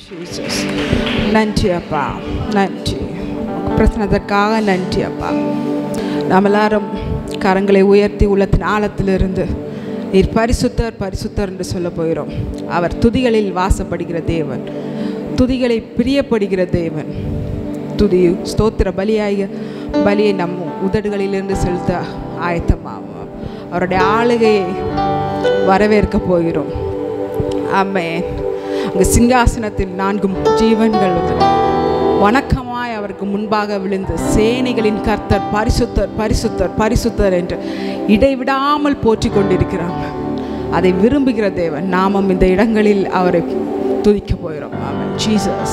Jesus நன்றி அப்பா நன்றி பிரச்சனத்துக்காக நன்றி அப்பா நாம் எல்லாரும் கரங்களை உயர்த்தி உள்ளத்தின் ஆழத்திலிருந்து நீர் பரிசுத்தர் பரிசுத்தர் என்று சொல்ல போகிறோம் அவர் துதிகளில் வாசப்படுகிற தேவன் துதிகளை பிரியப்படுகிற தேவன் துதி ஸ்தோத்திர பலியாய பலியை நம் உதடுகளிலிருந்து செலுத்த ஆயத்தமாகும் அவருடைய ஆளுகையை வரவேற்க போகிறோம் ஆமென் அங்கு சிங்காசனத்தில் நான்கும் ஜீவன்கள் வந்து வணக்கமாய் அவருக்கு முன்பாக விழுந்து சேனைகளின் கர்த்தர் பரிசுத்தர் பரிசுத்தர் பரிசுத்தர் என்று இடைவிடாமல் போற்றிக் கொண்டிருக்கிறாங்க அதை விரும்புகிற தேவன் நாமும் இந்த இடங்களில் அவரை துதிக்க போகிறோம் ஆமென் ஜீசஸ்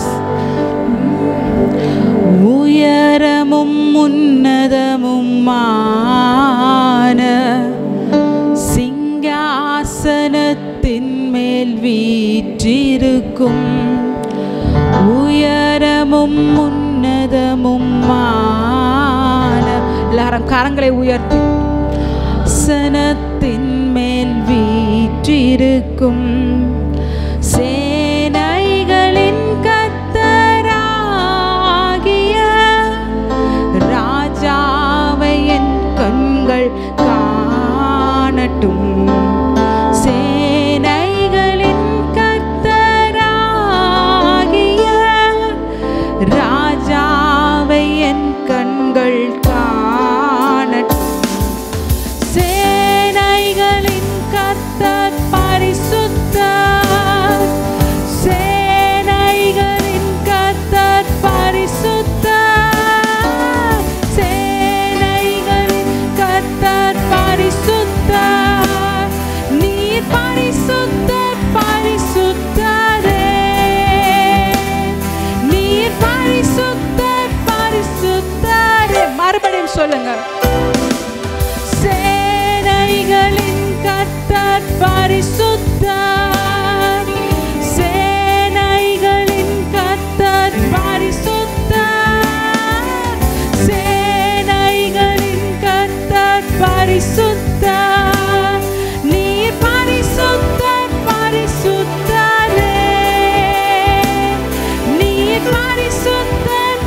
உயரமும் உன்னதமுமான சிங்காசனத்தின் மேல் வீற்றிருக்கும் உயரமும் உன்னதமுமான எல்லாரும் கரங்களை உயர்த்தி சனத்தின் மேல் வீற்றிருக்கும் சேனைகளின் கத்தராகிய ராஜாவை என் கண்கள் காணட்டும் சேனைகளின் கத்தராகிய ராஜாவை என் கண்கள் காணட்டும் சேனைகளின் கர்த்தர் பரிசுத்தர் சேனைகளின் கர்த்தர் பரிசுத்தர் சேனைகளின் கர்த்தர் பரிசுத்தர் நீர் பரிசுத்தர் பரிசுத்தரே நீர் பரிசுத்தர் பரிசுத்தரே மறுபடியும் சொல்லுங்க சேனைகளின் கர்த்தர் பரிசுத்தர் சேனைகளின் கர்த்தர் பரிசுத்தர் சேனைகளின் கர்த்தர் பரிசுத்தர் நீர் பரிசுத்தர் பரிசுத்தரே நீர் பரிசுத்தர்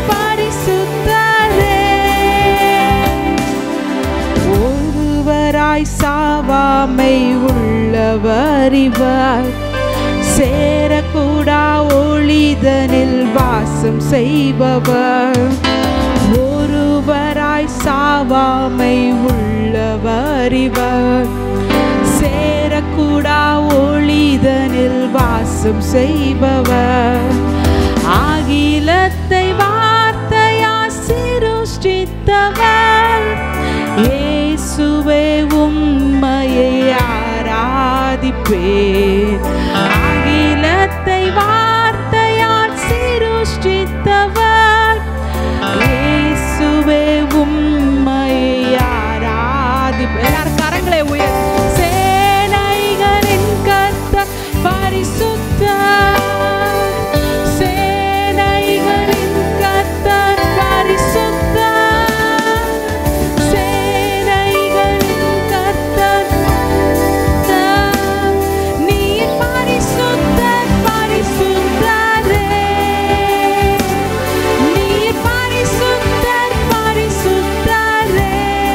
பரிசுத்தரே ஒருவராய் சாவாமை உள்ளவர் இவர் சேரக்கூடா ஒளிதனில் வாசம் செய்பவர் ஒருவராய் சாவாமை உள்ளவர் இவர் சேரக்கூடா ஒளிதனில் வாசம் செய்பவர் ஆகிலத்தை வார்த்தையா சிருஷ்டித்தவர் இயேசுவே உம்மையை ஆராதிப்பேன் அகிலத்தை வார்த்தையால் சிருஷ்டித்தவர் இயேசுவே உம்மையை ஆராதிப்பேன் எல்லாரும் கரங்களை உயர் சேனைகளின் கர்த்தர் பரிசுத்தர் சேனைகளின் கர்த்தர் பரிசுத்தர் சேனைகளின் கர்த்தர் நீர் பரிசுத்தர் பரிசுத்தரே நீர் பரிசுத்தர் பரிசுத்தரே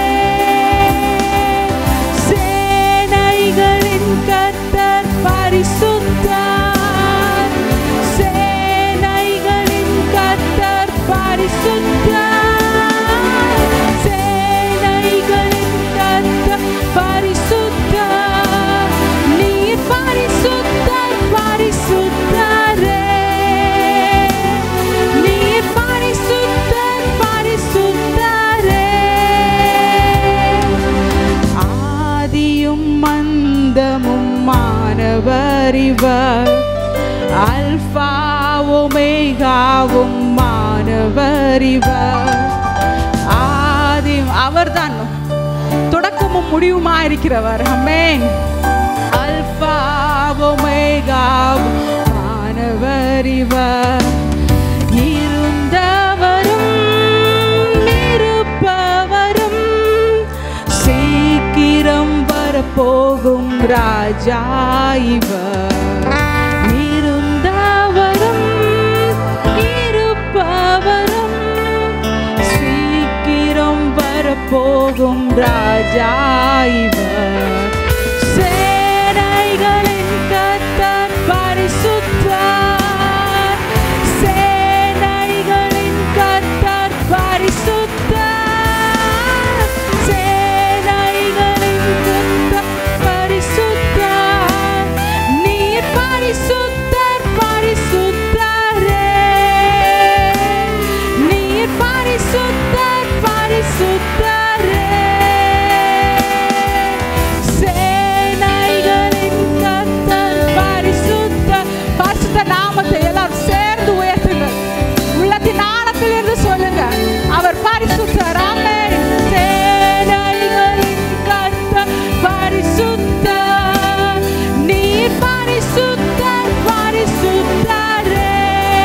சேனைகளின் கர்த்தர் பரிசுத்தர் சேனைகளின் கர்த்தர் பரிசுத்தர் சேனைகளின் கர்த்தர் பரிசுத்தர் நீர் பரிசுத்தர் பரிசுத்தரே நீர் பரிசுத்தர் பரிசுத்தரே ஆதியும் மந்தமும் மாணவர் இவர் அல்பா ஒமேகாவும் மாணவர் இவர் ஆதியும் அவர்தான் தொடக்கமும் முடிவுமா இருக்கிறவர் அமேன் அல்பா ஒமேகாவும் மாணவர் இவர் இருந்தவரும் இருப்பவரும் சீக்கிரம் வரப்போகும் ராஜா இவர் இருந்தவரும் ராஜா இவர் சேனைகளின் கர்த்தர் பரிசுத்தர் சேனைகளின் கர்த்தர் பரிசுத்தர் சேனைகளின் கர்த்தர் பரிசுத்தர் நீர் பரிசுத்தர் பரிசுத்தரே நீர் பரிசுத்தர் பரிசுத்தரே சேனைகளின் கர்த்தர் பரிசுத்தர் பரிசுத்த நாமத்தை எல்லாரும் சேர்ந்து உயர்த்துங்கள் உள்ளத்தின் ஆழத்தில் இருந்து சொல்லுங்க அவர் பரிசுத்தர் ஆமென் சேனைகளின் கர்த்தர் பரிசுத்தர் நீர் பரிசுத்தர் பரிசுத்தரே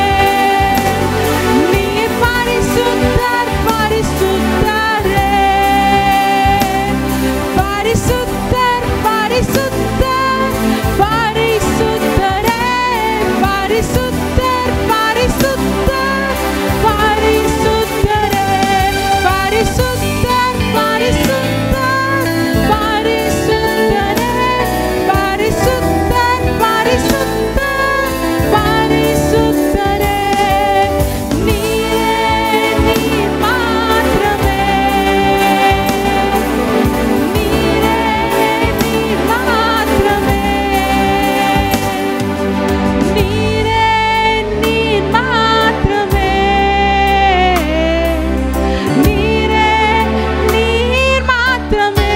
நீர் பரிசுத்தர் பரிசுத்தரே பரிசுத்தர் பரிசுத்தர் பரிசுத்தரே பரிசுத்தர் பரிசுத்தர் பரிசுத்தரே பரிசுத்தர் பரிசுத்தர் பரிசுத்தரே பரிசுத்தர் பரிசுத்தர் பரிசுத்தரே நீரே நீர் மாத்திரமே நீரே நீர் மாத்திரமே நீரே நீர் மாத்திரமே நீரே நீர் மாத்திரமே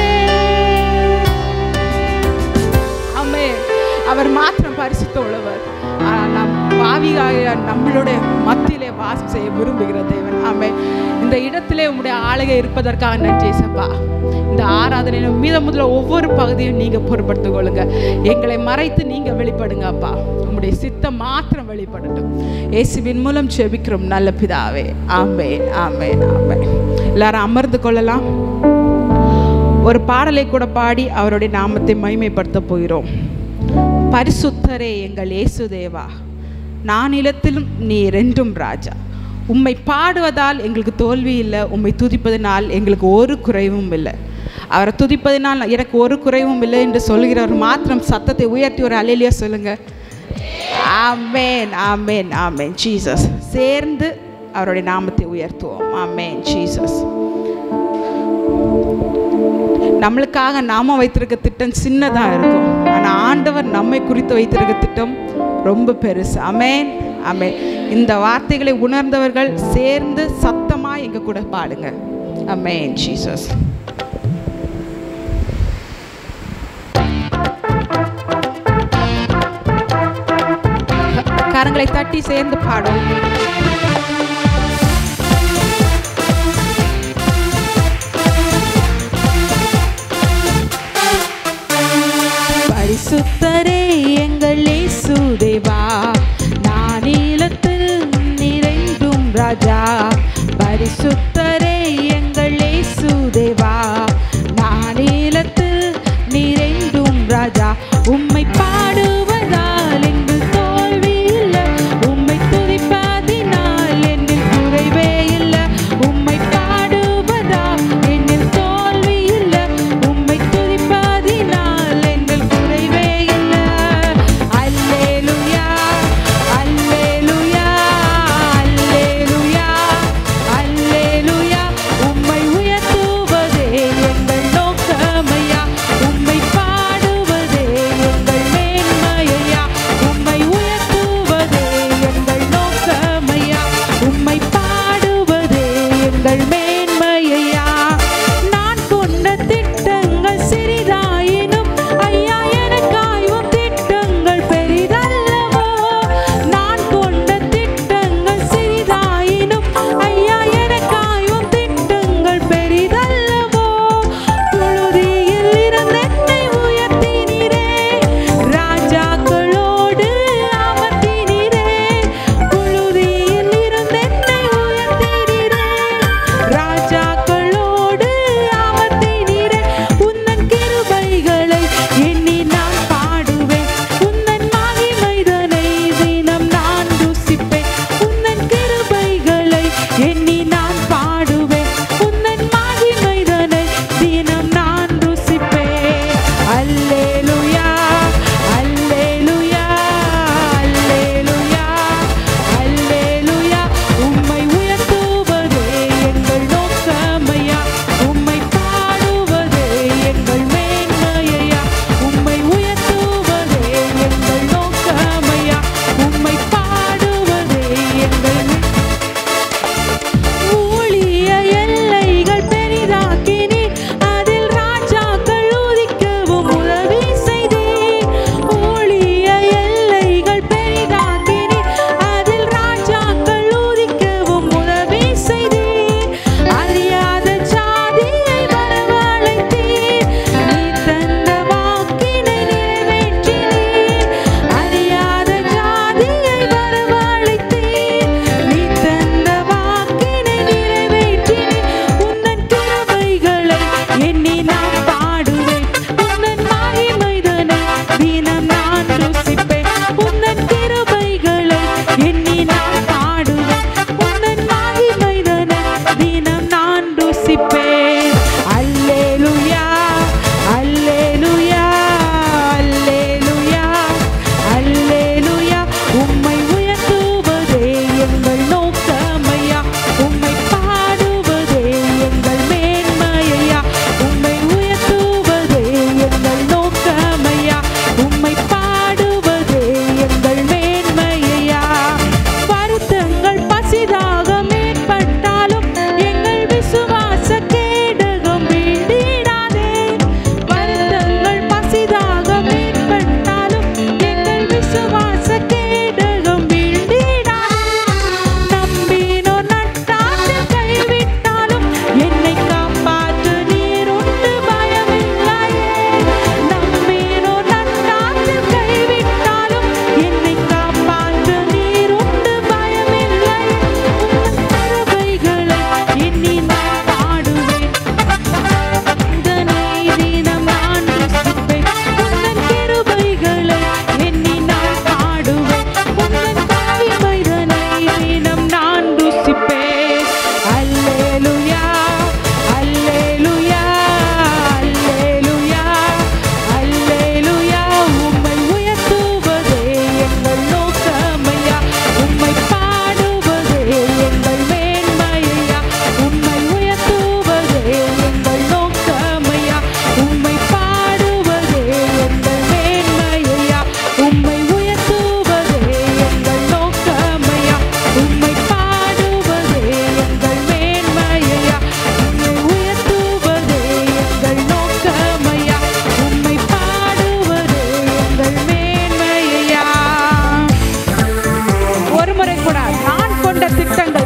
ஆமே அவர் மாத்திரம் பரிசுத்த உள்ளவர் ஆனால் நம் பாவிகாய நம்மளுடைய மத்தியிலே வாசம் செய்ய விரும்புகிற தேவன் ஆமே இந்த இடத்திலே உம்முடைய ஆளுகை இருப்பதற்காக நன்றி சப்பா இந்த ஆராதனையில மீத முதல்ல ஒவ்வொரு பகுதியும் நீங்க பொறுப்படுத்திக் கொள்ளுங்க எங்களை மறைத்து நீங்க வெளிப்படுங்க அப்பா உம்முடைய சித்தம் மாத்திரம் வெளிப்படட்டும் இயேசுவின் மூலம் செபிக்கிறோம் நல்ல பிதாவே ஆமே ஆமே ஆமே எல்லாரும் அமர்ந்து கொள்ளலாம் ஒரு பாடலை கூட பாடி அவருடைய நாமத்தை மகிமைப்படுத்த போகிறோம் பரிசுத்தரே எங்கள் இயேசுதேவா நான் நிலத்திலும் நீர் என்றும் ராஜா உம்மை பாடுவதால் எங்களுக்கு தோல்வி இல்லை உம்மை துதிப்பதனால் எங்களுக்கு ஒரு குறைவும் இல்லை அவரை துதிப்பதினால் எனக்கு ஒரு குறைவும் இல்லை என்று சொல்கிறவர் மாத்திரம் சத்தத்தை உயர்த்தி ஒரு அலையிலியா சொல்லுங்க ஆமேன் ஆமேன் ஆமேன் ஜீசஸ் சேர்ந்து அவருடைய நாமத்தை உயர்த்துவோம் ஆமேன் ஜீசஸ் நம்மளுக்காக நாம வைத்திருக்க திட்டம் சின்னதாக இருக்கும் ஆனால் ஆண்டவர் நம்மை குறித்து வைத்திருக்க திட்டம் ரொம்ப பெருசு அமேன் அமேன் இந்த வார்த்தைகளை உணர்ந்தவர்கள் சேர்ந்து சத்தமாக எங்க கூட பாடுங்க அமேன் ஜீசஸ் கரங்களை தட்டி சேர்ந்து பாடும் பரிசுத்தரே எங்கள் இயேசுதேவா நானிலத்தில் நிறைந்தும் ராஜா பரிசுத்தரே எங்கள் இயேசுதேவா நானிலத்தில் நிறைந்தும் ராஜா உம்மை பாடுவதால் எங்கள் தோல்வி இல்லை உம்மை துதிப்பதினால்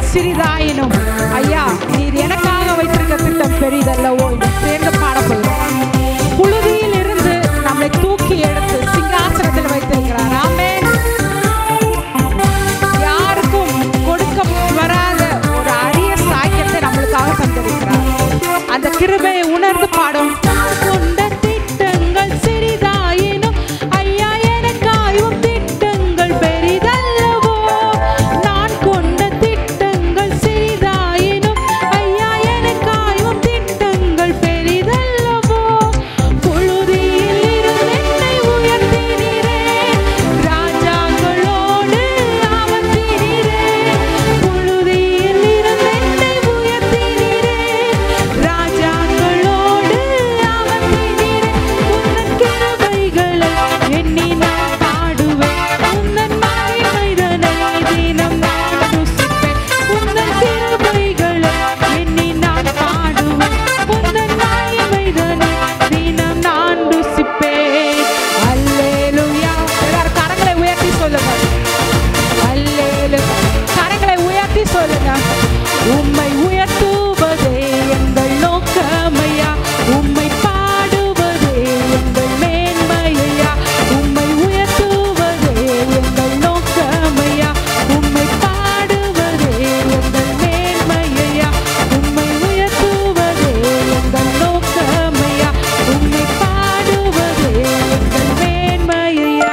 சிறிதாயினும் ஐயா நீர் எனக்காக வைத்திருக்க திட்டம் பெரிதல்லவோ என்று சேர்ந்து பாடப்படுகிறோம் புழுதியில் இருந்து நம்மை தூக்கி எடுத்து சிங்காசனத்தில் வைத்திருக்கிறார் ஆமென் யாருக்கும் கொடுக்க வராத ஒரு அரிய சாக்கியத்தை நம்மளுக்காக தந்திருக்கிறார் அந்த கிருபையை உணர்ந்து பாடும் கொண்ட திட்டங்கள் சிறிதாயினும் ஐயா எனக்காயும் திட்டங்கள் பெரிதல்லவோ நான் கொண்ட திட்டங்கள் சிறிதாயினும் ஐயா எனக்காயும் திட்டங்கள் பெரிதல்லவோ புழுதியில் இருந்து என்னை உயர்த்தினீரே ராஜாக்களோடு அமர்த்தினீரே புழுதியில் இருந்து என்னை உயர்த்தினீரே ராஜாக்களோடு அமர்த்தினீரே உந்தன் கிருபைகளை எண்ணி நான் பாடுவேன் உந்தன் மகிமைதனை தினம் நான் ருசிப்பேன் உந்தன் கிருபைகளை எண்ணி நான் பாடுவேன் உந்தன் மகிமைதனை தினம் நான் ருசிப்பேன் அல்லேலூயா எல்லாரும் கரங்களை உயர்த்தி சொல்லுங்க அல்லேலூயா கரங்களை உயர்த்தி சொல்லுங்க உம்மை உயர்த்துவதே எங்கள் நோக்கமையா உம்மை பாடுவதே எங்கள் மேன்மையா உம்மை உயர்த்துவதே எங்கள் நோக்கமையா உம்மை பாடுவதே எங்கள் மேன்மையா உம்மை உயர்த்துவதே எங்கள் நோக்கமையா உம்மை பாடுவதே எங்கள் மேன்மையா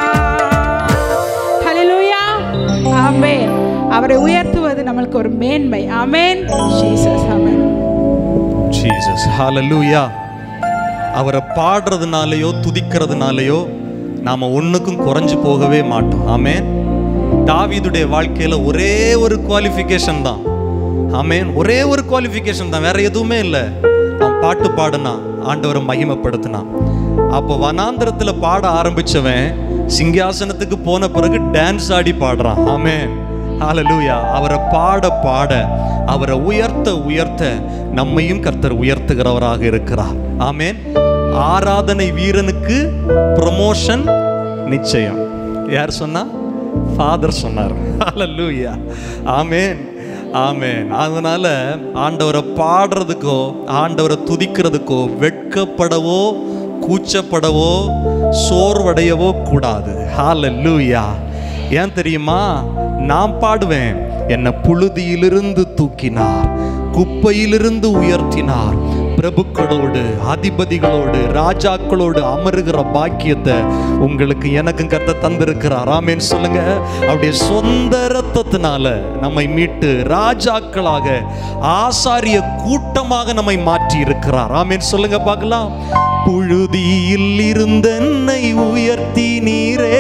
ஹalleluya ஆமென் அவரை உயர்த்துவது நம்மளுக்கு ஒரு மேன்மை ஆமென் ஜீசஸ் ஆமென் ஜீசஸ் ஹalleluya அவரை பாடுறதுனாலயோ துதிக்கிறதுனாலயோ நாம ஒண்ணுக்கும் குறைஞ்சு போகவே மாட்டோம் ஆமென் தாவீதுடைய வாழ்க்கையில ஒரே ஒரு குவாலிஃபிகேஷன் தான் ஆமென் ஒரே ஒரு குவாலிஃபிகேஷன் தான் வேற எதுவுமே இல்லை அவன் பாட்டு பாடினான் ஆண்டவரை மகிமைப்படுத்தினான் அப்போ வனாந்திரத்துல பாட ஆரம்பிச்சவன் சிங்காசனத்துக்கு போன பிறகு டான்ஸ் ஆடி பாடுறான் ஆமென் ஹalleluya அவரை பாட பாட அவரை உயர்த்த உயர்த்த நம்மையும் கர்த்தர் உயர்த்துகிறவராக இருக்கிறார் ஆமென் ஆராதனை வீரனுக்கு ப்ரமோஷன் நிச்சயம் யார் சொன்னா ஃபாதர் சொன்னார் ஹalleluya ஆமென் ஆமென் அதனால ஆண்டவரை பாடுறதுக்கோ ஆண்டவரை துதிக்கிறதுக்கோ வெட்கப்படவோ கூச்சப்படவோ சோர்வடையவோ கூடாது ஹalleluya ஏன் தெரியுமா நான் பாடுவேன் என்னை புழுதியிலிருந்து தூக்கினார் குப்பையிலிருந்து உயர்த்தினார் பிரபுக்களோடு அதிபதிகளோடு ராஜாக்களோடு அமருகிற பாக்கியத்தை உங்களுக்கு எனக்கும் கத்த தந்திருக்கிறார் ஆமேன் சொல்லுங்க அவருடைய சொந்த ரத்தத்தினால நம்மை மீட்டு ராஜாக்களாக ஆசாரிய கூட்டமாக நம்மை மாற்றி இருக்கிறார் ஆமேன் சொல்லுங்க பார்க்கலாம் புழுதியில் இருந்தென்னை உயர்த்தி நீரே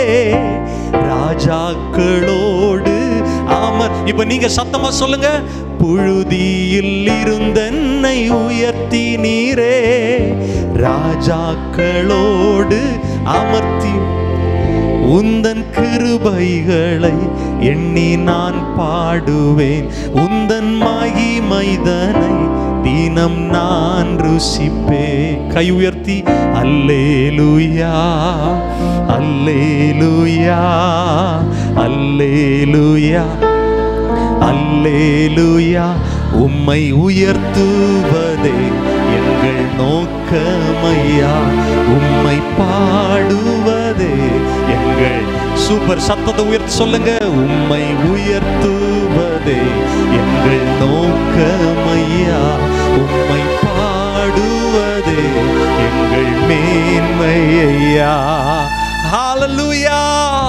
ராஜாக்களோடு அமர் இப்ப நீங்க சத்தமா சொல்லுங்க புழுதியில் இருந்தென்னை உயர்த்தி நீரே ராஜாக்களோடு அமர்த்தி உந்தன் கிருபைகளை எண்ணி நான் பாடுவேன் உந்தன் மகிமைதனை தினம் நான் ருசிப்பே கை உயர்த்தி அல்லேலுயா அல்லேலுயா அல்லேலுயா அல்லேலுயா உம்மை உயர்த்துவதே எங்கள் நோக்கமையா உம்மை பாடுவதே எங்கள் சூப்பர் சத்தத்தை உயர்த்தி சொல்லுங்க உம்மை உயர்த்துவதே எங்கள் நோக்கமையா உம்மை பாடுவதே எங்கள் மேன்மையா ஹalleluya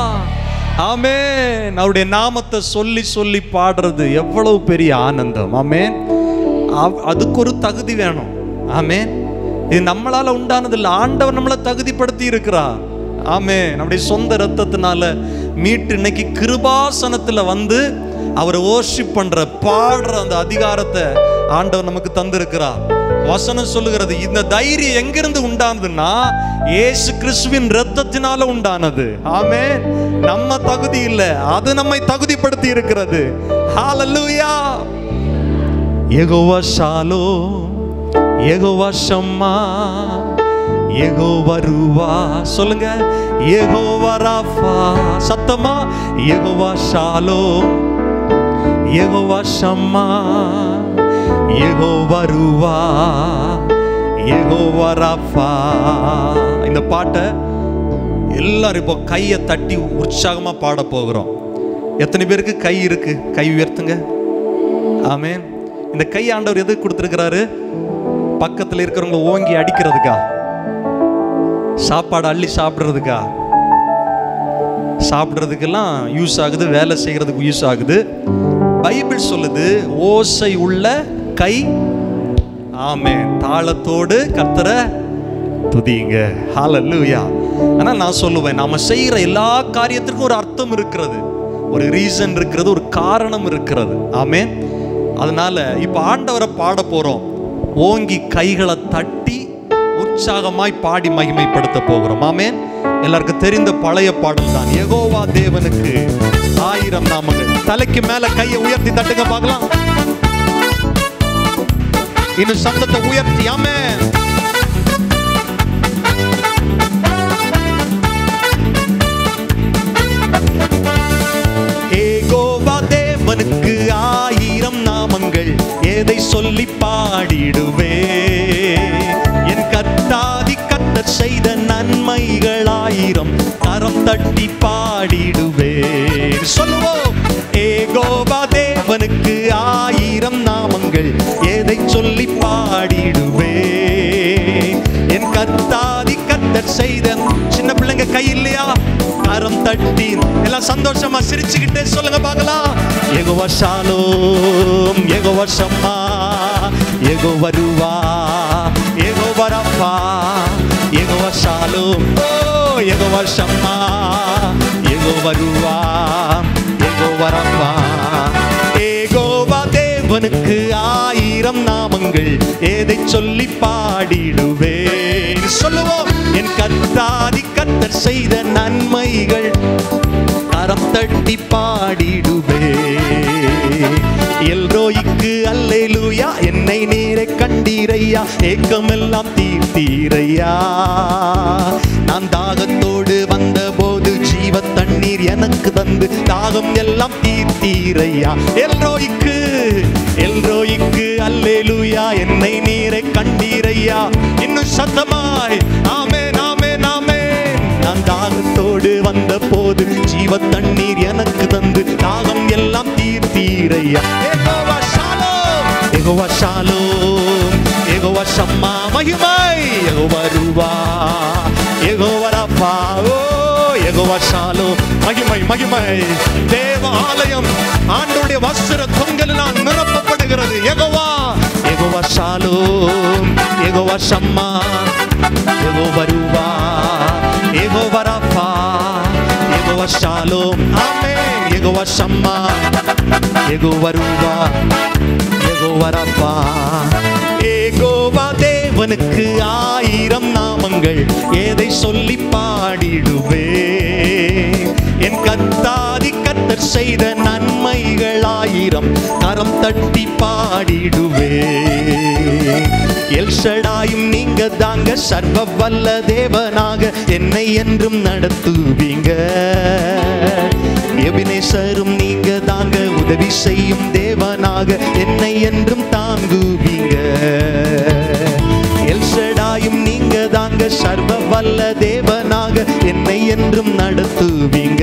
ஆமென் அவருடைய நாமத்தை சொல்லி சொல்லி பாடுறது எவ்வளவு பெரிய ஆனந்தம் ஆமென் அவ்- அதுக்கு ஒரு தகுதி வேணும் ஆமென் இது நம்மளால உண்டானது இல்லை ஆண்டவர் நம்மளை தகுதிப்படுத்தி இருக்கிறார் ஆமென் நம்முடைய சொந்த ரத்தத்தினால மீட்டு இன்னைக்கு கிருபாசனத்துல வந்து அவரை ஓர்ஷிப் பண்ற பாடுற அந்த அதிகாரத்தை ஆண்டவர் நமக்கு தந்திருக்கிறார் வசனம் சொல்லுகிறது இந்த தைரியம் எங்கிருந்து உண்டானதுன்னா இயேசு கிறிஸ்துவின் ரத்தத்தினால உண்டானது ஆமே நம்ம தகுதி இல்ல அது நம்மை தகுதிப்படுத்தி இருக்கிறது ஹalleluya யெகோவா ஷாலோ யெகோவா ஷம்மா யெகோவா ரூவா சொல்லுங்க யெகோவா ராஃபா சத்தமா யெகோவா ஷாலோ யெகோவா ஷம்மா யெகோவா ரூவா யெகோவா ராஃபா இந்த பாட்டை எல்லாரும் இப்போ கையை தட்டி உற்சாகமா பாட போகிறோம் எத்தனை பேருக்கு கை இருக்கு கை உயர்த்துங்க ஆமென் இந்த கை ஆண்டவர் எதுக்கு கொடுத்துருக்கிறாரு பக்கத்தில் இருக்கிறவங்க ஓங்கி அடிக்கிறதுக்கா சாப்பாடு அள்ளி சாப்பிட்றதுக்கா சாப்பிட்றதுக்கெல்லாம் யூஸ் ஆகுது வேலை செய்கிறதுக்கு யூஸ் ஆகுது பைபிள் சொல்லுது ஓசை உள்ள கை ஆமென் தாளத்தோடு கர்த்தரை துதிங்க ஹalleluya ஆனா நான் சொல்லுவேன் நாம செய்யற எல்லா காரியத்திற்கும் ஒரு அர்த்தம் இருக்கிறது ஒரு ரீசன் இருக்கிறது ஒரு காரணம் இருக்கிறது ஆமென் அதனால இப்ப ஆண்டவரை பாட போறோம் ஓங்கி கைகளை தட்டி உற்சாகமாய் பாடி மகிமைப்படுத்த போகிறோம் ஆமென் எல்லாருக்கும் தெரிந்த பழைய பாடல் தான் யெகோவா தேவனுக்கு ஆயிரம் நாமங்கள் தலைக்கு மேல கையை உயர்த்தி தட்டுங்க பார்க்கலாம் இன்னும் சத்தத்தை உயர்த்தி ஆமென் ஏகோவா தேவனுக்கு ஆயிரம் நாமங்கள் எதை சொல்லி பாடிடுவே என் கத்தாதி கத்தர் செய்த நன்மைகள் ஆயிரம் கரம் தட்டி பாடிடுவே சொல்லுவோம் ஏகோவா தேவனுக்கு ஆயிரம் நாமங்கள் எதை சொல்லி பாடிடுவே என் கத்தாதி கத்தர் செய்த சின்ன பிள்ளைங்க கை இல்லையா கரம் தட்டி எல்லாம் சந்தோஷமா சிரிச்சுக்கிட்டே சொல்லுங்க பார்க்கலாம் எகோவா ஷாலோம் எகோவா ஷம்மா எகோ வருவா எகோ வரப்பா எகோவா ஷாலோம் ஓ எகோவா ஷம்மா எகோ வருவா எகோ வரப்பா ஏகோவா தேவனுக்கு ஆயிரம் நாமங்கள் எதை சொல்லி பாடிடுவேன் சொல்லுவோம் என் கத்தாதி கத்தர் செய்த நன்மைகள் கரம் தட்டி பாடிடுவே எல்ரோய்க்கு அல்லேலூயா என்னை நேரே கண்டீரையா ஏக்கமெல்லாம் தீர்த்தீரையா நான் தாகத்தோடு வந்தபோது ஜீவ தண்ணீர் எனக்கு தந்து தாகம் எல்லாம் தீர்த்தீரையா எல்ரோய்க்கு எல்ரோய்க்கு அல்லேலூயா என்னை நீரை கண்டீரையா இன்னும் சத்தமாய் ஆமென் ஆமென் ஆமென் நான் தாகத்தோடு வந்த போது ஜீவ தண்ணீர் எனக்கு தந்து தாகம் எல்லாம் தீர்த்தீரையா ஏகோவா ஷாலோம் ஏகோவா ஷாலோம் ஏகோவா ஷம்மா மகிமை ஏகோவா ரூவா ஏகோவா ரப்பா ஓ ஏகோவா ஷாலோம் மகிமை மகிமை தேவ ஆலயம் ஆண்டோடைய வஸ்திர தொங்கலினால் நிரப்பப்படுகிறது ஏகோவா ஏகோவா ஷாலோம் ஏகோவா ஷம்மா ஏகோவா ரூவா ஏகோவா ரப்பா ஏகோவா ஷாலோம் ஆமென் ஏகோவா ஷம்மா ஏகோவா ரூவா ஏகோவா ரப்பா ஏகோவா தேவனுக்கு ஆயிரம் நாமங்கள் எதை சொல்லி பாடிடுவே என் கத்தாதி கத்தர் செய்த நன்மைகள் ஆயிரம் கரம் தட்டி பாடிடுவே எல்ஷடாயும் நீங்க தாங்க சர்வ வல்ல தேவனாக என்னை என்றும் நடத்துவீங்க எபினேசரும் நீங்க தாங்க உதவி செய்யும் தேவனாக என்னை என்றும் தாங்குவீங்க எல்ஷடாயும் நீங்க தாங்க சர்வ வல்ல தேவனாக என்னை என்றும் நடத்துவீங்க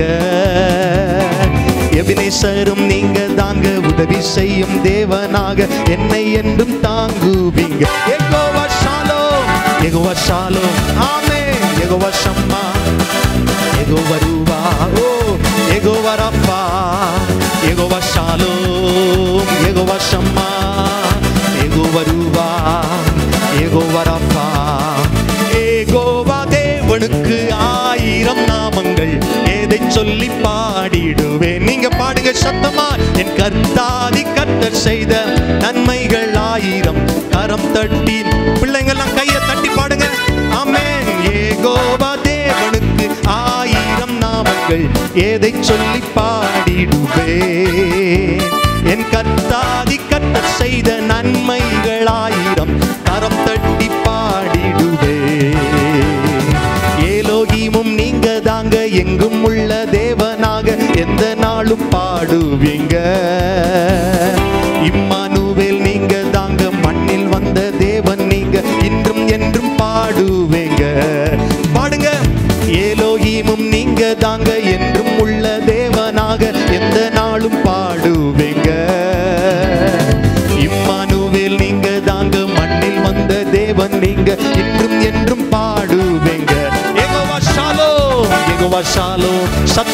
எபினேசரும் நீங்க தாங்க உதவி செய்யும் தேவனாக என்னை என்றும் தாங்குவீங்க எகோவா ஷாலோம் எகோவா ஷாலோம் ஆமே எகோவா ஷம்மா எகோவா ரூவா ஓ எகோவா ரப்பா எகோவா ஷாலோம் எகோவா ஷம்மா எகோவா ரூவா எகோவா ரப்பா ஏகோவா தேவனுக்கு ஆயிரம் நாமங்கள் எதை சொல்லி பாடிடுவேன் நீங்க பாடுங்க சத்தமா என் கர்த்தாதி கர்த்தர் செய்த நன்மைகள் ஆயிரம் கரம் தட்டி பிள்ளைங்கெல்லாம் கையை தட்டி பாடுங்க ஆமென் ஏகோவா தேவனுக்கு ஆயிரம் நாமங்கள் எதை சொல்லி பாடிடுவேன் என் கர்த்தாதி கர்த்தர் செய்த நன்மைகள் ஆயிரம் கரம் தட்டி பாடிடுவே ஏலோகிமும் நீங்க தாங்க எங்கும் உள்ள தேவனாக எந்த நாளும் பாடுவீங்க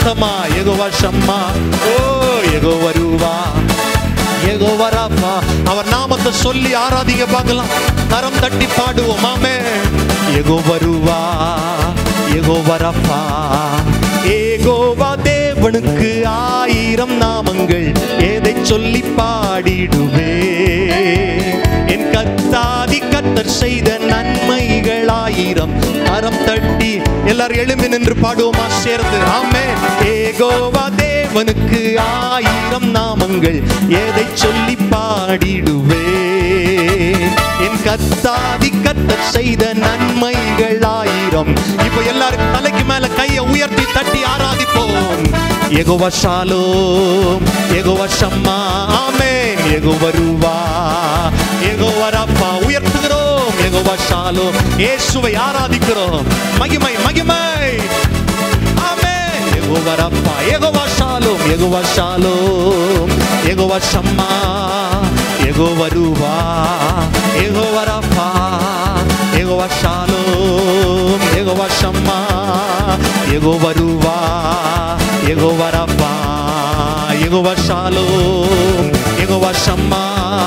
சத்தமா எகோவா ஷம்மா ஓ எகோ வருவா யெகோவா ராஃபா அவர் நாமத்தை சொல்லி ஆராதிங்க பார்க்கலாம் கரம் தட்டி பாடுவோம் ஆமே எகோ வருவா யெகோவா ராஃபா ஏகோவா தேவனுக்கு ஆயிரம் நாமங்கள் எதை சொல்லி பாடிடுவே என் கத்தாதி கத்தர் செய்த நன்மைகள் ஆயிரம் கரம் தட்டி எல்லாரும் எழும்பி நின்று பாடுவோமா சேர்ந்து ஆமே ஏகோவா தேவனுக்கு ஆயிரம் நாமங்கள் எதை சொல்லி பாடிடுவே என் கத்தாதி கத்தர் செய்த நன்மைகள் ஆயிரம் இப்ப எல்லாரும் தலைக்கு மேல கையை உயர்த்தி தட்டி ஆராதிப்போம் எகோவா ஷாலோம் எகோவா ஷம்மா ஆமென் எகோவா ரூவா எகோவா ரப்பா உயர்த்துகிறோம் எகோவா ஷாலோம் இயேசுவை ஆராதிக்கிறோம் மகிமை மகிமை ஆமென் யெகோவா ரப்பா யெகோவா ஷாலோம் யெகோவா ஷாலோம் யெகோவா ஷம்மா யெகோவா ரூவா யெகோவா ரப்பா யெகோவா ஷாலோம் யெகோவா ஷம்மா யெகோவா ரூவா யெகோவா ரப்பா யெகோவா ஷாலோம் யெகோவா ஷம்மா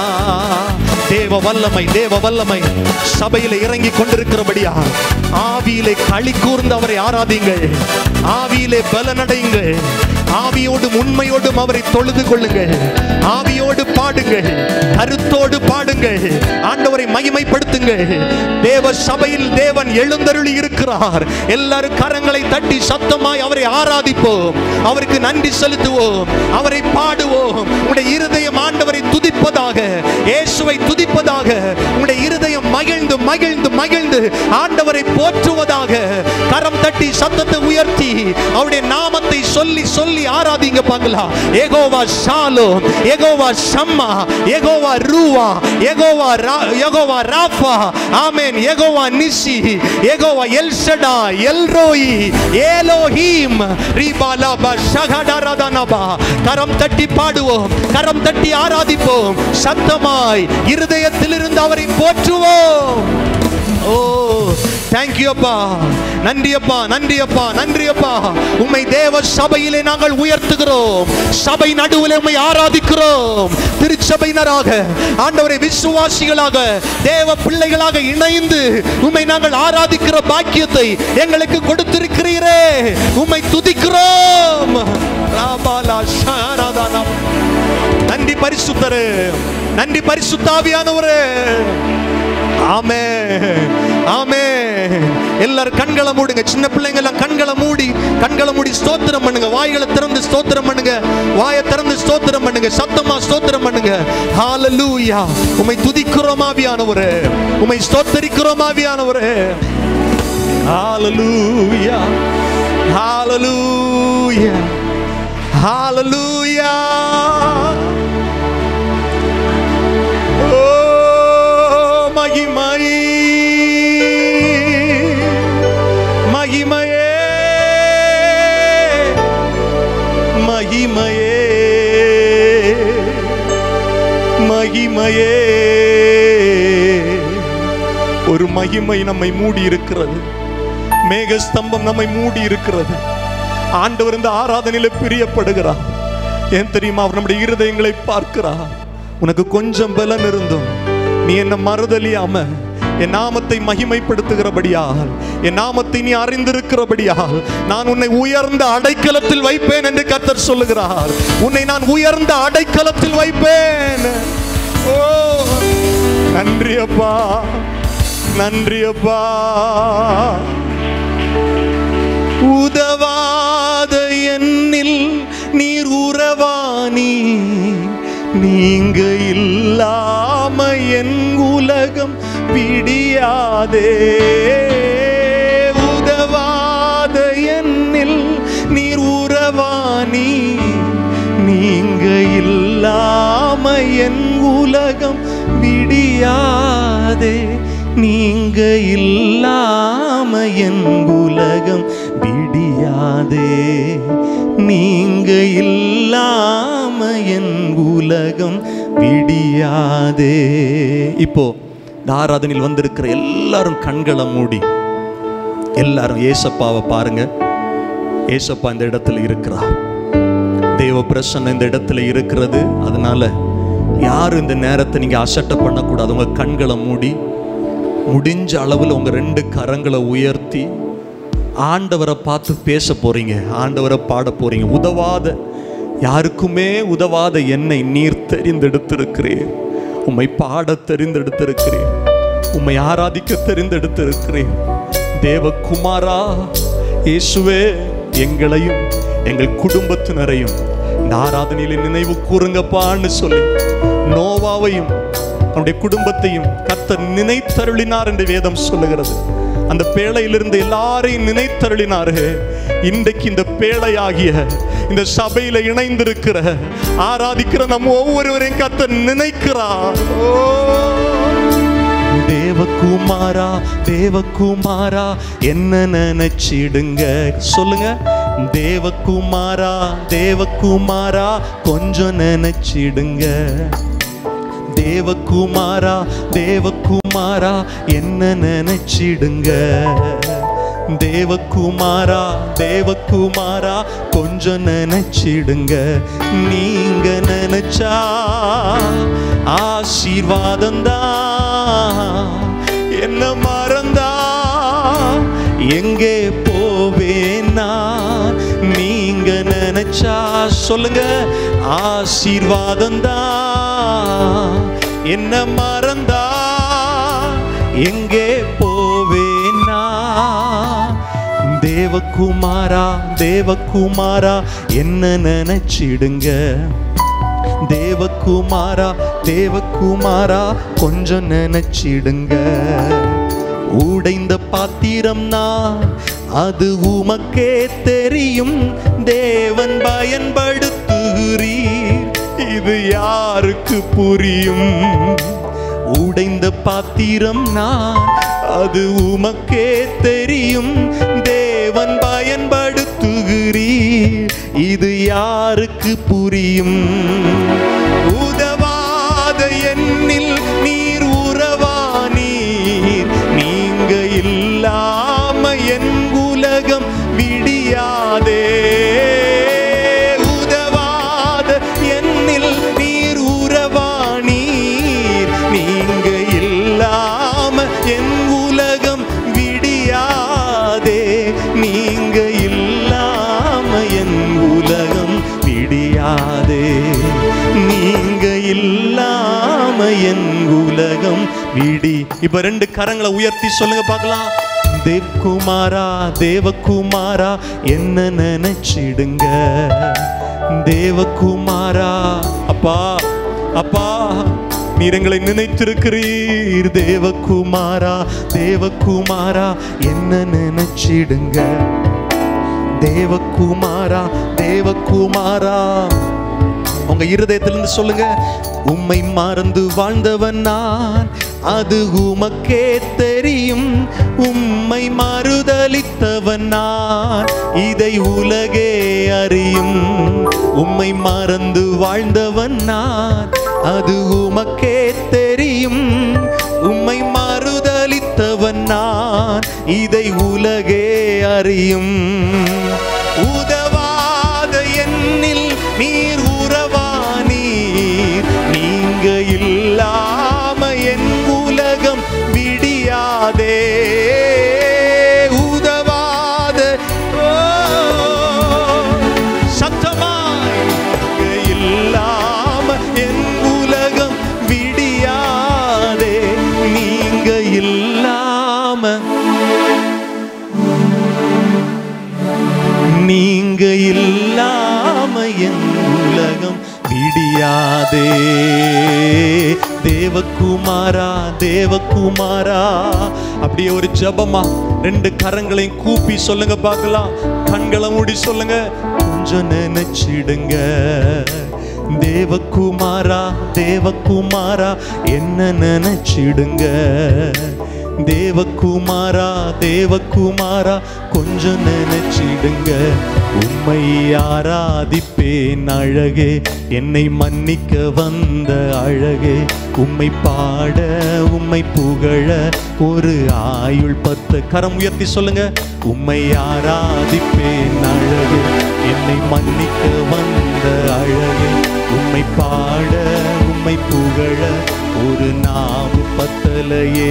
தேவ வல்லமை தேவ வல்லமை சபையில இறங்கி கொண்டிருக்கிறபடியா ஆவியிலே களி கூர்ந்து அவரை ஆராதிங்கள் ஆவியிலே பலனடையுங்கள் ஆவியோடும் உண்மையோடும் அவரை தொழுது கொள்ளுங்கள் ஆவியோடு பாடுங்கள் கருத்தோடு பாடுங்கள் ஆண்டவரை மகிமைப்படுத்துங்கள் தேவ சபையில் தேவன் எழுந்தருளி இருக்கிறார் எல்லாரும் கரங்களை தட்டி சத்தமாய் அவரை ஆராதிப்போம் அவருக்கு நன்றி செலுத்துவோம் அவரை பாடுவோம் உடைய இருதயம் ஆண்டவரை துதிப்பதாக இயேசுவை துதிப்பதாக உடைய இருதயம் மகிழ்ந்து மகிழ்ந்து மகிழ்ந்து ஆண்டவரை போற்றுவதாக கரம் தட்டி சத்தத்தை உயர்த்தி அவருடைய நாமத்தை சொல்லி சொல்லி ஆராதிங்க பார்க்கலாம் ஏகோவா ஷாலோ ஏகோவா ஷம்மா ஏகோவா ரூவா ஏகோவா ரா- ஏகோவா ராஃபா ஆமென் ஏகோவா நிசி ஏகோவா எல்ஷடா எல்ரோயி ஏலோஹீம் ரீபாலா பஷகடரதனபா கரம் தட்டி பாடுவோம் கரம் தட்டி ஆராதிப்போம் சத்தமாய் இருதயத்திலிருந்து அவரை போற்றுவோம் ஓ தேங்க்யூ அப்பா நன்றி அப்பா நன்றி அப்பா நன்றி அப்பா உம்மை தேவ சபையிலே நாங்கள் உயர்த்துகிறோம் சபை நடுவில் உம்மை ஆராதிக்கிறோம் திருச்சபையினராக ஆண்டவரை விசுவாசிகளாக தேவ பிள்ளைகளாக இணைந்து உம்மை நாங்கள் ஆராதிக்கிற பாக்கியத்தை எங்களுக்கு கொடுத்திருக்கிறீரே உம்மை துதிக்கிறோம் ராபாலா ஷாராதானா. நன்றி பரிசுத்தரு நன்றி பரிசுத்தாவியானவரே ஆமே ஆமே எல்லாரும் கண்களை மூடுங்க சின்ன பிள்ளைங்க எல்லாம் கண்களை மூடி கண்களை மூடி ஸ்தோத்திரம் பண்ணுங்க வாய்களை திறந்து ஸ்தோத்திரம் பண்ணுங்க வாயை திறந்து ஸ்தோத்திரம் பண்ணுங்க சத்தமா ஸ்தோத்திரம் பண்ணுங்க ஹalleluya உம்மை துதிக்கிறோம் ஆவியானவரே உம்மை ஸ்தோத்தரிக்கிறோம் ஆவியானவரே ஹalleluya ஹalleluya ஹalleluya ஓ மகிமை மகிமையே மகிமையே மகிமையே ஒரு மகிமை நம்மை மூடி இருக்கிறது மேகஸ்தம்பம் நம்மை மூடி இருக்கிறது ஆண்டவர் இந்த ஆராதனையில பிரியப்படுகிறார் ஏன் தெரியுமா அவர் நம்முடைய இருதயங்களை பார்க்கிறார் உனக்கு கொஞ்சம் பலன் இருந்தும் நீ என்ன மறுதலியாம என் நாமத்தை மகிமைப்படுத்துகிறபடியால் என் நாமத்தை நீ அறிந்திருக்கிறபடியால் நான் உன்னை உயர்ந்த அடைக்கலத்தில் வைப்பேன் என்று கர்த்தர் சொல்லுகிறார் உன்னை நான் உயர்ந்த அடைக்கலத்தில் வைப்பேன் ஓ நன்றி அப்பா நன்றி அப்பா உதவாத என்னில் நீர் உறவானி நீங்க இல்லாம என் உலகம் பிடியாதே உதவாத என்னில் நீர் உறவானி நீங்க இல்லாம என் உலகம் விடியாதே நீங்க இல்லாம என் உலகம் விடியாதே நீங்க இல்லாம என் உலகம் விடியாதே இப்போ இந்த ஆராதனையில் வந்திருக்கிற எல்லாரும் கண்களை மூடி எல்லாரும் ஏசப்பாவை பாருங்க ஏசப்பா இந்த இடத்துல இருக்கிறார் தேவ பிரசன்னம் இந்த இடத்துல இருக்கிறது அதனால யாரும் இந்த நேரத்தை நீங்க அசட்டை பண்ணக்கூடாது உங்க கண்களை மூடி முடிஞ்ச அளவில் உங்க ரெண்டு கரங்களை உயர்த்தி ஆண்டவரை பார்த்து பேச போறீங்க ஆண்டவரை பாட போறீங்க உதவாத யாருக்குமே உதவாத என்னை நீர் தெரிந்தெடுத்திருக்கிறீர் உம்மை பாட தெரிந்தெடுத்திருக்கிறீர் உம்மை ஆராதிக்க தெரிந்தெடுத்திருக்கிறேன் தேவகுமாரா இயேசுவே எங்களையும் எங்கள் குடும்பத்தினரையும் இந்த ஆராதனையில நினைவு கூறுங்கப்பான்னு சொல்லி நோவாவையும் அவனுடைய குடும்பத்தையும் கர்த்தர் நினைத்தருளினார் என்று வேதம் சொல்லுகிறது அந்த பேழையிலிருந்து எல்லாரையும் நினைத்தருளினாரு இன்றைக்கு இந்த பேழையாகிய இந்த சபையில இணைந்திருக்கிற ஆராதிக்கிற நம்ம ஒவ்வொருவரையும் கர்த்தர் நினைக்கிறார் ஓ தேவகுமாரா தேவகுமாரா என்ன நினைச்சிடுங்க சொல்லுங்க தேவகுமாரா தேவகுமாரா கொஞ்சம் நினைச்சிடுங்க தேவகுமாரா தேவகுமாரா என்ன நினைச்சிடுங்க தேவகுமாரா தேவகுமாரா கொஞ்சம் நினைச்சிடுங்க நீங்க நினைச்சா ஆசீர்வாதம் தான் என்ன மறந்தா எங்கே போவேனா நீங்க நினைச்சா சொல்லுங்க ஆசீர்வாதம் தான் என்ன மறந்தா எங்கே போவேனா தேவகுமாரா தேவகுமாரா என்ன நினைச்சிடுங்க தேவகுமாரா தேவகுமாரா கொஞ்சம் நினைச்சிடுங்க உடைந்த பாத்திரம் நான் அது உமக்கே தெரியும் தேவன் பயன்படுத்துகிறீர் இது யாருக்கு புரியும் உடைந்த பாத்திரம் நான் அது உமக்கே தெரியும் தேவன் பயன்படுத்துகிறீர் இது யாருக்கு புரியும் உதவாத எண்ணில் நீர் உறவா நீர் நீங்க இல்லாம என் உலகம் விடியாதே உதவாத எண்ணில் நீர் உறவா நீர் நீங்க இல்லாம என் உலகம் விடியாதே நீங்க இல்லாம என் உலகம் விடியாதே நீங்க இல்லாம என் உலகம் விடி இப்ப ரெண்டு கரங்களை உயர்த்தி சொல்லுங்க பார்க்கலாம் தேவ்குமாரா தேவகுமாரா என்ன நினைச்சிடுங்க தேவகுமாரா அப்பா அப்பா நீர் எங்களை நினைத்திருக்கிறீர் தேவகுமாரா தேவகுமாரா என்ன நினைச்சிடுங்க தேவகுமாரா தேவகுமாரா உங்க இருதயத்திலிருந்து சொல்லுங்க உம்மை மறந்து வாழ்ந்தவன் நான் அது உமக்கே தெரியும் உம்மை மறுதலித்தவன் நான் இதை உலகே அறியும் உம்மை மறந்து வாழ்ந்தவன் நான் அது உமக்கே தெரியும் உம்மை மறுதலித்தவன் நான் இதை உலகே அறியும் உதவாத எண்ணில் நீர் உறவா நீர் நீங்க இல்லாம என் உலகம் விடியாதே உதவாத ஓ, சத்தமாய் நீங்க இல்லாம என் உலகம் விடியாதே நீங்க இல்லாம நீங்க இல்லாம என் உலகம் விடியாதே தேவகுமாரா தேவகுமாரா அப்படியே ஒரு ஜெபமா ரெண்டு கரங்களையும் கூப்பி சொல்லுங்க பார்க்கலாம் கண்களை மூடி சொல்லுங்க கொஞ்சம் நினைச்சிடுங்க தேவகுமாரா தேவகுமாரா என்ன நினைச்சிடுங்க தேவகுமாரா தேவகுமாரா கொஞ்சம் நினைச்சிடுங்க உம்மை ஆராதிப்பேன் அழகே என்னை மன்னிக்க வந்த அழகே உம்மை பாட உம்மை புகழ ஒரு ஆயுள் பத்து கரம் உயர்த்தி சொல்லுங்க உம்மை ஆராதிப்பேன் அழகே என்னை மன்னிக்க வந்த அழகே உம்மை பாட உம்மை புகழ ஒரு நாவு பத்தலையே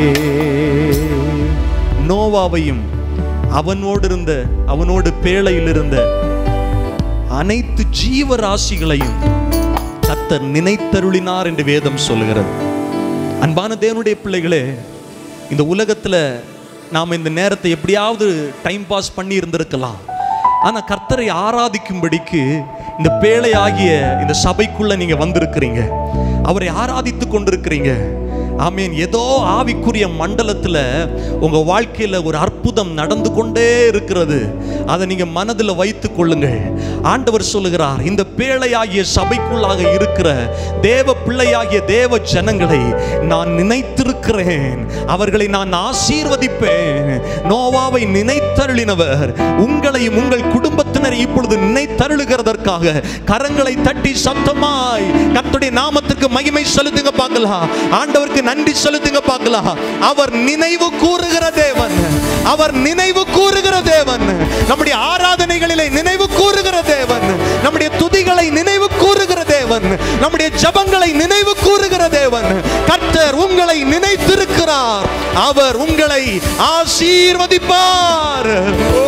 நோவாவையும் அவனோடு இருந்த அவனோடு பேழையில் இருந்த அனைத்து ஜீவராசிகளையும் கர்த்தர் நினைத்தருளினார் என்று வேதம் சொல்லுகிறது அன்பான தேவனுடைய பிள்ளைகளே இந்த உலகத்துல நாம் இந்த நேரத்தை எப்படியாவது டைம் பாஸ் பண்ணி இருந்திருக்கலாம் ஆனா கர்த்தரை ஆராதிக்கும்படிக்கு இந்த பேழை ஆகிய இந்த சபைக்குள்ள நீங்க வந்திருக்கிறீங்க அவரை ஆராதித்து கொண்டிருக்கிறீங்க ஆமீன் ஏதோ ஆவிக்குரிய மண்டலத்துல உங்க வாழ்க்கையில ஒரு அற்புதம் நடந்து கொண்டே இருக்கிறது அதை நீங்க மனதில் வைத்துக் கொள்ளுங்கள் ஆண்டவர் சொல்லுகிறார் இந்த பேழையாகிய சபைக்குள்ளாக இருக்கிற தேவ பிள்ளையாகிய தேவ ஜனங்களை நான் நினைத்திருக்கிறேன் அவர்களை நான் ஆசீர்வதிப்பேன் நோவாவை நினைத்தருளினவர் உங்களையும் உங்கள் குடும்பத்தினர் இப்பொழுது நினைத்தருளுகிறதற்காக கரங்களை தட்டி சத்தமாய் கர்த்தருடைய நாமத்துக்கு மகிமை செலுத்துங்க பார்க்கலாம் ஆண்டவருக்கு நன்றி செலுத்துங்க பார்க்கலாம் அவர் நினைவு கூறுகிற தேவன் அவர் நினைவு கூறுகிற தேவன் நம்முடைய ஆராதனைகளிலே நினைவு கூறுகிற தேவன் நம்முடைய துதிகளை நினைவு கூறுகிற தேவன் நம்முடைய ஜபங்களை நினைவு கூறுகிற தேவன் கர்த்தர் உங்களை நினைத்திருக்கிறார் அவர் உங்களை ஆசீர்வதிப்பார் ஓ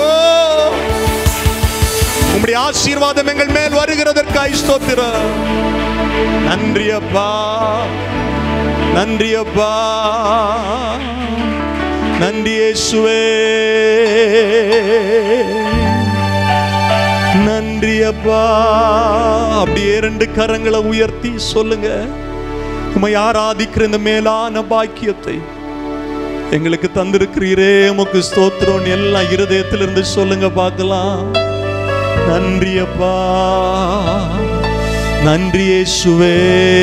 உம்முடைய ஆசீர்வாதம் எங்கள் மேல் வருகிறதற்காய் ஸ்தோத்திரம் நன்றி அப்பா நன்றி அப்பா நன்றி இயேசுவே நன்றி அப்பா அப்படியே ரெண்டு கரங்களை உயர்த்தி சொல்லுங்க உமை ஆராதிக்கிற இந்த மேலான பாக்கியத்தை எங்களுக்கு தந்திருக்கிறீரே உமக்கு ஸ்தோத்திரம் எல்லாம் இருதயத்திலிருந்து சொல்லுங்க பார்க்கலாம் நன்றி அப்பா நன்றி இயேசுவே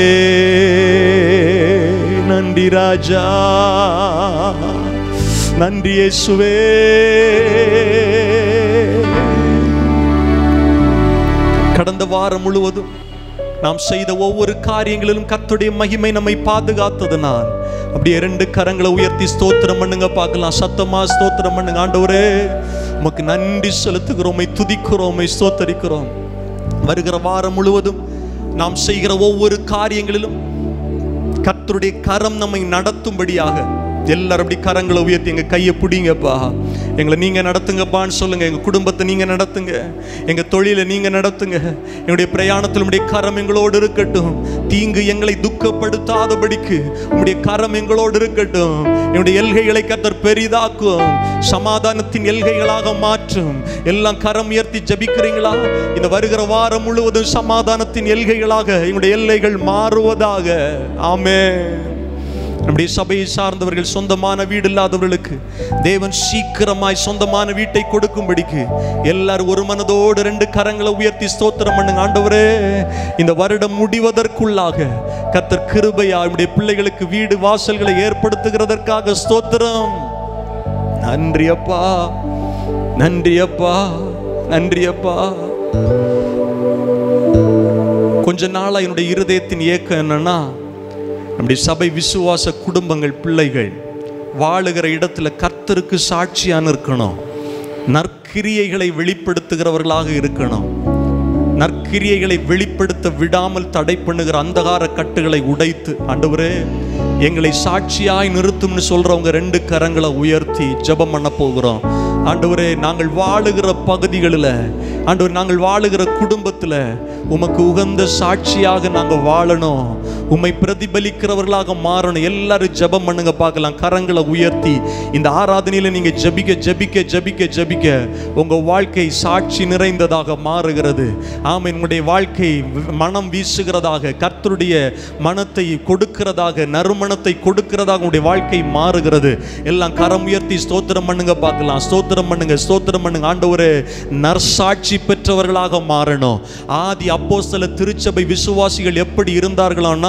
நன்றி ராஜா நன்றி இயேசுவே கடந்த வாரம் முழுவதும் நாம் செய்த ஒவ்வொரு காரியங்களிலும் கர்த்தருடைய மகிமை நம்மை பாதுகாத்ததுனால் அப்படியே ரெண்டு கரங்களை உயர்த்தி ஸ்தோத்திரம் பண்ணுங்க பார்க்கலாம் சத்தமா ஸ்தோத்திரம் பண்ணுங்க ஆண்டவரே உமக்கு நன்றி செலுத்துகிறோம் உம்மை துதிக்கிறோம் உம்மை ஸ்தோத்தரிக்கிறோம் வருகிற வாரம் முழுவதும் நாம் செய்கிற ஒவ்வொரு காரியங்களிலும் கர்த்தருடைய கரம் நம்மை நடத்தும்படியாக எல்லாரும் அப்படி கரங்களை உயர்த்தி எங்க கையை பிடிங்கப்பா எங்களை நீங்க நடத்துங்கப்பான்னு சொல்லுங்க எங்க குடும்பத்தை நீங்க நடத்துங்க எங்க தொழிலை நீங்க நடத்துங்க எங்களுடைய பிரயாணத்தில் உடைய கரம் எங்களோடு இருக்கட்டும் தீங்கு எங்களை துக்கப்படுத்தாதபடிக்கு உம்முடைய கரம் எங்களோடு இருக்கட்டும் என்னுடைய எல்கைகளை கத்தர் பெரிதாக்கும் சமாதானத்தின் எல்கைகளாக மாற்றும் எல்லாம் கரம் உயர்த்தி ஜபிக்கிறீங்களா இந்த வருகிற வாரம் முழுவதும் சமாதானத்தின் எல்கைகளாக எங்களுடைய எல்லைகள் மாறுவதாக ஆமே நம்முடைய சபையை சார்ந்தவர்கள் சொந்தமான வீடு இல்லாதவர்களுக்கு தேவன் சீக்கிரமாய் சொந்தமான வீட்டை கொடுக்கும்படிக்கு எல்லாரும் ஒரு மனதோடு ரெண்டு கரங்களை உயர்த்தி ஸ்தோத்திரம் பண்ணுங்க ஆண்டவரே இந்த வருடம் முடிவதற்குள்ளாக கர்த்தர் கிருபையா நம்முடைய பிள்ளைகளுக்கு வீடு வாசல்களை ஏற்படுத்துகிறதற்காக ஸ்தோத்திரம் நன்றி அப்பா நன்றி அப்பா நன்றி அப்பா கொஞ்ச நாளா என்னுடைய இருதயத்தின் ஏக்கம் என்னன்னா நம்முடைய சபை விசுவாச குடும்பங்கள் பிள்ளைகள் வாழுகிற இடத்துல கர்த்தருக்கு சாட்சியான இருக்கணும் நற்கிரியைகளை வெளிப்படுத்துகிறவர்களாக இருக்கணும் நற்கிரியைகளை வெளிப்படுத்த விடாமல் தடை பண்ணுகிற அந்தகார கட்டுகளை உடைத்து ஆண்டவரே எங்களை சாட்சியாய் நிறுத்தும்னு சொல்றவங்க ரெண்டு கரங்களை உயர்த்தி ஜெபம் பண்ண போகிறோம் ஆண்டவரே நாங்கள் வாழுகிற பகுதிகளில் ஆண்டவர் நாங்கள் வாழுகிற குடும்பத்தில் உமக்கு உகந்த சாட்சியாக நாங்கள் வாழணும் உம்மை பிரதிபலிக்கிறவர்களாக மாறணும் எல்லாரும் ஜெபம் பண்ணுங்க பார்க்கலாம் கரங்களை உயர்த்தி இந்த ஆராதனையில் நீங்க ஜெபிக்க ஜெபிக்க ஜெபிக்க ஜெபிக்க உங்க வாழ்க்கை சாட்சி நிறைந்ததாக மாறுகிறது ஆமாம் உங்களுடைய வாழ்க்கை மனம் வீசுகிறதாக கர்த்தருடைய மனத்தை கொடுக்கிறதாக நறுமணத்தை கொடுக்கிறதாக உங்களுடைய வாழ்க்கை மாறுகிறது எல்லாம் கரம் உயர்த்தி ஸ்தோத்திரம் பண்ணுங்க பார்க்கலாம் ஸ்தோத்திரம் பண்ணுங்க ஸ்தோத்திரம் பண்ணுங்க ஆண்டவரே நற்சாட்சி பெற்றவர்களாக மாறணும் ஆதி அப்போஸ்தல திருச்சபை விசுவாசிகள் எப்படி இருந்தார்களான்னா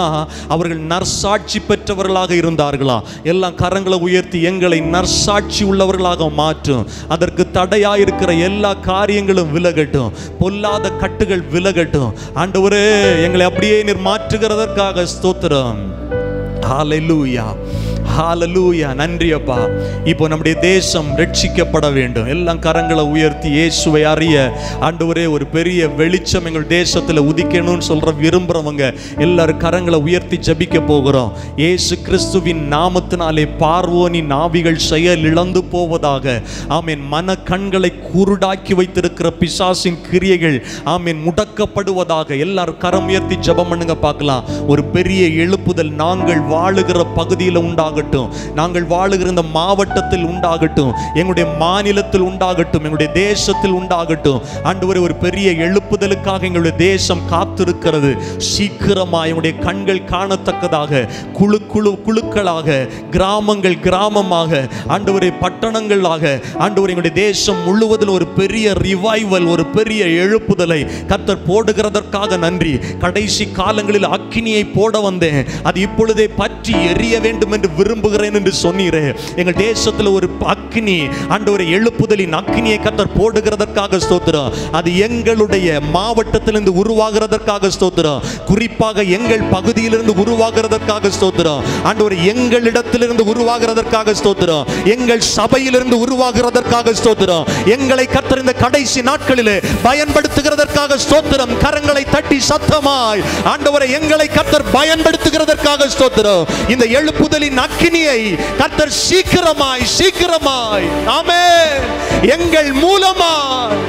அவர்கள் நற்சாட்சி பெற்றவர்களாக இருந்தார்களா எல்லாம் கரங்களை உயர்த்தி எங்களை நற்சாட்சி உள்ளவர்களாக மாற்றும் அதற்கு தடையா இருக்கிற எல்லா காரியங்களும் விலகட்டும் பொல்லாத கட்டுகள் விலகட்டும் ஆண்டவரே எங்களை அப்படியே நீர் மாற்றுகிறதற்காக ஸ்தோத்திரம் ஹalleluya ஹalleluya நன்றி அப்பா இப்போ நம்முடைய தேசம் ரட்சிக்கப்பட வேண்டும் எல்லாம் கரங்களை உயர்த்தி இயேசுவை அறிய ஆண்டவரே ஒரு பெரிய வெளிச்சம் எங்கள் தேசத்தில் உதிக்கணும்னு சொல்ற விரும்புறவங்க எல்லாரும் கரங்களை உயர்த்தி ஜெபிக்க போகிறோம் இயேசு கிறிஸ்துவின் நாமத்தினாலே பார்வோனின் ஆவிகள் செயல் இழந்து போவதாக ஆமென் மன கண்களை குருடாக்கி வைத்திருக்கிற பிசாசின் கிரியைகள் ஆமென் முடக்கப்படுவதாக எல்லாரும் கரம் உயர்த்தி ஜெபம் பண்ணுங்க பார்க்கலாம் ஒரு பெரிய எழுப்புதல் நாங்கள் வாழுகிற பகுதியில் உண்டாகட்டும் நாங்கள் வாழுகிற இந்த மாவட்டத்தில் உண்டாகட்டும் எங்களுடைய மாநிலத்தில் உண்டாகட்டும் எங்களுடைய தேசத்தில் உண்டாகட்டும் ஆண்டவரே ஒரு பெரிய எழுப்புதலுக்காக எங்களுடைய தேசம் காத்திருக்கிறது சீக்கிரமா எங்களுடைய கண்கள் காணத்தக்கதாக குழு குழு குழுக்களாக கிராமங்கள் கிராமமாக ஆண்டவரே பட்டணங்களாக ஆண்டவர் எங்களுடைய தேசம் முழுவதிலும் ஒரு பெரிய ரிவைவல் ஒரு பெரிய எழுப்புதலை கர்த்தர் போடுகிறதற்காக நன்றி கடைசி காலங்களில் அக்கினியை போட வந்தேன் அது இப்பொழுதே பற்றி எரிய வேண்டும் என்று விரும்புகிறேன் என்று சொன்னீரே எங்கள் தேசத்தில் ஒரு அக்கினி ஆண்டவரை எழுப்புதலின் அக்கினியை கர்த்தர் போடுகிறதற்காக ஸ்தோத்திரம் அது எங்களுடைய மாவட்டத்திலிருந்து உருவாகிறதற்காக ஸ்தோத்திரம் குறிப்பாக எங்கள் பகுதியிலிருந்து உருவாகிறதற்காக ஸ்தோத்திரம் ஆண்டவர் எங்களிடத்திலிருந்து உருவாகிறதற்காக ஸ்தோத்திரம் எங்கள் சபையிலிருந்து உருவாகிறதற்காக ஸ்தோத்திரம் எங்களை கர்த்தர் இந்த கடைசி நாட்களிலே பயன்படுத்துகிறதற்காக ஸ்தோத்திரம் கரங்களை தட்டி சத்தமாய் ஆண்டவரை எங்களை கர்த்தர் பயன்படுத்துகிறதற்காக ஸ்தோத்திரம் இந்த எழுப்புதலின் அக்கினியை கர்த்தர் சீக்கிரமாய் சீக்கிரமாய் ஆமே எங்கள் மூலமாய்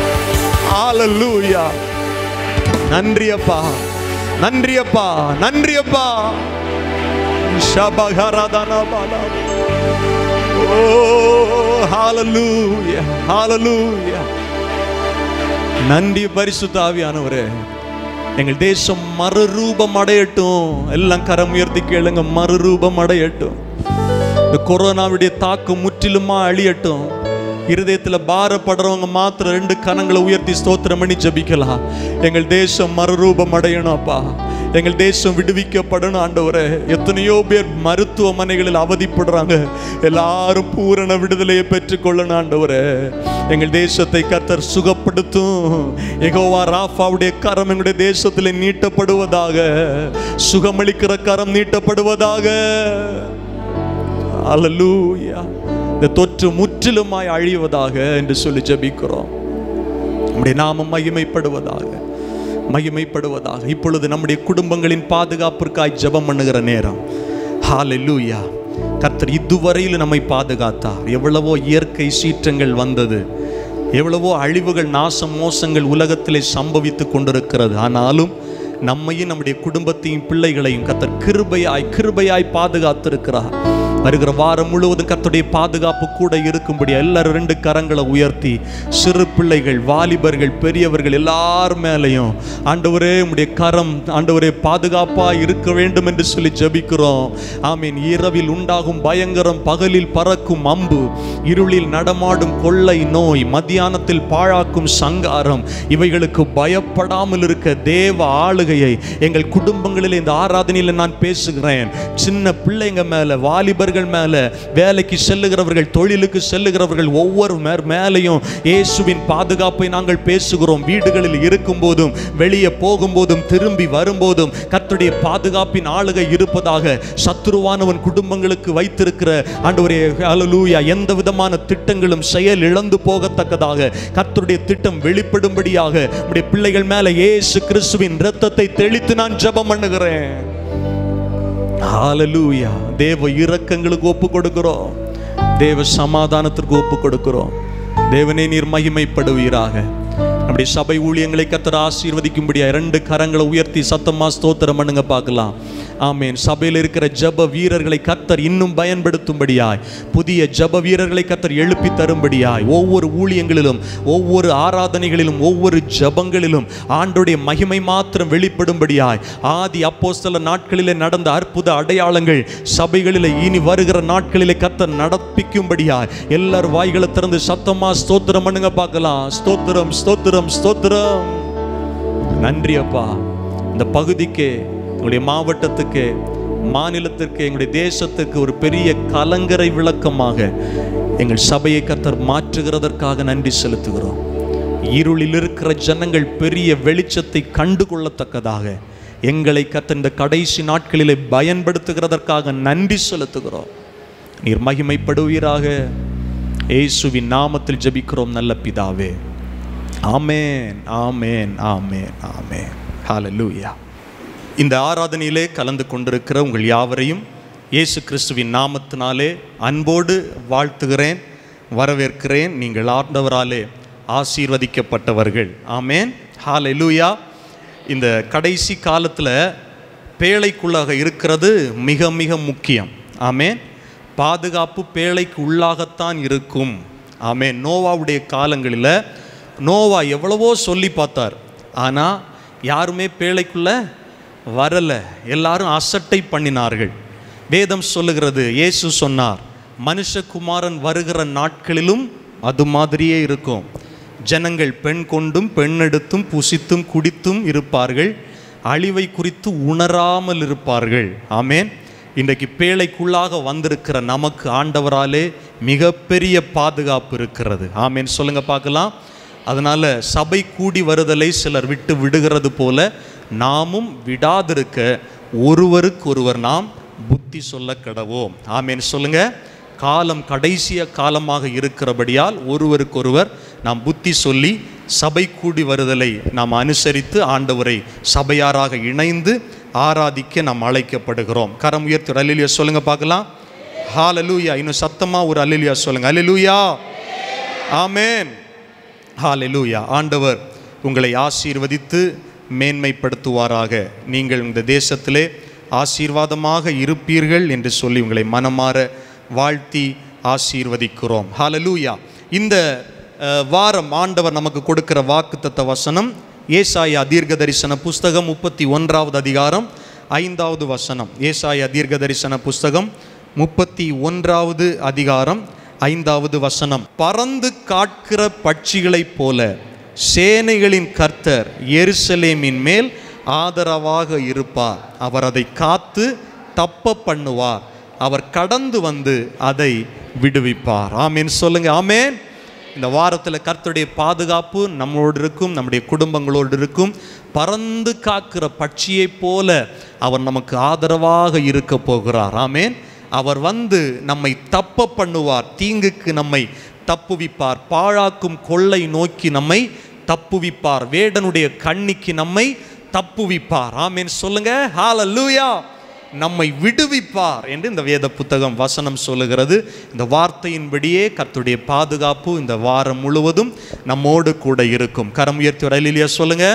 ஹalleluya நன்றி அப்பா நன்றி அப்பா நன்றி அப்பா ஷபகரதன பாலா ஓ ஹalleluya ஹalleluya நன்றி பரிசுத்த ஆவியானவரே எங்கள் தேசம் மறுரூபம் அடையட்டும் எல்லாம் கரம் உயர்த்தி கேளுங்க மறுரூபம் அடையட்டும் இந்த கொரோனாவுடைய தாக்கம் முற்றிலுமா அழியட்டும் இருதயத்தில் பாரப்படுறவங்க மாத்திரம் ரெண்டு கரங்களை உயர்த்தி ஸ்தோத்திரம் பண்ணி ஜபிக்கலாம் எங்கள் தேசம் மறுரூபம் அடையணும் அப்பா எங்கள் தேசம் விடுவிக்கப்படணும் ஆண்டவரே எத்தனையோ பேர் மருத்துவமனைகளில் அவதிப்படுறாங்க எல்லாரும் பூரண விடுதலையை பெற்றுக்கொள்ளணும் ஆண்டவரே எங்கள் தேசத்தை கத்தர் சுகப்படுத்தும் எகோவா ராஃபாவுடைய கரம் எங்களுடைய தேசத்தில் நீட்டப்படுவதாக சுகமளிக்கிற கரம் நீட்டப்படுவதாக அல்லூயா இந்த தொற்று முற்றிலுமாய் அழிவதாக என்று சொல்லி ஜெபிக்கிறோம் நம்முடைய நாமம் மகிமைப்படுவதாக மகிமைப்படுவதாக இப்பொழுது நம்முடைய குடும்பங்களின் பாதுகாப்பிற்காய் ஜெபம் பண்ணுகிற நேரம் ஹalleluya கர்த்தர் இதுவரையில் நம்மை பாதுகாத்தார் எவ்வளவோ இயற்கை சீற்றங்கள் வந்தது எவ்வளவோ அழிவுகள் நாசம் மோசங்கள் உலகத்திலே சம்பவித்து கொண்டிருக்கிறது ஆனாலும் நம்மையும் நம்முடைய குடும்பத்தையும் பிள்ளைகளையும் கர்த்தர் கிருபையாய் கிருபையாய் பாதுகாத்திருக்கிறார் வருகிற வாரம் முழுவதும் கர்த்தருடைய பாதுகாப்பு கூட இருக்கும்படி எல்லாரும் ரெண்டு கரங்களை உயர்த்தி சிறு பிள்ளைகள் வாலிபர்கள் பெரியவர்கள் எல்லார் மேலையும் ஆண்டவரே உம்முடைய கரம் ஆண்டவரே பாதுகாப்பா இருக்க வேண்டும் என்று சொல்லி ஜெபிக்கிறோம் ஆமீன் இரவில் உண்டாகும் பயங்கரம் பகலில் பறக்கும் அம்பு இருளில் நடமாடும் கொள்ளை நோய் மத்தியானத்தில் பாழாக்கும் சங்காரம் இவைகளுக்கு பயப்படாமல் இருக்க தேவ ஆளுகையை எங்கள் குடும்பங்களில் இந்த ஆராதனையில் நான் பேசுகிறேன் சின்ன பிள்ளைங்க மேல வாலிபர்கள் மேல வேலைக்கு செல்லுகிறவர்கள் தொழிலுக்கு செல்லுகிறவர்கள் ஒவ்வொரு மே- மேலையும் இயேசுவின் பாதுகாப்பை நாங்கள் பேசுகிறோம் வீடுகளில் இருக்கும் போதும் வெளியே போகும்போதும் திரும்பி வரும்போதும் கர்த்தருடைய பாதுகாப்பின் ஆளுகை இருப்பதாக சத்துருவானவன் குடும்பங்களுக்கு வைத்திருக்கிற ஆண்டவரே ஹalleluya எந்த விதமான திட்டங்களும் செயல் இழந்து போகத்தக்கதாக கர்த்தருடைய திட்டம் வெளிப்படும்படியாக நம்முடைய பிள்ளைகள் மேல இயேசு கிறிஸ்துவின் இரத்தத்தை தெளித்து நான் ஜெபம் பண்ணுகிறேன் ஹalleluya தேவ இரக்கங்களுக்கு ஒப்பு கொடுக்கிறோம் தேவ சமாதானத்திற்கு ஒப்பு கொடுக்கிறோம் தேவனே நீர் மகிமைப்படுவீராக நம்முடைய சபை ஊழியங்களை கத்தர் ஆசீர்வதிக்கும்படியா இரண்டு கரங்களை உயர்த்தி சத்தமா ஸ்தோத்திரம் பண்ணுங்க பார்க்கலாம் ஆமேன் சபையில் இருக்கிற ஜப வீரர்களை கத்தர் இன்னும் பயன்படுத்தும்படியாய் புதிய ஜப வீரர்களை கத்தர் எழுப்பி தரும்படியாய் ஒவ்வொரு ஊழியங்களிலும் ஒவ்வொரு ஆராதனைகளிலும் ஒவ்வொரு ஜபங்களிலும் ஆண்டுடைய மகிமை மாத்திரம் வெளிப்படும்படியாய் ஆதி அப்போஸ்தல நாட்களிலே நடந்த அற்புத அடையாளங்கள் சபைகளிலே இனி வருகிற நாட்களிலே கத்தர் நடப்பிக்கும்படியாய் எல்லாரும் வாய்களை திறந்து சத்தமா ஸ்தோத்திரம் பண்ணுங்க பார்க்கலாம் ஸ்தோத்திரம் ஸ்தோத்திரம் ஸ்தோத்திரம் நன்றி அப்பா இந்த பகுதிக்கு உங்களுடைய மாவட்டத்துக்கு மாநிலத்திற்கு எங்களுடைய தேசத்துக்கு ஒரு பெரிய கலங்கரை விளக்கமாக எங்கள் சபையை கர்த்தர் மாற்றுகிறதற்காக நன்றி செலுத்துகிறோம் இருளில் இருக்கிற ஜனங்கள் பெரிய வெளிச்சத்தை கண்டு கொள்ளத்தக்கதாக எங்களை கர்த்தர் இந்த கடைசி நாட்களிலே பயன்படுத்துகிறதற்காக நன்றி செலுத்துகிறோம் நீர் மகிமைப்படுவீராக இயேசுவின் நாமத்தில் ஜெபிக்கிறோம் நல்ல பிதாவே ஆமேன் ஆமேன் ஆமேன் ஆமேன் ஹalleluya இந்த ஆராதனையிலே கலந்து கொண்டிருக்கிற உங்கள் யாவரையும் இயேசு கிறிஸ்துவின் நாமத்தினாலே அன்போடு வாழ்த்துகிறேன் வரவேற்கிறேன் நீங்கள் ஆண்டவராலே ஆசீர்வதிக்கப்பட்டவர்கள் ஆமேன் ஹalleluya இந்த கடைசி காலத்தில் பேழைக்குள்ளாக இருக்கிறது மிக மிக முக்கியம் ஆமேன் பாதுகாப்பு பேழைக்கு உள்ளாகத்தான் இருக்கும் ஆமேன் நோவாவுடைய காலங்களில் நோவா எவ்வளவோ சொல்லி பார்த்தார் ஆனால் யாருமே பேழைக்குள்ள வரல எல்லாரும் அசட்டை பண்ணினார்கள் வேதம் சொல்லுகிறது இயேசு சொன்னார் மனுஷகுமாரன் வருகிற நாட்களிலும் அது மாதிரியே இருக்கும் ஜனங்கள் பெண் கொண்டும் பெண்ணெடுத்தும் புசித்தும் குடித்தும் இருப்பார்கள் அழிவை குறித்து உணராமல் இருப்பார்கள் ஆமேன் இன்றைக்கு பேழைக்குள்ளாக வந்திருக்கிற நமக்கு ஆண்டவராலே மிகப்பெரிய பாதுகாப்பு இருக்கிறது ஆமேன் சொல்லுங்க பார்க்கலாம் அதனால சபை கூடி வருதலை சிலர் விட்டு விடுகிறது போல நாமும் விடாதிருக்க ஒருவருக்கொருவர் நாம் புத்தி சொல்ல கடவோம் ஆமேன் சொல்லுங்க காலம் கடைசிய காலமாக இருக்கிறபடியால் ஒருவருக்கொருவர் நாம் புத்தி சொல்லி சபை கூடி வருதலை நாம் அனுசரித்து ஆண்டவரை சபையாராக இணைந்து ஆராதிக்க நாம் அழைக்கப்படுகிறோம் கரம் உயர்த்தி ஒரு அல்லிலியா சொல்லுங்க பார்க்கலாம் ஹாலலூயா இன்னும் சத்தமா ஒரு அல்லிலியா சொல்லுங்க அல்லிலூயா ஆமேன் ஹாலலூயா ஆண்டவர் உங்களை ஆசீர்வதித்து மேன்மைப்படுத்துவாராக நீங்கள் இந்த தேசத்திலே ஆசீர்வாதமாக இருப்பீர்கள் என்று சொல்லி உங்களை மனமாற வாழ்த்தி ஆசீர்வதிக்கிறோம் ஹalleluya இந்த அஹ், வாரம் ஆண்டவர் நமக்கு கொடுக்கிற வாக்குத்தத்த வசனம் ஏசாயா தீர்க்க தரிசன புஸ்தகம் முப்பத்தி ஒன்றாவது அதிகாரம் ஐந்தாவது வசனம் ஏசாயா தீர்க்க தரிசன புஸ்தகம் முப்பத்தி ஒன்றாவது அதிகாரம் ஐந்தாவது வசனம் பறந்து காட்கிற பட்சிகளைப் போல சேனைகளின் கர்த்தர் எருசலேமின் மேல் ஆதரவாக இருப்பார் அவர் அதை காத்து தப்ப பண்ணுவார் அவர் கடந்து வந்து அதை விடுவிப்பார் ஆமேன் சொல்லுங்க ஆமேன் இந்த வாரத்தில் கர்த்தருடைய பாதுகாப்பு நம்மளோடு இருக்கும் நம்முடைய குடும்பங்களோடு இருக்கும் பறந்து காக்கிற பட்சியைப் போல அவர் நமக்கு ஆதரவாக இருக்க போகிறார் ஆமேன் அவர் வந்து நம்மை தப்ப பண்ணுவார் தீங்குக்கு நம்மை தப்புவிப்பார் பாழாக்கும் கொள்ளை நோக்கி நம்மை தப்புவிப்பார் வேடனுடைய கண்ணிக்கு நம்மை தப்புவிப்பார் ஆமேன் சொல்லுங்க ஹalleluya நம்மை விடுவிப்பார் என்று இந்த வேத புத்தகம் வசனம் சொல்லுகிறது இந்த வார்த்தையின்படியே கர்த்தருடைய பாதுகாப்பு இந்த வாரம் முழுவதும் நம்மோடு கூட இருக்கும் கரம் உயர்த்தி ஒரு அல்லேலூயா சொல்லுங்க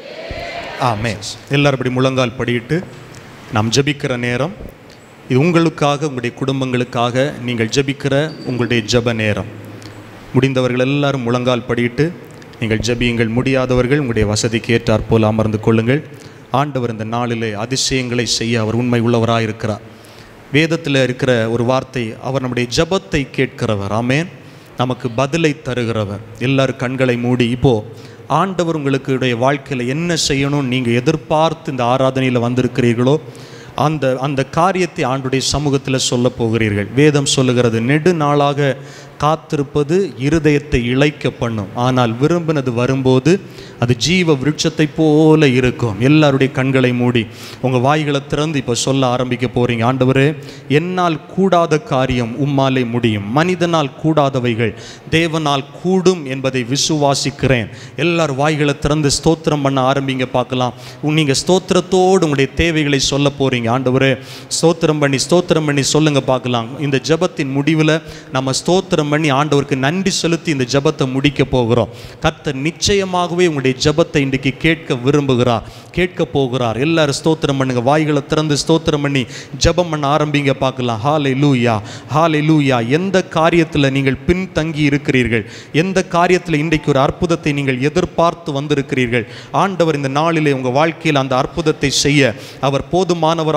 ஆமே எல்லாரும் இப்படி முழங்கால் படியிட்டு நாம் ஜெபிக்கிற நேரம் இது உங்களுக்காக உங்களுடைய குடும்பங்களுக்காக நீங்கள் ஜெபிக்கிற உங்களுடைய ஜெப நேரம் முடிந்தவர்கள் எல்லாரும் முழங்கால் படியிட்டு நீங்கள் ஜெபியுங்கள் முடியாதவர்கள் உங்களுடைய வசதிக்கு ஏற்றாற் போல் அமர்ந்து கொள்ளுங்கள் ஆண்டவர் இந்த நாளிலே அதிசயங்களை செய்ய அவர் உண்மை உள்ளவராக இருக்கிறார் வேதத்தில் இருக்கிற ஒரு வார்த்தை அவர் நம்முடைய ஜெபத்தை கேட்கிறவர் ஆமேன் நமக்கு பதிலை தருகிறவர் எல்லாரும் கண்களை மூடி இப்போ ஆண்டவர் உங்களுக்கு உடைய வாழ்க்கையில் என்ன செய்யணும் நீங்கள் எதிர்பார்த்து இந்த ஆராதனையில் வந்திருக்கிறீர்களோ அந்த அந்த காரியத்தை ஆண்டுடைய சமூகத்தில் சொல்ல போகிறீர்கள் வேதம் சொல்லுகிறது நெடு நாளாக காத்திருப்பது இருதயத்தை இழைக்க பண்ணும் ஆனால் விரும்பினது வரும்போது அது ஜீவ விருட்சத்தை போல இருக்கும் எல்லாருடைய கண்களை மூடி உங்கள் வாய்களை திறந்து இப்போ சொல்ல ஆரம்பிக்க போறீங்க ஆண்டவரே என்னால் கூடாத காரியம் உம்மாலே முடியும் மனிதனால் கூடாதவைகள் தேவனால் கூடும் என்பதை விசுவாசிக்கிறேன் எல்லார் வாய்களை திறந்து ஸ்தோத்திரம் பண்ண ஆரம்பிங்க பார்க்கலாம் உங்க- நீங்க ஸ்தோத்திரத்தோடு உங்களுடைய தேவைகளை சொல்ல போறீங்க ஆண்டவரே ஸ்தோத்திரம் பண்ணி ஸ்தோத்திரம் பண்ணி சொல்லுங்க பார்க்கலாம் இந்த ஜெபத்தின் முடிவில் நம்ம ஸ்தோத்திரம் பண்ணி ஆண்டவருக்கு நன்றி செலுத்தி இந்த ஜெபத்தை முடிக்க போகிறோம் கர்த்தர் நிச்சயமாகவே உங்களுடைய ஜெபத்தை இன்றைக்கு கேட்க விரும்புகிறார் கேட்க போகிறார் எல்லாரும் ஸ்தோத்திரம் பண்ணுங்க வாய்களை திறந்து ஸ்தோத்திரம் பண்ணி ஜெபம் பண்ண ஆரம்பிங்க பார்க்கலாம் ஹாலே லூயா ஹாலே லூயா எந்த காரியத்தில் நீங்கள் பின்தங்கி இருக்கிறீர்கள் எந்த காரியத்தில் இன்றைக்கு ஒரு அற்புதத்தை நீங்கள் எதிர்பார்த்து வந்திருக்கிறீர்கள் ஆண்டவர் இந்த நாளிலே உங்கள் வாழ்க்கையில் அந்த அற்புதத்தை செய்ய அவர் போதுமானவராக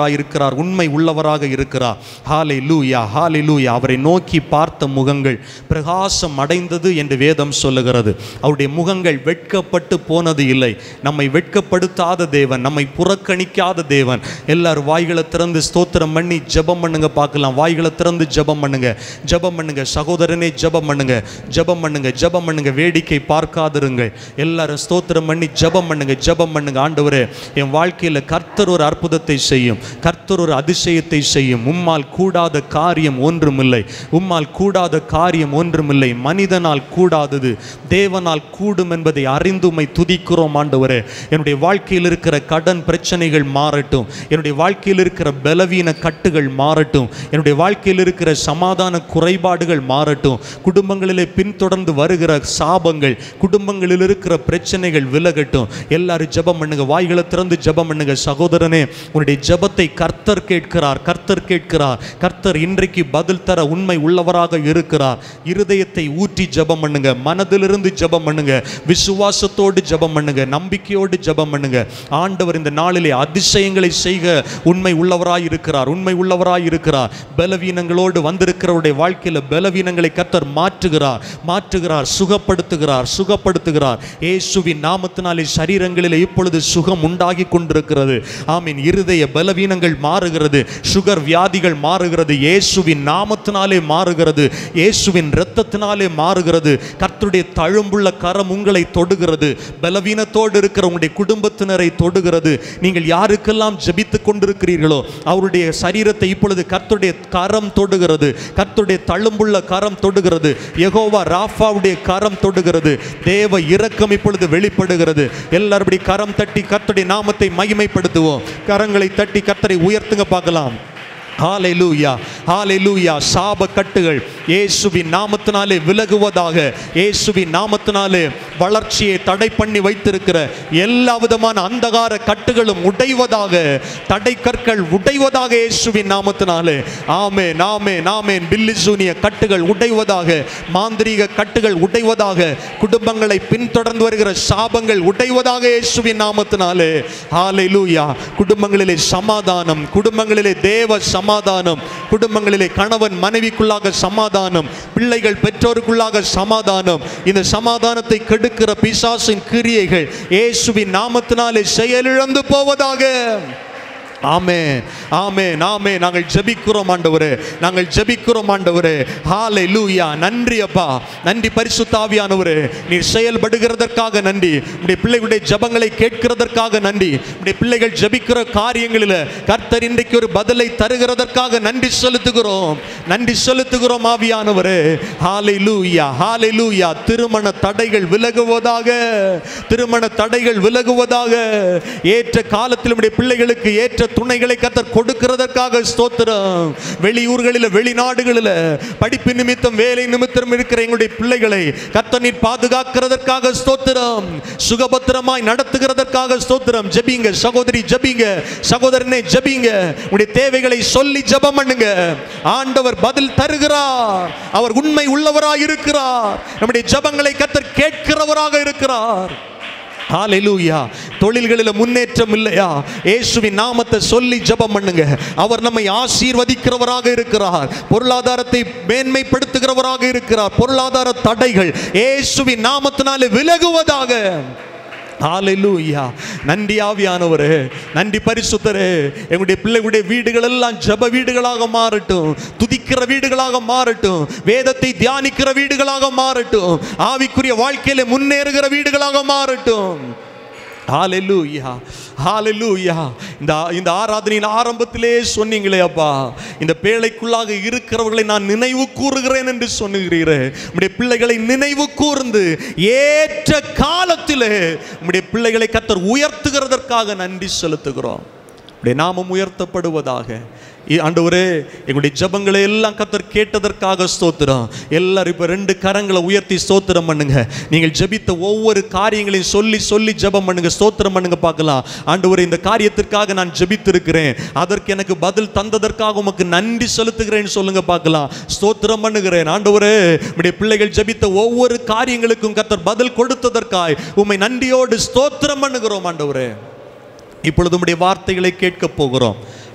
நல்லவராய் இருக்கிறார் உண்மை உள்ளவராக இருக்கிறார் ஹாலே லூயா ஹாலே லூயா அவரை நோக்கி பார்த்த முகங்கள் பிரகாசம் அடைந்தது என்று வேதம் சொல்லுகிறது அவருடைய முகங்கள் வெட்கப்பட்டு போனது இல்லை நம்மை வெட்கப்படுத்தாத தேவன் நம்மை புறக்கணிக்காத தேவன் எல்லாரும் வாய்களை திறந்து ஸ்தோத்திரம் பண்ணி ஜெபம் பண்ணுங்க பார்க்கலாம் வாய்களை திறந்து ஜெபம் பண்ணுங்க ஜெபம் பண்ணுங்க சகோதரனே ஜெபம் பண்ணுங்க ஜெபம் பண்ணுங்க ஜெபம் பண்ணுங்க வேடிக்கை பார்க்காதிருங்கள் எல்லாரும் ஸ்தோத்திரம் பண்ணி ஜெபம் பண்ணுங்க ஜெபம் பண்ணுங்க ஆண்டவரே என் வாழ்க்கையில் கர்த்தர் ஒரு அற்புதத்தை செய்யும் கர்த்தர் ஒரு அதிசயத்தை செய்யும் உம்மால் கூடாத காரியம் ஒன்றுமில்லை உம்மால் கூடாத காரியம் ஒன்றுமில்லை மனிதனால் கூடாதது தேவனால் கூடும் என்பதை அறிந்து உம்மை துதிக்கிறோம் ஆண்டவரே என்னுடைய வாழ்க்கையில் இருக்கிற கடன் பிரச்சனைகள் மாறட்டும் என்னுடைய வாழ்க்கையில் இருக்கிற பலவீன கட்டுகள் மாறட்டும் என்னுடைய வாழ்க்கையில் இருக்கிற சமாதான குறைபாடுகள் மாறட்டும் குடும்பங்களிலே பின்தொடர்ந்து வருகிற சாபங்கள் குடும்பங்களில் இருக்கிற பிரச்சனைகள் விலகட்டும் எல்லாரும் ஜெபம் பண்ணுங்க வாய்களை திறந்து ஜெபம் பண்ணுங்க சகோதரனே உன்னுடைய ஜெபத்தை கர்த்தர் கேட்கிறார் கர்த்தர் கேட்கிறார் கர்த்தர் இன்றைக்கு பதில் தர உண்மை உள்ளவராக இருக்கிறார் இருதயத்தை ஊற்றி ஜெபம் பண்ணுங்க மனதிலிருந்து ஜெபம் பண்ணுங்க விசுவாசத்தோடு ஜெபம் பண்ணுங்க நம்பிக்கையோடு ஜெபம் பண்ணுங்க ஆண்டவர் இந்த நாளிலே அதிசயங்களை செய்க உண்மை உள்ளவராய் இருக்கிறார் உண்மை உள்ளவராய் இருக்கிறார் பலவீனங்களோடு வந்திருக்கிறவருடைய வாழ்க்கையில பலவீனங்களை கர்த்தர் மாற்றுகிறார் மாற்றுகிறார் சுகப்படுத்துகிறார் சுகப்படுத்துகிறார் இயேசுவின் நாமத்தினாலே சரீரங்களிலே இப்பொழுது சுகம் உண்டாகி கொண்டிருக்கிறது ஆமீன் இருதய பலவீனங்கள் மாறுகிறது சுகர் வியாதிகள் மாறுகிறது இயேசுவின் நாமத்தினாலே மாறுகிறது இயேசுவின் இரத்தத்தினாலே மாறுகிறது கர்த்தருடைய தழும்புள்ள கரம் உங்களை தொடுகிறது பலவீனத்தோடு இருக்கிற உங்களுடைய குடும்பத்தினரை தொடுகிறது நீங்கள் யாருக்கெல்லாம் ஜெபித்துக் கொண்டிருக்கிறீர்களோ அவருடைய சரீரத்தை இப்பொழுது கர்த்தருடைய கரம் தொடுகிறது கர்த்தருடைய தழும்புள்ள கரம் தொடுகிறது யெகோவா ராஃபாவுடைய கரம் தொடுகிறது தேவ இரக்கம் இப்பொழுது வெளிப்படுகிறது எல்லாரும் இப்படி கரம் தட்டி கர்த்தருடைய நாமத்தை மகிமைப்படுத்துவோம் கரங்களை தட்டி கர்த்தரை உயர்த்துங்க பார்க்கலாம் ஹalleluya ஹalleluya சாப கட்டுகள் இயேசுவின் நாமத்தினாலே விலகுவதாக இயேசுவின் நாமத்தினாலே வளர்ச்சியை தடை பண்ணி வைத்திருக்கிற எல்லா விதமான அந்தகார கட்டுகளும் உடைவதாக தடை கற்கள் உடைவதாக இயேசுவின் நாமத்தினாலே ஆமே நாமே நாமேன் பில்லிசூனிய கட்டுகள் உடைவதாக மாந்திரீக கட்டுகள் உடைவதாக குடும்பங்களை பின்தொடர்ந்து வருகிற சாபங்கள் உடைவதாக இயேசுவின் நாமத்தினாலே ஹalleluya குடும்பங்களிலே சமாதானம் குடும்பங்களிலே தேவ சமாதானம் குடும்பங்களிலே கணவன் மனைவிக்குள்ளாக சமாதானம் பிள்ளைகள் பெற்றோருக்குள்ளாக சமாதானம் இந்த சமாதானத்தை கெடுக்கிற பிசாசின் கிரியைகள் இயேசுவின் நாமத்தினாலே செயலிழந்து போவதாக ஆமே ஆமே நாமே நாங்கள் ஜெபிக்கிறோம் ஆண்டவரே நாங்கள் ஜெபிக்கிறோம் ஆண்டவரே ஹாலே லூயா நன்றி அப்பா நன்றி பரிசுத்தாவியானவரே நீர் செயல்படுகிறதற்காக நன்றி உடைய பிள்ளைகளுடைய ஜெபங்களை கேட்கிறதற்காக நன்றி உடைய பிள்ளைகள் ஜெபிக்கிற காரியங்களில் கர்த்தர் இன்றைக்கு ஒரு பதிலை தருகிறதற்காக நன்றி செலுத்துகிறோம் நன்றி செலுத்துகிறோம் ஆவியானவரே ஹாலே லூயா ஹாலே லூயா திருமண தடைகள் விலகுவதாக திருமண தடைகள் விலகுவதாக ஏற்ற காலத்தில் உடைய பிள்ளைகளுக்கு ஏற்ற துணைகளை கத்தர் கொடுக்கிறதற்காக ஸ்தோத்திரம் வெளியூர்களில் வெளிநாடுகளில் படிப்பு நிமித்தம் வேலை நிமித்தம் இருக்கிற எங்களுடைய பிள்ளைகளை கத்தர் நீர் பாதுகாக்கிறதற்காக ஸ்தோத்திரம் சுகபத்திரமாய் நடத்துகிறதற்காக ஸ்தோத்திரம் ஜெபிங்க சகோதரி ஜெபிங்க சகோதரனே ஜெபிங்க உடைய தேவைகளை சொல்லி ஜெபம் பண்ணுங்க ஆண்டவர் பதில் தருகிறார் அவர் உண்மை உள்ளவராய் இருக்கிறார் நம்முடைய ஜெபங்களை கத்தர் கேட்கிறவராக இருக்கிறார் ஹalleluya தொழில்களில் முன்னேற்றம் இல்லையா இயேசுவின் நாமத்தை சொல்லி ஜெபம் பண்ணுங்க அவர் நம்மை ஆசீர்வதிக்கிறவராக இருக்கிறார் பொருளாதாரத்தை மேன்மைப்படுத்துகிறவராக இருக்கிறார் பொருளாதார தடைகள் இயேசுவின் நாமத்தினாலே விலகுவதாக ஹalleluya நன்றி ஆவியானவரே நன்றி பரிசுத்தரே எங்களுடைய பிள்ளைகளுடைய வீடுகள் எல்லாம் ஜெப வீடுகளாக மாறட்டும் துதிக்கிற வீடுகளாக மாறட்டும் வேதத்தை தியானிக்கிற வீடுகளாக மாறட்டும் ஆவிக்குரிய வாழ்க்கையில முன்னேறுகிற வீடுகளாக மாறட்டும் ஹalleluya ஹalleluya இந்த இந்த ஆராதனையின் ஆரம்பத்திலே சொன்னீங்களே அப்பா இந்த பேழைக்குள்ளாக இருக்கிறவர்களை நான் நினைவு கூறுகிறேன் என்று சொன்னுகிறீரே உம்முடைய பிள்ளைகளை நினைவு கூர்ந்து ஏற்ற காலத்திலே உம்முடைய பிள்ளைகளை கத்தர் உயர்த்துகிறதற்காக நன்றி செலுத்துகிறோம் உடைய நாமம் உயர்த்தப்படுவதாக இ- ஆண்டவரே எங்களுடைய ஜெபங்களை எல்லாம் கத்தர் கேட்டதற்காக ஸ்தோத்திரம் எல்லாரும் இப்போ ரெண்டு கரங்களை உயர்த்தி ஸ்தோத்திரம் பண்ணுங்க நீங்கள் ஜெபித்த ஒவ்வொரு காரியங்களையும் சொல்லி சொல்லி ஜெபம் பண்ணுங்க ஸ்தோத்திரம் பண்ணுங்க பார்க்கலாம் ஆண்டவரே இந்த காரியத்திற்காக நான் ஜெபித்திருக்கிறேன் அதற்கு எனக்கு பதில் தந்ததற்காக உமக்கு நன்றி செலுத்துகிறேன்னு சொல்லுங்க பார்க்கலாம் ஸ்தோத்திரம் பண்ணுகிறேன் ஆண்டவரே உடைய பிள்ளைகள் ஜெபித்த ஒவ்வொரு காரியங்களுக்கும் கத்தர் பதில் கொடுத்ததற்காய் உம்மை நன்றியோடு ஸ்தோத்திரம் பண்ணுகிறோம் ஆண்டவரே இப்பொழுது உம்முடைய வார்த்தைகளை கேட்க போகிறோம்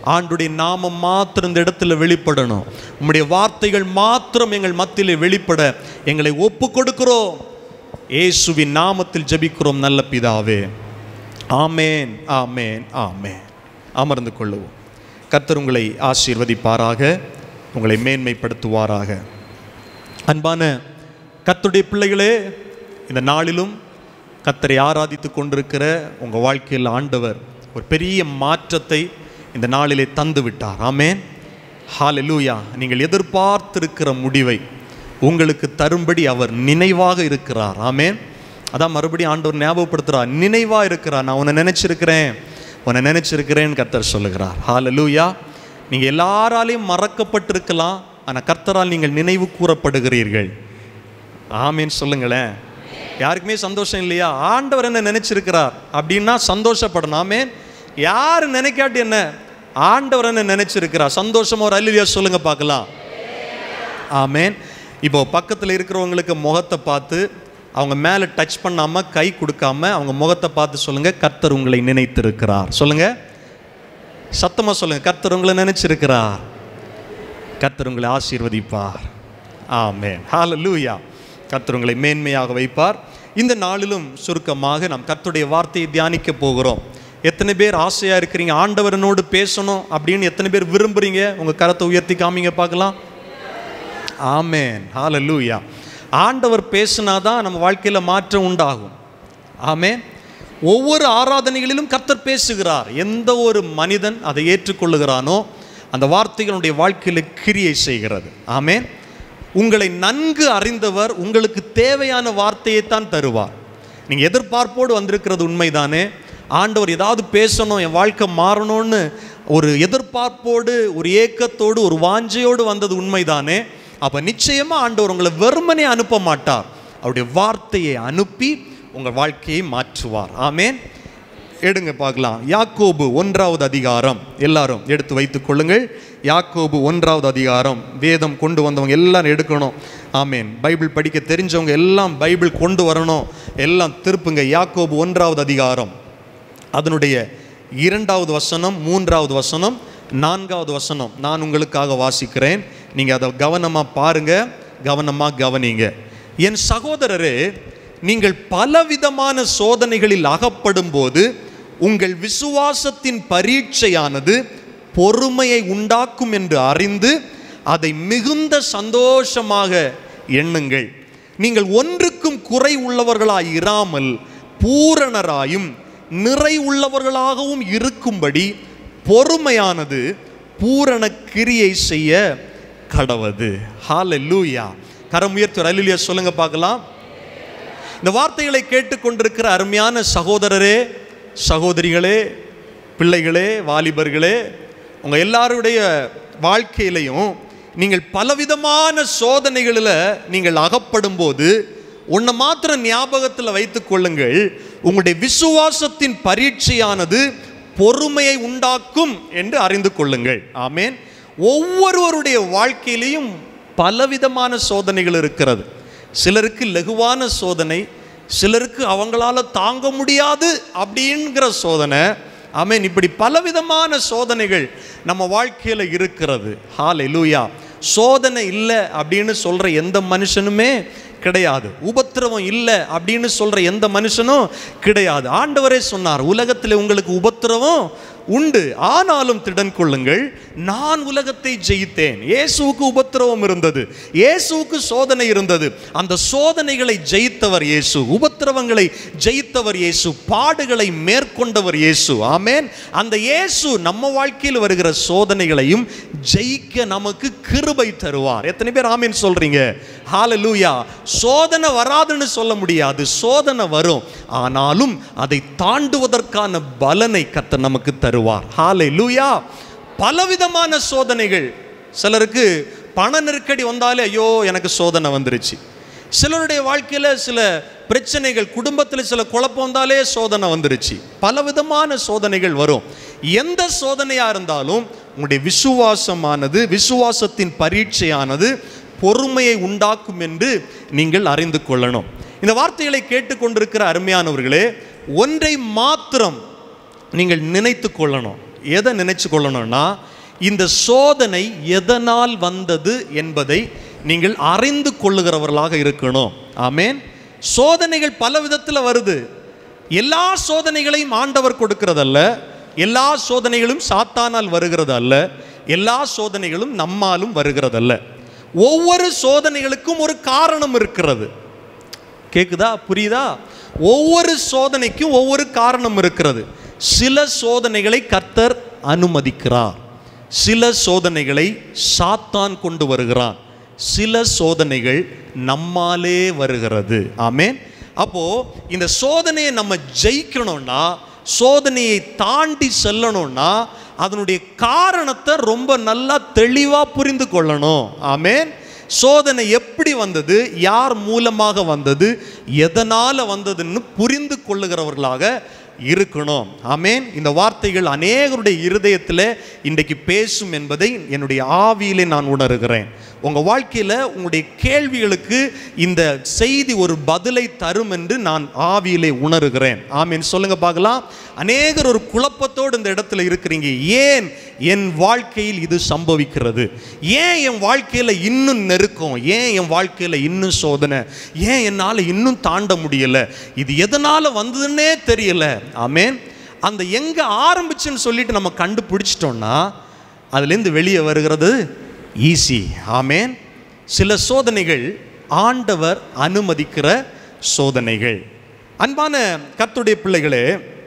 ஆண்டுடைய நாமம் மாத்திரம் இந்த இடத்துல வெளிப்படணும் உம்முடைய வார்த்தைகள் மாத்திரம் எங்கள் மத்தியிலே வெளிப்பட எங்களை ஒப்பு கொடுக்கிறோம் இயேசுவின் நாமத்தில் ஜெபிக்கிறோம் நல்ல பிதாவே ஆமேன் ஆமேன் ஆமேன் அமர்ந்து கொள்ளுவோம் கர்த்தர் உங்களை ஆசீர்வதிப்பாராக உங்களை மேன்மைப்படுத்துவாராக அன்பான கர்த்தருடைய பிள்ளைகளே இந்த நாளிலும் கர்த்தரை ஆராதித்து கொண்டிருக்கிற உங்கள் வாழ்க்கையில் ஆண்டவர் ஒரு பெரிய மாற்றத்தை இந்த நாளிலே தந்து விட்டார் ஆமேன் ஹalleluya நீங்கள் எதிர்பார்த்திருக்கிற முடிவை உங்களுக்கு தரும்படி அவர் நினைவாக இருக்கிறார் ஆமேன் அதான் மறுபடியும் ஆண்டவர் ஞாபகப்படுத்துறார் நினைவா இருக்கிறார் நான் உன்னை நினைச்சிருக்கிறேன் உன்னை நினைச்சிருக்கிறேன்னு கர்த்தர் சொல்லுகிறார் ஹalleluya நீங்க எல்லாராலையும் மறக்கப்பட்டிருக்கலாம் ஆனால் கர்த்தரால் நீங்கள் நினைவு கூறப்படுகிறீர்கள் ஆமேன்னு சொல்லுங்களேன் யாருக்குமே சந்தோஷம் இல்லையா ஆண்டவர் என்ன நினைச்சிருக்கிறார் அப்படின்னா சந்தோஷப்படணும் ஆமேன் யார் நினைக்காட்டி என்ன ஆண்டவர் என்ன நினைச்சிருக்கிறார் சந்தோஷமா ஒரு அல்லியா சொல்லுங்க பார்க்கலாம் ஆமேன் இப்போ பக்கத்தில் இருக்கிறவங்களுக்கு முகத்தை பார்த்து அவங்க மேலே டச் பண்ணாம கை கொடுக்காம அவங்க முகத்தை பார்த்து சொல்லுங்க கர்த்தர் உங்களை நினைத்திருக்கிறார் சொல்லுங்க சத்தமா சொல்லுங்க கர்த்தர் உங்களை நினைச்சிருக்கிறார் கர்த்தர் உங்களை ஆசீர்வதிப்பார் ஆமென் ஹalleluya கர்த்தர் உங்களை மேன்மையாக வைப்பார் இந்த நாளிலும் சுருக்கமாக நாம் கர்த்தருடைய வார்த்தையை தியானிக்க போகிறோம் எத்தனை பேர் ஆசையா இருக்கிறீங்க ஆண்டவரனோடு பேசணும் அப்படின்னு எத்தனை பேர் விரும்புறீங்க உங்க கரத்தை உயர்த்தி காமிங்க பார்க்கலாம் ஆமென் ஹalleluya ஆண்டவர் பேசினாதான் நம்ம வாழ்க்கையில மாற்றம் உண்டாகும் ஆமென் ஒவ்வொரு ஆராதனைகளிலும் கர்த்தர் பேசுகிறார் எந்த ஒரு மனிதன் அதை ஏற்றுக்கொள்ளுகிறானோ அந்த வார்த்தைகளுடைய வாழ்க்கையில கிரியை செய்கிறது ஆமென் உங்களை நன்கு அறிந்தவர் உங்களுக்கு தேவையான வார்த்தையை தான் தருவார் நீங்க எதிர்பார்ப்போடு வந்திருக்கிறது உண்மைதானே ஆண்டவர் ஏதாவது பேசணும் என் வாழ்க்கை மாறணும்னு ஒரு எதிர்பார்ப்போடு ஒரு ஏக்கத்தோடு ஒரு வாஞ்சையோடு வந்தது உண்மைதானே அப்ப நிச்சயமா ஆண்டவர் உங்களை வெறுமனே அனுப்ப மாட்டார் அவருடைய வார்த்தையை அனுப்பி உங்கள் வாழ்க்கையை மாற்றுவார் ஆமென் எடுங்க பார்க்கலாம் யாக்கோபு ஒன்றாவது அதிகாரம் எல்லாரும் எடுத்து வைத்துக் கொள்ளுங்கள் யாக்கோபு ஒன்றாவது அதிகாரம் வேதம் கொண்டு வந்தவங்க எல்லாரும் எடுக்கணும் ஆமேன் பைபிள் படிக்க தெரிஞ்சவங்க எல்லாம் பைபிள் கொண்டு வரணும் எல்லாம் திருப்புங்க யாக்கோபு ஒன்றாவது அதிகாரம் அதனுடைய இரண்டாவது வசனம் மூன்றாவது வசனம் நான்காவது வசனம் நான் உங்களுக்காக வாசிக்கிறேன் நீங்கள் அதை கவனமாக பாருங்க கவனமாக கவனிங்க என் சகோதரரே நீங்கள் பலவிதமான சோதனைகளில் அகப்படும் போது உங்கள் விசுவாசத்தின் பரீட்சையானது பொறுமையை உண்டாக்கும் என்று அறிந்து அதை மிகுந்த சந்தோஷமாக எண்ணுங்கள் நீங்கள் ஒன்றுக்கும் குறை உள்ளவர்களாய் இராமல் பூரணராயும் நிறை உள்ளவர்களாகவும் இருக்கும்படி பொறுமையானது பூரண கிரியை செய்ய கடவது ஹalleluya கரம் உயர்த்தி ஒரு அல்லேலூயா சொல்லுங்க பார்க்கலாம் இந்த வார்த்தைகளை கேட்டுக்கொண்டிருக்கிற அருமையான சகோதரரே சகோதரிகளே பிள்ளைகளே வாலிபர்களே உங்கள் எல்லாருடைய வாழ்க்கையிலையும் நீங்கள் பலவிதமான சோதனைகளில் நீங்கள் அகப்படும் போது ஒன்றை மாத்திரம் ஞாபகத்தில் வைத்துக் கொள்ளுங்கள் உங்களுடைய விசுவாசத்தின் பரீட்சையானது பொறுமையை உண்டாக்கும் என்று அறிந்து கொள்ளுங்கள் ஆமேன் ஒவ்வொருவருடைய வாழ்க்கையிலையும் பலவிதமான சோதனைகள் இருக்கிறது சிலருக்கு லகுவான சோதனை சிலருக்கு அவங்களால தாங்க முடியாது அப்படிங்கிற சோதனை ஆமென் இப்படி பலவிதமான சோதனைகள் நம்ம வாழ்க்கையில் இருக்கிறது ஹalleluya சோதனை இல்லை அப்படின்னு சொல்ற எந்த மனுஷனுமே கிடையாது உபத்திரவம் இல்லை அப்படின்னு சொல்ற எந்த மனுஷனும் கிடையாது ஆண்டவரே சொன்னார் உலகத்தில் உங்களுக்கு உபத்திரவம் உண்டு ஆனாலும் திடன் கொள்ளுங்கள் நான் உலகத்தை ஜெயித்தேன் இயேசுவுக்கு உபத்திரவம் இருந்தது இயேசுவுக்கு சோதனை இருந்தது அந்த சோதனைகளை ஜெயித்தவர் இயேசு உபத்திரவங்களை ஜெயித்தவர் இயேசு பாடுகளை மேற்கொண்டவர் இயேசு ஆமேன் அந்த இயேசு நம்ம வாழ்க்கையில் வருகிற சோதனைகளையும் ஜெயிக்க நமக்கு கிருபை தருவார் எத்தனை பேர் ஆமேன் சொல்றீங்க ஹalleluya சோதனை வராதுன்னு சொல்ல முடியாது சோதனை வரும் ஆனாலும் அதை தாண்டுவதற்கான பலனை கத்த நமக்கு தருவார் ஹalleluya பலவிதமான சோதனைகள் சிலருக்கு பண நெருக்கடி வந்தாலே ஐயோ எனக்கு சோதனை வந்துருச்சு சிலருடைய வாழ்க்கையில் சில பிரச்சனைகள் குடும்பத்தில் சில குழப்பம் வந்தாலே சோதனை வந்துருச்சு பலவிதமான சோதனைகள் வரும் எந்த சோதனையாக இருந்தாலும் உங்களுடைய விசுவாசமானது விசுவாசத்தின் பரீட்சையானது பொறுமையை உண்டாக்கும் என்று நீங்கள் அறிந்து கொள்ளணும் இந்த வார்த்தைகளை கேட்டுக்கொண்டிருக்கிற அருமையானவர்களே ஒன்றை மாத்திரம் நீங்கள் நினைத்து கொள்ளணும் எதை நினைச்சு கொள்ளணும்னா இந்த சோதனை எதனால் வந்தது என்பதை நீங்கள் அறிந்து கொள்ளுகிறவர்களாக இருக்கணும் ஆமேன் சோதனைகள் பல விதத்தில் வருது எல்லா சோதனைகளையும் ஆண்டவர் கொடுக்கிறதல்ல எல்லா சோதனைகளும் சாத்தானால் வருகிறது அல்ல எல்லா சோதனைகளும் நம்மாலும் வருகிறதல்ல ஒவ்வொரு சோதனைகளுக்கும் ஒரு காரணம் இருக்கிறது கேக்குதா புரியுதா ஒவ்வொரு சோதனைக்கும் ஒவ்வொரு காரணம் இருக்கிறது சில சோதனைகளை கர்த்தர் அனுமதிக்கிறார் சில சோதனைகளை சாத்தான் கொண்டு வருகிறான் சில சோதனைகள் நம்மாலே வருகிறது ஆமென் அப்போ இந்த சோதனையை நம்ம ஜெயிக்கணும்னா சோதனையை தாண்டி செல்லணும்னா அதனுடைய காரணத்தை ரொம்ப நல்லா தெளிவா புரிந்து கொள்ளணும் ஆமென் சோதனை எப்படி வந்தது யார் மூலமாக வந்தது எதனால வந்ததுன்னு புரிந்து கொள்ளுகிறவர்களாக இருக்கணும் ஆமேன் இந்த வார்த்தைகள் அநேகருடைய இருதயத்தில் இன்றைக்கு பேசும் என்பதை என்னுடைய ஆவியிலே நான் உணர்கிறேன் உங்கள் வாழ்க்கையில் உங்களுடைய கேள்விகளுக்கு இந்த செய்தி ஒரு பதிலை தரும் என்று நான் ஆவியிலே உணர்கிறேன் ஆமீன் சொல்லுங்க பார்க்கலாம் அநேகர் ஒரு குழப்பத்தோடு இந்த இடத்துல இருக்கிறீங்க ஏன் என் வாழ்க்கையில் இது சம்பவிக்கிறது ஏன் என் வாழ்க்கையில் இன்னும் நெருக்கம் ஏன் என் வாழ்க்கையில் இன்னும் சோதனை ஏன் என்னால் இன்னும் தாண்ட முடியல இது எதனால் வந்ததுன்னே தெரியல ஆமேன் அந்த எங்கே ஆரம்பிச்சுன்னு சொல்லிட்டு நம்ம கண்டுபிடிச்சிட்டோம்னா அதுலேருந்து வெளியே வருகிறது ஈஸி ஆமேன் சில சோதனைகள் ஆண்டவர் அனுமதிக்கிற சோதனைகள் அன்பான கர்த்தருடைய பிள்ளைகளே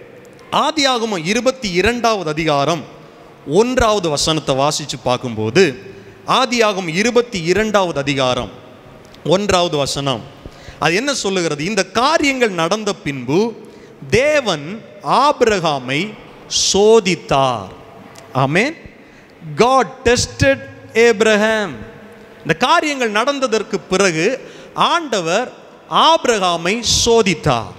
ஆதியாகமம் இருபத்தி இரண்டாவது அதிகாரம் ஒன்றாவது வசனத்தை வாசித்து பார்க்கும்போது ஆதியாகம் இருபத்தி இரண்டாவது அதிகாரம் ஒன்றாவது வசனம் அது என்ன சொல்லுகிறது இந்த காரியங்கள் நடந்த பின்பு தேவன் ஆபிரகாமை சோதித்தார் ஆமென் காட் டெஸ்டட் ஏப்ரஹாம் இந்த காரியங்கள் நடந்ததற்கு பிறகு ஆண்டவர் ஆபிரகாமை சோதித்தார்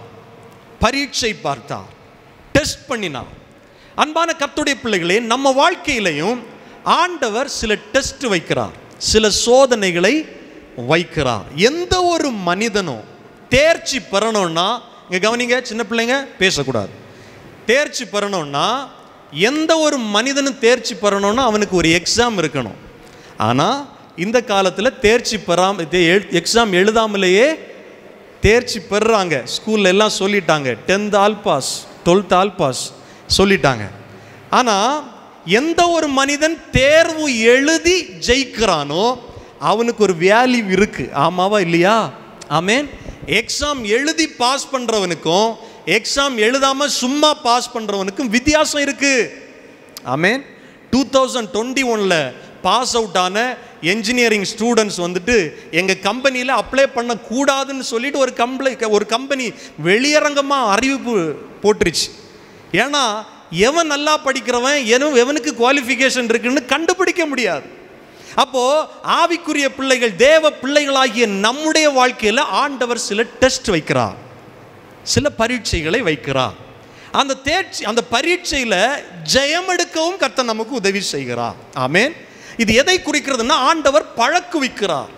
பரீட்சை பார்த்தார் டெஸ்ட் பண்ணினார் அன்பான கர்த்தருடைய பிள்ளைகளே நம்ம வாழ்க்கையிலையும் ஆண்டவர் சில டெஸ்ட் வைக்கிறார் சில சோதனைகளை வைக்கிறார் எந்த ஒரு மனிதனும் தேர்ச்சி பெறணும்னா இங்க கவனிங்க சின்ன பிள்ளைங்க பேசக்கூடாது தேர்ச்சி பெறணும்னா எந்த ஒரு மனிதனும் தேர்ச்சி பெறணும்னா அவனுக்கு ஒரு எக்ஸாம் இருக்கணும் ஆனால் இந்த காலத்தில் தேர்ச்சி பெறாம எக்ஸாம் எழுதாமலேயே தேர்ச்சி பெறுறாங்க ஸ்கூல்ல எல்லாம் சொல்லிட்டாங்க tenth all pass twelfth all pass சொல்லிட்டாங்க ஆனால் எந்த ஒரு மனிதன் தேர்வு எழுதி ஜெயிக்கிறானோ அவனுக்கு ஒரு வேல்யூ இருக்கு ஆமாவா இல்லையா ஆமேன் எக்ஸாம் எழுதி பாஸ் பண்றவனுக்கும் எக்ஸாம் எழுதாம சும்மா பாஸ் பண்றவனுக்கும் வித்தியாசம் இருக்கு ஆமேன் டூ தௌசண்ட் டுவெண்ட்டி ஒனில் பாஸ் அவுட் ஆன என்ஜினியரிங் ஸ்டூடெண்ட்ஸ் வந்துட்டு எங்கள் கம்பெனியில் அப்ளை பண்ணக்கூடாதுன்னு சொல்லிட்டு ஒரு கம்ப்ளை ஒரு கம்பெனி வெளியரங்கமாக அறிவிப்பு போட்டுருச்சு ஏன்னா எவன் நல்லா படிக்கிறவன் எவன் எவனுக்கு குவாலிஃபிகேஷன் இருக்குன்னு கண்டுபிடிக்க முடியாது அப்போ ஆவிக்குரிய பிள்ளைகள் தேவ பிள்ளைகளாகிய நம்முடைய வாழ்க்கையில் ஆண்டவர் சில டெஸ்ட் வைக்கிறார் சில பரீட்சைகளை வைக்கிறார் அந்த தேர்ச்சி அந்த பரீட்சையில் ஜெயம் எடுக்கவும் கர்த்தர் நமக்கு உதவி செய்கிறார் ஆமென் இது எதை குறிக்கிறதுன்னா ஆண்டவர் பழக்குவிக்கிறார்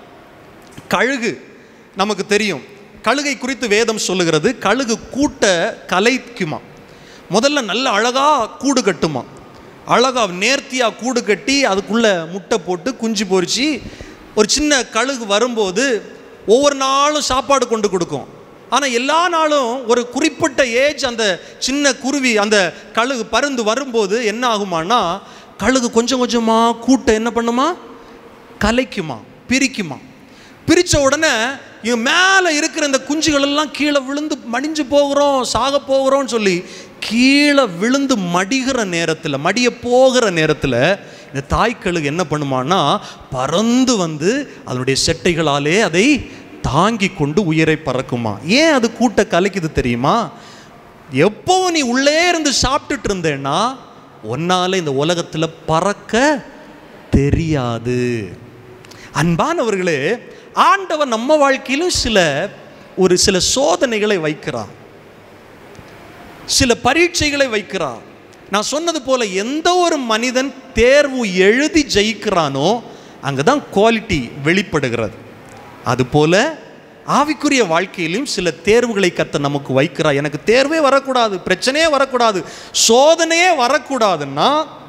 கழுகு நமக்கு தெரியும் கழுகை குறித்து வேதம் சொல்லுகிறது கழுகு கூட்ட கலைக்குமா முதல்ல நல்ல அழகா கூடு கட்டுமா அழகா நேர்த்தியா கூடு கட்டி அதுக்குள்ள முட்டை போட்டு குஞ்சு பொரிச்சு ஒரு சின்ன கழுகு வரும்போது ஒவ்வொரு நாளும் சாப்பாடு கொண்டு கொடுக்கும் ஆனால் எல்லா நாளும் ஒரு குறிப்பிட்ட ஏஜ் அந்த சின்ன குருவி அந்த கழுகு பருந்து வரும்போது என்ன ஆகுமானா கழுகு கொஞ்சம் கொஞ்சமாக கூட்டை என்ன பண்ணுமா கலைக்குமா பிரிக்குமா பிரித்த உடனே இவன் மேலே இருக்கிற இந்த குஞ்சுகள் எல்லாம் கீழே விழுந்து மடிஞ்சு போகிறோம் சாக போகிறோம்னு சொல்லி கீழே விழுந்து மடிகிற நேரத்தில் மடிய போகிற நேரத்தில் இந்த தாய்க்கழுகு என்ன பண்ணுமான்னா பறந்து வந்து அதனுடைய செட்டைகளாலே அதை தாங்கி கொண்டு உயிரை பறக்குமா ஏன் அது கூட்ட கலைக்குது தெரியுமா எப்பவும் நீ உள்ளே இருந்து சாப்பிட்டுட்டு இருந்தேன்னா உன்னால இந்த உலகத்தில் பறக்க தெரியாது அன்பானவர்களே ஆண்டவர் நம்ம வாழ்க்கையிலும் சில ஒரு சில சோதனைகளை வைக்கிறார் சில பரீட்சைகளை வைக்கிறார் நான் சொன்னது போல எந்த ஒரு மனிதன் தேர்வு எழுதி ஜெயிக்கிறானோ அங்கே தான் குவாலிட்டி வெளிப்படுகிறது அதுபோல ஆவிக்குரிய வாழ்க்கையிலும் சில தேர்வுகளை கத்த நமக்கு வைக்கிறார் எனக்கு தேர்வே வரக்கூடாது பிரச்சனையே வரக்கூடாது சோதனையே வரக்கூடாதுன்னா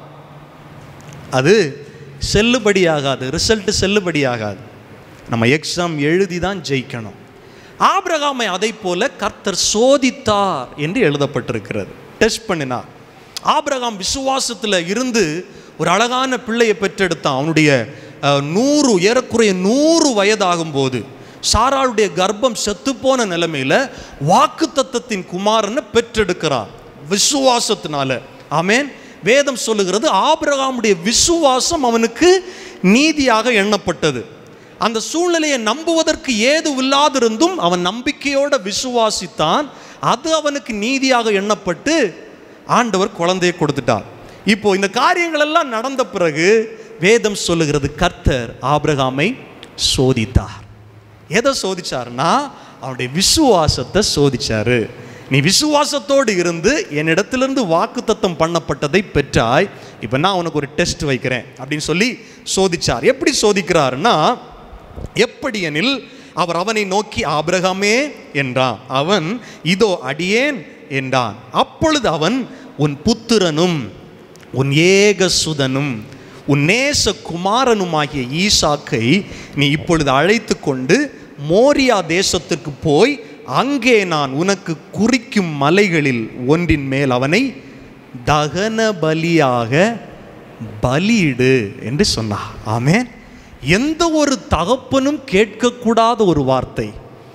அது செல்லுபடியாகாது ரிசல்ட் செல்லுபடியாகாது நம்ம எக்ஸாம் எழுதி தான் ஜெயிக்கணும் ஆபிரகாமை அதை போல கர்த்தர் சோதித்தார் என்று எழுதப்பட்டிருக்கிறது டெஸ்ட் பண்ணினார் ஆபிரகாம் விசுவாசத்தில் இருந்து ஒரு அழகான பிள்ளையை பெற்றெடுத்தான் அவனுடைய அஹ், நூறு ஏறக்குறைய நூறு வயதாகும் போது சாராளுடைய கர்ப்பம் செத்துப்போன நிலைமையில வாக்கு தத்தத்தின் குமாரனை பெற்றெடுக்கிறார் விசுவாசத்தினால ஆமென் வேதம் சொல்லுகிறது ஆபிரகாமுடைய விசுவாசம் அவனுக்கு நீதியாக எண்ணப்பட்டது அந்த சூழ்நிலையை நம்புவதற்கு ஏது இல்லாதிருந்தும் அவன் நம்பிக்கையோட விசுவாசித்தான் அது அவனுக்கு நீதியாக எண்ணப்பட்டு ஆண்டவர் குழந்தையை கொடுத்துட்டார் இப்போ இந்த காரியங்கள் எல்லாம் நடந்த பிறகு வேதம் சொல்லுகிறது கர்த்தர் ஆபிரகாமை சோதித்தார் எதை சோதிச்சாருன்னா அவனுடைய விசுவாசத்தை சோதிச்சாரு நீ விசுவாசத்தோடு இருந்து என்னிடத்திலிருந்து வாக்குத்தத்தம் பண்ணப்பட்டதை பெற்றாய் இப்போ நான் உனக்கு ஒரு டெஸ்ட் வைக்கிறேன் அப்படின்னு சொல்லி சோதிச்சார் எப்படி சோதிக்கிறாருன்னா எப்படி எனில் அவர் அவனை நோக்கி ஆபிரகாமே என்றான் அவன் இதோ அடியேன் என்றான் அப்பொழுது அவன் உன் புத்திரனும் உன் ஏக சுதனும் உன் நேச குமாரனுமாகிய ஈசாக்கை நீ இப்பொழுது அழைத்து கொண்டு மோரியா தேசத்திற்கு போய் அங்கே நான் உனக்கு குறிக்கும் மலைகளில் ஒன்றின் மேல் அவனை தகன பலியாக பலியிடு என்று சொன்னார் ஆமென் எந்த ஒரு தகப்பனும் கேட்கக்கூடாத ஒரு வார்த்தை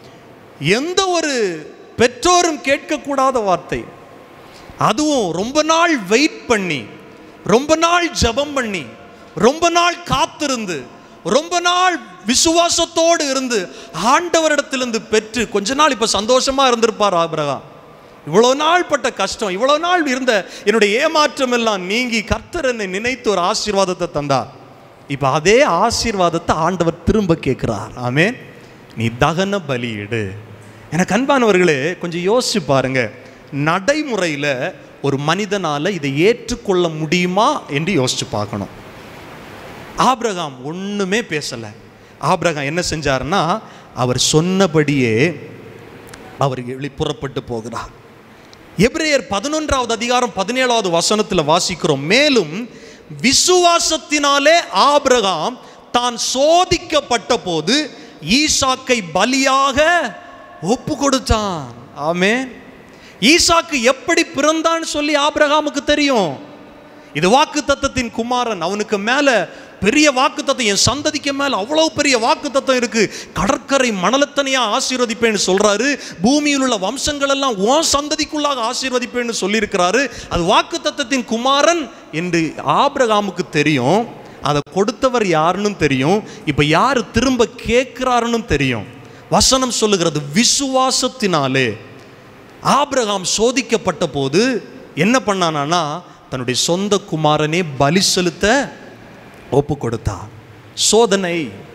எந்த ஒரு பெற்றோரும் கேட்கக்கூடாத வார்த்தை அதுவும் ரொம்ப நாள் வெயிட் பண்ணி ரொம்ப நாள் ஜெபம் பண்ணி ரொம்ப நாள் காத்திருந்து ரொம்ப நாள் விசுவாசத்தோடு இருந்து ஆண்டவரிடத்திலிருந்து பெற்று கொஞ்ச நாள் இப்ப சந்தோஷமா இருந்திருப்பார் ஆபிரகாம் இவ்வளவு நாள் பட்ட கஷ்டம் இவ்வளவு நாள் இருந்த என்னுடைய ஏமாற்றம் எல்லாம் நீங்கி கர்த்தர் என்னை நினைத்து ஒரு ஆசீர்வாதத்தை தந்தார் இப்ப அதே ஆசீர்வாதத்தை ஆண்டவர் திரும்ப கேட்கிறார் ஆமென் நீ தகன பலியிடு எனக்கு அன்பானவர்களே கொஞ்சம் யோசிச்சு பாருங்க நடைமுறையில ஒரு மனிதனால இதை ஏற்றுக்கொள்ள முடியுமா என்று யோசிச்சு பார்க்கணும் ஆபிரகாம் ஒண்ணுமே பேசல ஆபிரகாம் என்ன செஞ்சாருன்னா அவர் சொன்னபடியே அவர் வெளி- புறப்பட்டு போகிறார் எபிரேயர் பதினொன்றாவது அதிகாரம் பதினேழாவது வசனத்தில் வாசிக்கிறோம் மேலும் விசுவாசத்தினாலே ஆபிரகாம் தான் சோதிக்கப்பட்ட போது ஈசாக்கை பலியாக ஒப்பு கொடுத்தான் ஆமே ஈசாக்கு எப்படி பிறந்தான்னு சொல்லி ஆபிரகாமுக்கு தெரியும் இது வாக்கு தத்தத்தின் குமாரன் அவனுக்கு மேல பெரிய வாக்கு தத்தம் என் சந்ததிக்கு மேல அவ்வளவு பெரிய வாக்கு தத்தம் இருக்கு கடற்கரை மணலத்தனையா ஆசீர்வதிப்பேன்னு சொல்றாரு பூமியில் உள்ள வம்சங்கள் எல்லாம் உன் சந்ததிக்குள்ளாக ஆசீர்வதிப்பேன்னு சொல்லியிருக்கிறாரு அது வாக்கு தத்தத்தின் குமாரன் என்று ஆபிரகாமுக்கு தெரியும் அதை கொடுத்தவர் யாருன்னு தெரியும் இப்போ யார் திரும்ப கேட்கிறாருன்னு தெரியும் வசனம் சொல்லுகிறது விசுவாசத்தினாலே ஆபிரகாம் சோதிக்கப்பட்ட போது என்ன பண்ணானா தன்னுடைய சொந்த குமாரனே பலி செலுத்த ஒப்பு கொடுத்தார் சோதனை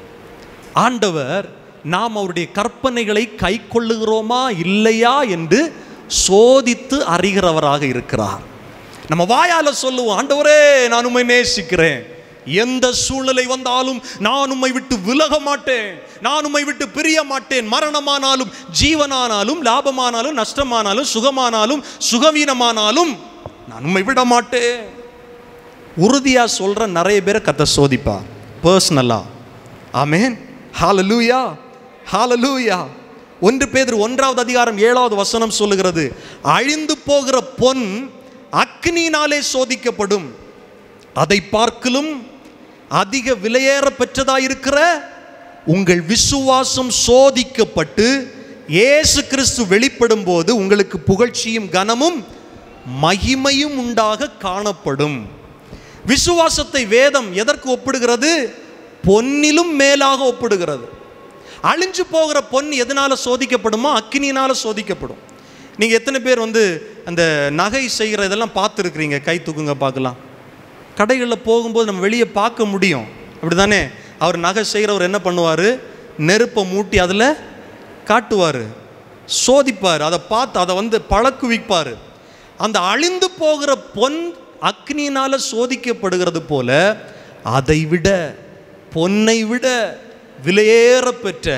ஆண்டவர் நாம் அவருடைய கற்பனைகளை கை கொள்ளுகிறோமா இல்லையா என்று சோதித்து அறிகிறவராக இருக்கிறார் நம்ம வாயால சொல்லுவோம் ஆண்டவரே நான் உம்மை நேசிக்கிறேன் எந்த சூழ்நிலை வந்தாலும் நான் உம்மை விட்டு விலக மாட்டேன் நான் உம்மை விட்டு பிரிய மாட்டேன் மரணமானாலும் ஜீவனானாலும் லாபமானாலும் நஷ்டமானாலும் சுகமானாலும் சுகவீனமானாலும் நான் உம்மை விட மாட்டேன் உறுதியா சொல்ற நிறைய பேரை கத்த சோதிப்பார் பர்சனலா ஆமென் ஹalleluya ஹalleluya ஒன்று பேதுரு ஒன்றாவது அதிகாரம் ஏழாவது வசனம் சொல்லுகிறது அழிந்து போகிற பொன் அக்னியினாலே சோதிக்கப்படும் அதை பார்க்கலும் அதிக விலையேற பெற்றதாயிருக்கிற உங்கள் விசுவாசம் சோதிக்கப்பட்டு இயேசு கிறிஸ்து வெளிப்படும் போது உங்களுக்கு புகழ்ச்சியும் கனமும் மகிமையும் உண்டாக காணப்படும் விசுவாசத்தை வேதம் எதற்கு ஒப்பிடுகிறது பொன்னிலும் மேலாக ஒப்பிடுகிறது அழிஞ்சு போகிற பொன் எதனால சோதிக்கப்படுமோ அக்கினியினால சோதிக்கப்படும் நீங்க எத்தனை பேர் வந்து அந்த நகை செய்கிற இதெல்லாம் பார்த்துருக்குறீங்க கை தூக்குங்க பார்க்கலாம் கடைகளில் போகும்போது நம்ம வெளியே பார்க்க முடியும் அப்படிதானே அவர் நகை செய்கிறவர் என்ன பண்ணுவார் நெருப்பை மூட்டி அதில் காட்டுவார் சோதிப்பார் அதை பார்த்து அதை வந்து பழக்குவிப்பார் அந்த அழிந்து போகிற பொன் அக்னியினால் சோதிக்கப்படுகிறது போல அதை விட பொன்னை விட விலையேற பெற்ற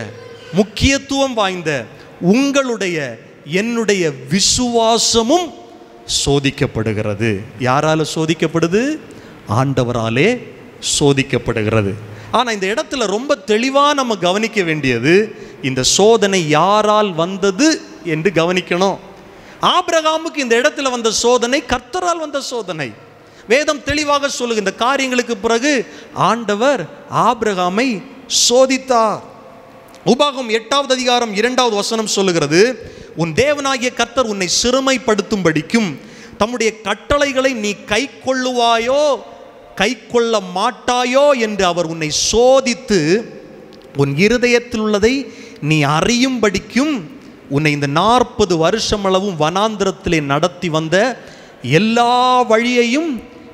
முக்கியத்துவம் வாய்ந்த உங்களுடைய என்னுடைய விசுவாசமும் சோதிக்கப்படுகிறது யாரால சோதிக்கப்படுது ஆண்டவராலே சோதிக்கப்படுகிறது ஆனா இந்த இடத்துல ரொம்ப தெளிவா நம்ம கவனிக்க வேண்டியது இந்த சோதனை யாரால் வந்தது என்று கவனிக்கணும் ஆபிரகாமுக்கு இந்த இடத்துல வந்த சோதனை கர்த்தரால் வந்த சோதனை வேதம் தெளிவாக சொல்லுங்க இந்த காரியங்களுக்கு பிறகு ஆண்டவர் ஆபிரகாமை சோதித்தார் உபாகம் எட்டாவது அதிகாரம் இரண்டாவது வசனம் சொல்லுகிறது உன் தேவனாகிய கர்த்தர் உன்னை சிறுமைப்படுத்தும்படிக்கும் தம்முடைய கட்டளைகளை நீ கை கொள்ளுவாயோ கை கொள்ள மாட்டாயோ என்று அவர் உன்னை சோதித்து உன் இருதயத்தில் உள்ளதை நீ அறியும்படிக்கும் உன்னை இந்த நாற்பது வருஷம் அளவும் வனாந்திரத்திலே நடத்தி வந்த எல்லா வழியையும்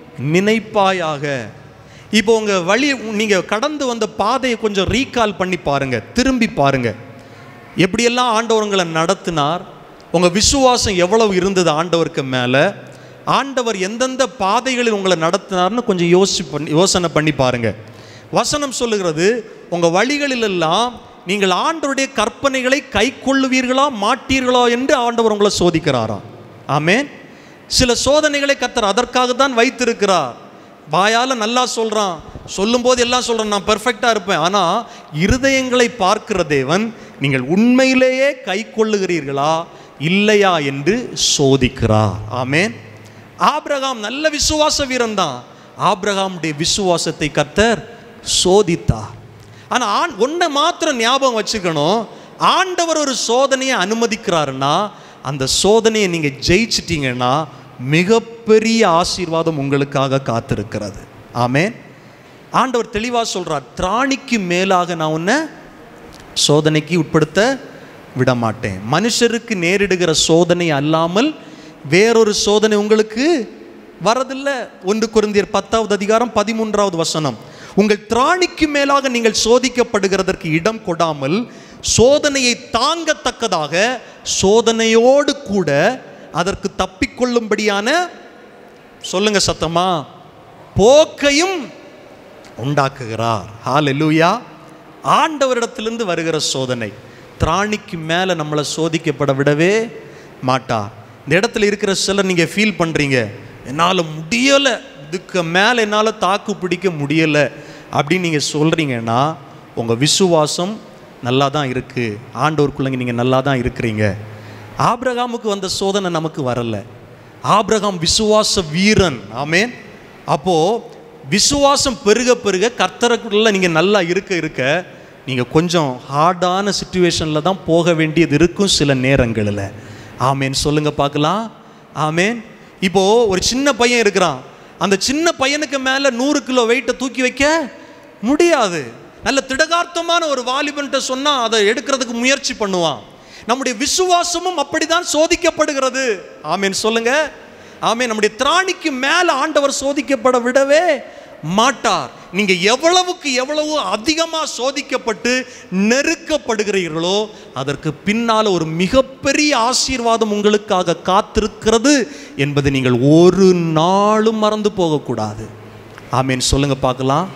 நினைப்பாயாக இப்போ உங்க வழி நீங்க கடந்து வந்த பாதையை கொஞ்சம் ரீகால் பண்ணி பாருங்க திரும்பி பாருங்க எப்படியெல்லாம் ஆண்டவர் உங்களை நடத்தினார் உங்க விசுவாசம் எவ்வளவு இருந்தது ஆண்டவருக்கு மேல ஆண்டவர் எந்தெந்த பாதைகளில் உங்களை நடத்தினார்னு கொஞ்சம் யோசி பண்ணி யோசனை பண்ணி பாருங்க வசனம் சொல்லுகிறது உங்க வழிகளிலெல்லாம் நீங்கள் ஆண்டவருடைய கற்பனைகளை கை கொள்ளுவீர்களா மாட்டீர்களா என்று ஆண்டவர் உங்களை சோதிக்கிறாராம் ஆமென் சில சோதனைகளை கத்தர் அதற்காக தான் வைத்திருக்கிறார் வாயால நல்லா சொல்றான் சொல்லும்போது எல்லாம் சொல்றான் நான் பெர்ஃபெக்டா இருப்பேன் ஆனா இருதயங்களை பார்க்கிற தேவன் நீங்கள் உண்மையிலேயே கை கொள்ளுகிறீர்களா இல்லையா என்று சோதிக்கிறார் ஆமென் ஆபிரகாம் நல்ல விசுவாச வீரன் தான் ஆபிரகாமுடைய விசுவாசத்தை கத்தர் சோதித்தார் ஆனா ஆண் ஒன்றை மாத்திரம் ஞாபகம் வச்சுக்கணும் ஆண்டவர் ஒரு சோதனையை அனுமதிக்கிறாருன்னா அந்த சோதனையை நீங்க ஜெயிச்சிட்டீங்கன்னா மிகப்பெரிய ஆசீர்வாதம் உங்களுக்காக காத்திருக்கிறது ஆமென் ஆண்டவர் தெளிவா சொல்றார் திராணிக்கு மேலாக நான் உன்னை சோதனைக்கு உட்படுத்த விட மாட்டேன் மனுஷருக்கு நேரிடுகிற சோதனை அல்லாமல் வேறொரு சோதனை உங்களுக்கு வரதில்லை ஒன்று குருந்தியர் பத்தாவது அதிகாரம் பதிமூன்றாவது வசனம் உங்கள் திராணிக்கு மேலாக நீங்கள் சோதிக்கப்படுகிறதற்கு இடம் கொடாமல் சோதனையை தாங்கத்தக்கதாக சோதனையோடு கூட அதற்கு தப்பிக்கொள்ளும்படியான சொல்லுங்க சத்தமா போக்கையும் உண்டாக்குகிறார் ஹalleluya ஆண்டவரிடத்திலிருந்து வருகிற சோதனை திராணிக்கு மேலே நம்மளை சோதிக்கப்பட விடவே மாட்டார் இந்த இடத்துல இருக்கிற சிலர் நீங்கள் ஃபீல் பண்ணுறீங்க என்னால் முடியலை இதுக்கு மேலே என்னால் தாக்கு பிடிக்க முடியலை அப்படின்னு நீங்கள் சொல்கிறீங்கன்னா உங்கள் விசுவாசம் நல்லா தான் இருக்குது ஆண்டவருக்குள்ளங்க நீங்கள் நல்லா தான் இருக்கிறீங்க ஆபிரகாமுக்கு வந்த சோதனை நமக்கு வரல ஆபிரகாம் விசுவாச வீரன் ஆமேன் அப்போ விசுவாசம் பெருக பெருக கர்த்தருக்குள்ள நீங்க நல்லா இருக்க இருக்க நீங்க கொஞ்சம் ஹார்டான சுச்சுவேஷன்ல தான் போக வேண்டியது இருக்கும் சில நேரங்களில் ஆமேன் சொல்லுங்க பார்க்கலாம் ஆமேன் இப்போ ஒரு சின்ன பையன் இருக்கிறான் அந்த சின்ன பையனுக்கு மேல நூறு கிலோ வெயிட்டை தூக்கி வைக்க முடியாது நல்ல திடகார்த்தமான ஒரு வாலிபன்ட்ட சொன்னா அதை எடுக்கிறதுக்கு முயற்சி பண்ணுவான் நம்முடைய விசுவாசமும் அப்படிதான் சோதிக்கப்படுகிறது ஆமேன் சொல்லுங்க ஆமே நம்முடைய திராணிக்கு மேல ஆண்டவர் சோதிக்கப்பட விடவே மாட்டார் நீங்க எவ்வளவுக்கு எவ்வளவு அதிகமா சோதிக்கப்பட்டு நெருக்கப்படுகிறீர்களோ அதற்கு பின்னால ஒரு மிகப்பெரிய ஆசீர்வாதம் உங்களுக்காக காத்திருக்கிறது என்பதை நீங்கள் ஒரு நாளும் மறந்து போகக்கூடாது ஆமேன் சொல்லுங்க பார்க்கலாம்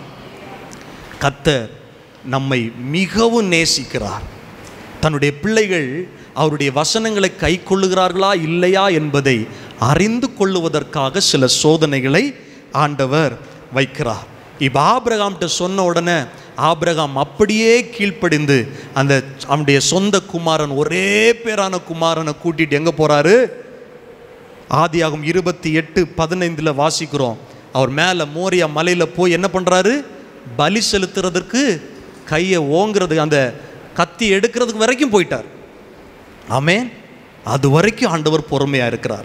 கத்தர் நம்மை மிகவும் நேசிக்கிறார் தன்னுடைய பிள்ளைகள் அவருடைய வசனங்களை கை கொள்ளுகிறார்களா இல்லையா என்பதை அறிந்து கொள்ளுவதற்காக சில சோதனைகளை ஆண்டவர் வைக்கிறார் இப்போ ஆபிரகாம்கிட்ட சொன்ன உடனே ஆபிரகாம் அப்படியே கீழ்ப்படிந்து அந்த அவனுடைய சொந்த குமாரன் ஒரே பேரான குமாரனை கூட்டிட்டு எங்க போறாரு ஆதியாகும் இருபத்தி எட்டு பதினைந்தில் வாசிக்கிறோம் அவர் மேலே மோரியா மலையில் போய் என்ன பண்ணுறாரு பலி செலுத்துறதுக்கு கையை ஓங்குறது அந்த கத்தி எடுக்கிறதுக்கு வரைக்கும் போயிட்டார் ஆமென் அது வரைக்கும் ஆண்டவர் பொறுமையாக இருக்கிறார்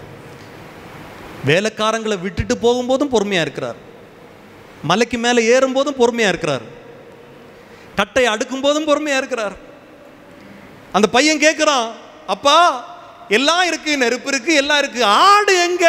வேலைக்காரங்களை விட்டுட்டு போகும்போதும் பொறுமையாக இருக்கிறார் மலைக்கு மேலே ஏறும்போதும் பொறுமையாக இருக்கிறார் கட்டை அடுக்கும் போதும் பொறுமையாக இருக்கிறார் அந்த பையன் கேட்குறான் அப்பா எல்லாம் இருக்கு நெருப்பு இருக்கு எல்லாம் இருக்கு ஆடு எங்க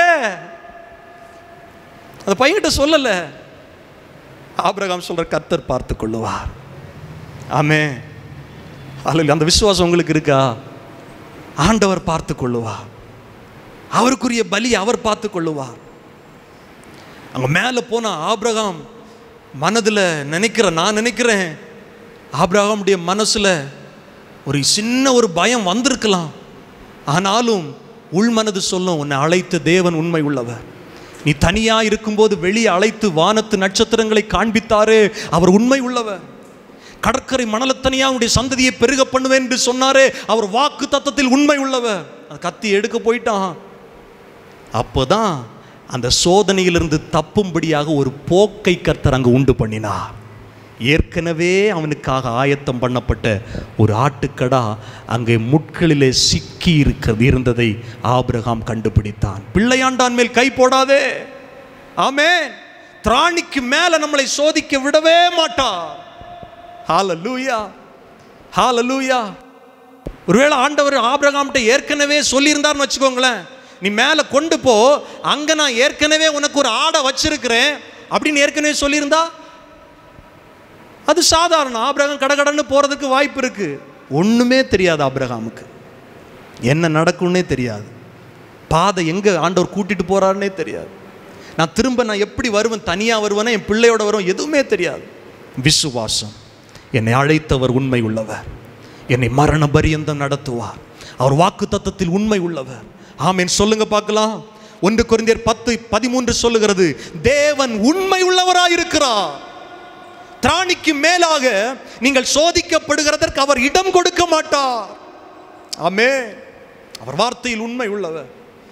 அந்த பையன்கிட்ட சொல்லல ஆபிரகாம் சொல்ற கர்த்தர் பார்த்து கொள்ளுவார் ஆமே அல்ல அந்த விசுவாசம் உங்களுக்கு இருக்கா ஆண்டவர் பார்த்து கொள்ளுவார் அவருக்குரிய பலி அவர் பார்த்து கொள்ளுவார் அங்க மேலே போன ஆபிரகாம் மனதில் நினைக்கிற நான் நினைக்கிறேன் ஆபிரகாமுடைய மனசுல ஒரு சின்ன ஒரு பயம் வந்திருக்கலாம் ஆனாலும் உள்மனது சொல்லும் உன்னை அழைத்த தேவன் உண்மை உள்ளவர் நீ தனியா இருக்கும்போது வெளியே அழைத்து வானத்து நட்சத்திரங்களை காண்பித்தாரே அவர் உண்மை உள்ளவர் கடற்கரை மணலத்தனியா உடைய சந்ததியை பெருக பண்ணுவேன் என்று சொன்னாரே அவர் வாக்கு தத்தத்தில் உண்மை உள்ளவர் அது கத்தி எடுக்க போயிட்டான் அப்போதான் அந்த சோதனையிலிருந்து தப்பும்படியாக ஒரு போக்கை கர்த்தர் அங்கு உண்டு பண்ணினார் ஏற்கனவே அவனுக்காக ஆயத்தம் பண்ணப்பட்ட ஒரு ஆட்டுக்கடா அங்கே முட்களிலே சிக்கி இருக்கிறது இருந்ததை ஆபிரகாம் கண்டுபிடித்தான் பிள்ளையாண்டான் மேல் கை போடாதே ஆமே திராணிக்கு மேல நம்மளை சோதிக்க விடவே மாட்டார் ஹalleluya ஹalleluya ஒருவேளை ஆண்டவர் ஆபிரகாம்கிட்ட ஏற்கனவே சொல்லியிருந்தார்னு வச்சுக்கோங்களேன் நீ மேலே கொண்டு போ அங்கே நான் ஏற்கனவே உனக்கு ஒரு ஆடை வச்சிருக்கிறேன் அப்படின்னு ஏற்கனவே சொல்லியிருந்தா அது சாதாரணம் ஆபிரகாம் கடகடன்னு போகிறதுக்கு வாய்ப்பு இருக்கு ஒன்றுமே தெரியாது ஆபிரகாமுக்கு என்ன நடக்கும்னே தெரியாது பாதை எங்கே ஆண்டவர் கூட்டிட்டு போறாருன்னே தெரியாது நான் திரும்ப நான் எப்படி வருவேன் தனியாக வருவேனா என் பிள்ளையோட வருவேன் எதுவுமே தெரியாது விசுவாசம் என்னை அழைத்தவர் உண்மை உள்ளவர் என்னை மரண பரியந்தம் நடத்துவார் அவர் வாக்கு தத்தத்தில் உண்மை உள்ளவர் ஆமென் சொல்லுங்க பார்க்கலாம் ஒன்று குறைந்தர் பத்து பதிமூன்று சொல்லுகிறது தேவன் உண்மை உள்ளவராயிருக்கிறார் திராணிக்கு மேலாக நீங்கள் சோதிக்கப்படுகிறதற்கு அவர் இடம் கொடுக்க மாட்டார் ஆமே அவர் வார்த்தையில் உண்மை உள்ளவர்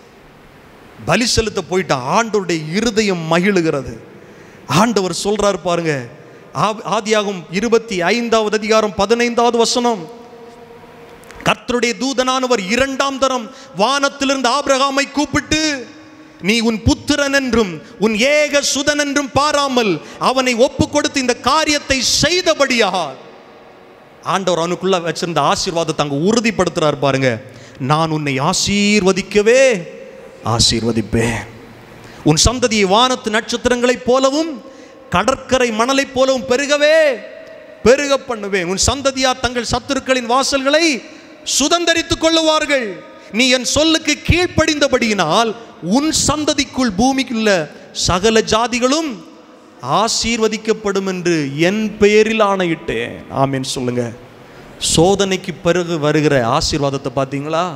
பலி செலுத்த போயிட்ட ஆண்டவருடைய இருதயம் மகிழுகிறது ஆண்டவர் சொல்றாரு பாருங்க ஆ- ஆதியாகும் இருபத்தி ஐந்தாவது அதிகாரம் பதினைந்தாவது வசனம் கர்த்தருடைய தூதனானவர் இரண்டாம் தரம் வானத்திலிருந்து ஆபிரகாமை கூப்பிட்டு நீ உன் புத்திரன் என்றும் உன் ஏக சுதன் என்றும் பாராமல் அவனை ஒப்பு கொடுத்து இந்த காரியத்தை செய்தபடியால் ஆண்டவர் அவனுக்குள்ள வச்சிருந்த ஆசீர்வாதத்தை அங்க உறுதிப்படுத்துறார் பாருங்க நான் உன்னை ஆசீர்வதிக்கவே ஆசீர்வதிப்பேன் உன் சந்ததியை வானத்து நட்சத்திரங்களைப் போலவும் கடற்கரை மணலைப் போலவும் பெருகவே பெருக பண்ணுவேன் உன் சந்ததியார் தங்கள் சத்துருக்களின் வாசல்களை சுதந்தரித்துக் கொள்ளுவார்கள் நீ என் சொல்லுக்கு கீழ்ப்படிந்தபடியினால் உன் சந்ததிக்குள் பூமிக்குள்ள சகல ஜாதிகளும் ஆசீர்வதிக்கப்படும் என்று என் பெயரில் ஆணையிட்டேன் ஆமென் சொல்லுங்க சோதனைக்கு பிறகு வருகிற ஆசீர்வாதத்தை பார்த்தீங்களா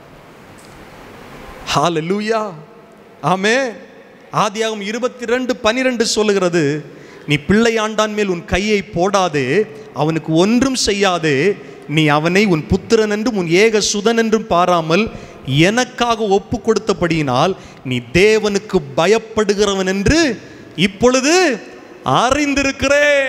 ஹalleluya ஆமே ஆதியாகும் இருபத்தி ரெண்டு பனிரெண்டு சொல்லுகிறது நீ பிள்ளை ஆண்டான் மேல் உன் கையை போடாதே அவனுக்கு ஒன்றும் செய்யாதே நீ அவனை உன் புத்திரன் என்றும் உன் ஏக சுதன் என்றும் பாராமல் எனக்காக ஒப்பு கொடுத்தபடியினால் நீ தேவனுக்கு பயப்படுகிறவன் என்று இப்பொழுது அறிந்திருக்கிறேன்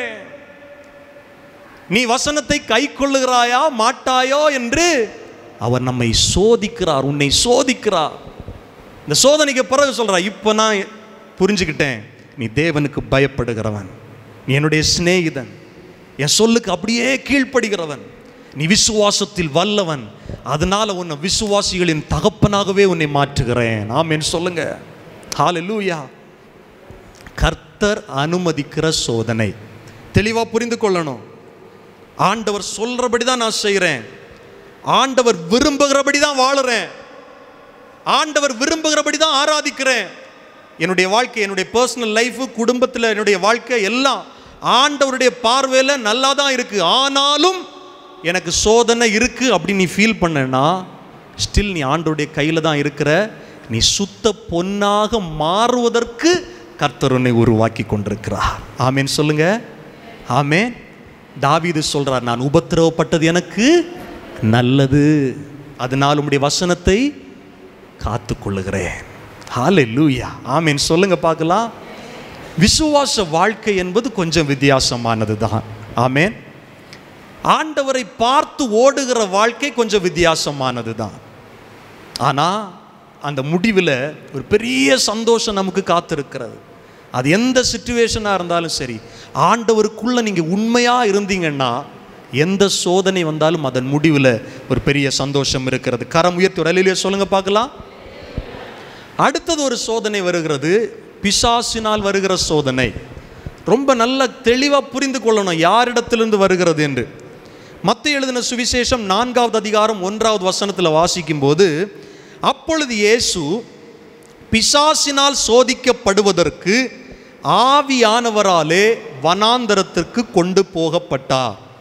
நீ வசனத்தை கை கொள்ளுகிறாயா மாட்டாயோ என்று அவர் நம்மை சோதிக்கிறார் உன்னை சோதிக்கிறார் இந்த சோதனைக்கு பிறகு சொல்றார் இப்போ நான் புரிஞ்சுக்கிட்டேன் நீ தேவனுக்கு பயப்படுகிறவன் நீ என்னுடைய சிநேகிதன் என் சொல்லுக்கு அப்படியே கீழ்ப்படுகிறவன் நீ விசுவாசத்தில் வல்லவன் அதனால உன்னை விசுவாசிகளின் தகப்பனாகவே உன்னை மாற்றுகிறேன் ஆமென் சொல்லுங்க ஹalleluya கர்த்தர் அனுமதிக்கிற சோதனை தெளிவா புரிந்து கொள்ளணும் ஆண்டவர் சொல்றபடி தான் நான் செய்கிறேன் ஆண்டவர் விரும்புகிறபடி தான் வாழுறேன் ஆண்டவர் விரும்புகிறபடி தான் ஆராதிக்கிறேன் என்னுடைய வாழ்க்கை என்னுடைய பர்சனல் லைஃபு குடும்பத்தில் என்னுடைய வாழ்க்கை எல்லாம் ஆண்டவருடைய பார்வையில் நல்லா தான் இருக்கு ஆனாலும் எனக்கு சோதனை இருக்கு அப்படின்னு நீ ஃபீல் பண்ணனா ஸ்டில் நீ ஆண்டவருடைய கையில் தான் இருக்கிற நீ சுத்த பொன்னாக மாறுவதற்கு கர்த்தர் உன்னை உருவாக்கி கொண்டிருக்கிறார் ஆமேன் சொல்லுங்க ஆமேன் தாவீது சொல்றார் நான் உபத்திரவப்பட்டது எனக்கு நல்லது அதனால் உம்முடைய வசனத்தை காத்துக்கொள்ளுகிறேன் ஹalleluya ஆமென் சொல்லுங்க பார்க்கலாம் விசுவாச வாழ்க்கை என்பது கொஞ்சம் வித்தியாசமானது தான் ஆமென் ஆண்டவரை பார்த்து ஓடுகிற வாழ்க்கை கொஞ்சம் வித்தியாசமானது தான் ஆனால் அந்த முடிவில் ஒரு பெரிய சந்தோஷம் நமக்கு காத்திருக்கிறது அது எந்த சுச்சுவேஷனாக இருந்தாலும் சரி ஆண்டவருக்குள்ளே நீங்கள் உண்மையாக இருந்தீங்கன்னா எந்த சோதனை வந்தாலும் அதன் முடிவில் ஒரு பெரிய சந்தோஷம் இருக்கிறது கரம் உயர்த்தி ஒரு அலையிலே சொல்லுங்க பார்க்கலாம் அடுத்தது ஒரு சோதனை வருகிறது பிசாசினால் வருகிற சோதனை ரொம்ப நல்ல தெளிவாக புரிந்து கொள்ளணும் யாரிடத்திலிருந்து வருகிறது என்று மத்திய எழுதின சுவிசேஷம் நான்காவது அதிகாரம் ஒன்றாவது வசனத்தில் வாசிக்கும்போது அப்பொழுது இயேசு பிசாசினால் சோதிக்கப்படுவதற்கு ஆவியானவராலே வனாந்தரத்திற்கு கொண்டு போகப்பட்டார்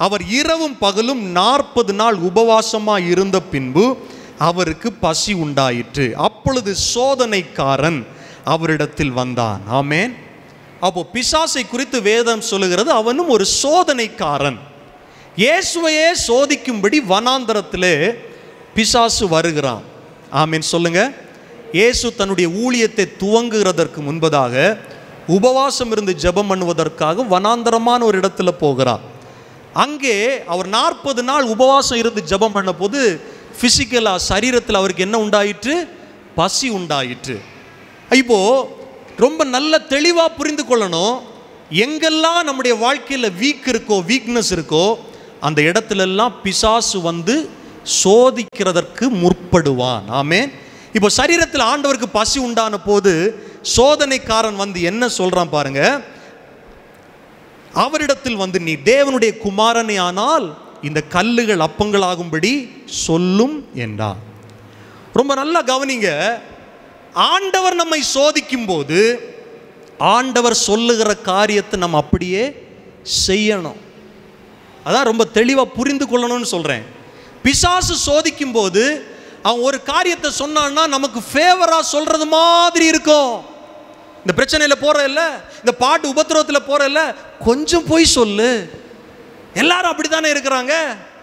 அவர் இரவும் பகலும் நாற்பது நாள் உபவாசமாய் இருந்த பின்பு அவருக்கு பசி உண்டாயிற்று அப்பொழுது சோதனைக்காரன் அவரிடத்தில் வந்தான் ஆமென் அப்போ பிசாசை குறித்து வேதம் சொல்லுகிறது அவனும் ஒரு சோதனைக்காரன் இயேசுவையே சோதிக்கும்படி வனாந்தரத்திலே பிசாசு வருகிறான் ஆமீன் சொல்லுங்க இயேசு தன்னுடைய ஊழியத்தை துவங்குகிறதற்கு முன்பதாக உபவாசம் இருந்து ஜெபம் பண்ணுவதற்காக வனாந்தரமான ஒரு இடத்துல போகிறார் அங்கே அவர் நாற்பது நாள் உபவாசம் இருந்து ஜெபம் பண்ண போது ஃபிசிக்கலாக சரீரத்தில் அவருக்கு என்ன உண்டாயிற்று பசி உண்டாயிற்று இப்போ ரொம்ப நல்ல தெளிவாக புரிந்து கொள்ளணும் எங்கெல்லாம் நம்முடைய வாழ்க்கையில் வீக் இருக்கோ வீக்னஸ் இருக்கோ அந்த இடத்துலெல்லாம் பிசாசு வந்து சோதிக்கிறதற்கு முற்படுவான் ஆமே இப்போ சரீரத்தில் ஆண்டவருக்கு பசி உண்டான போது சோதனைக்காரன் வந்து என்ன சொல்றான் பாருங்க அவரிடத்தில் வந்து நீ தேவனுடைய குமாரனே ஆனால் இந்த கல்லுகள் அப்பங்களாகும்படி சொல்லும் என்றான் ரொம்ப நல்லா கவனிங்க ஆண்டவர் நம்மை சோதிக்கும் போது ஆண்டவர் சொல்லுகிற காரியத்தை நம்ம அப்படியே செய்யணும் அதான் ரொம்ப தெளிவாக புரிந்து கொள்ளணும்னு சொல்கிறேன் பிசாசு சோதிக்கும் போது அவன் ஒரு காரியத்தை சொன்னான்னா நமக்கு ஃபேவராக சொல்கிறது மாதிரி இருக்கும் இந்த பிரச்சனையில் போகிற இல்லை இந்த பாட்டு உபத்திரவத்தில் போகிற இல்லை கொஞ்சம் போய் சொல்லு எல்லாரும் அப்படி தானே இருக்கிறாங்க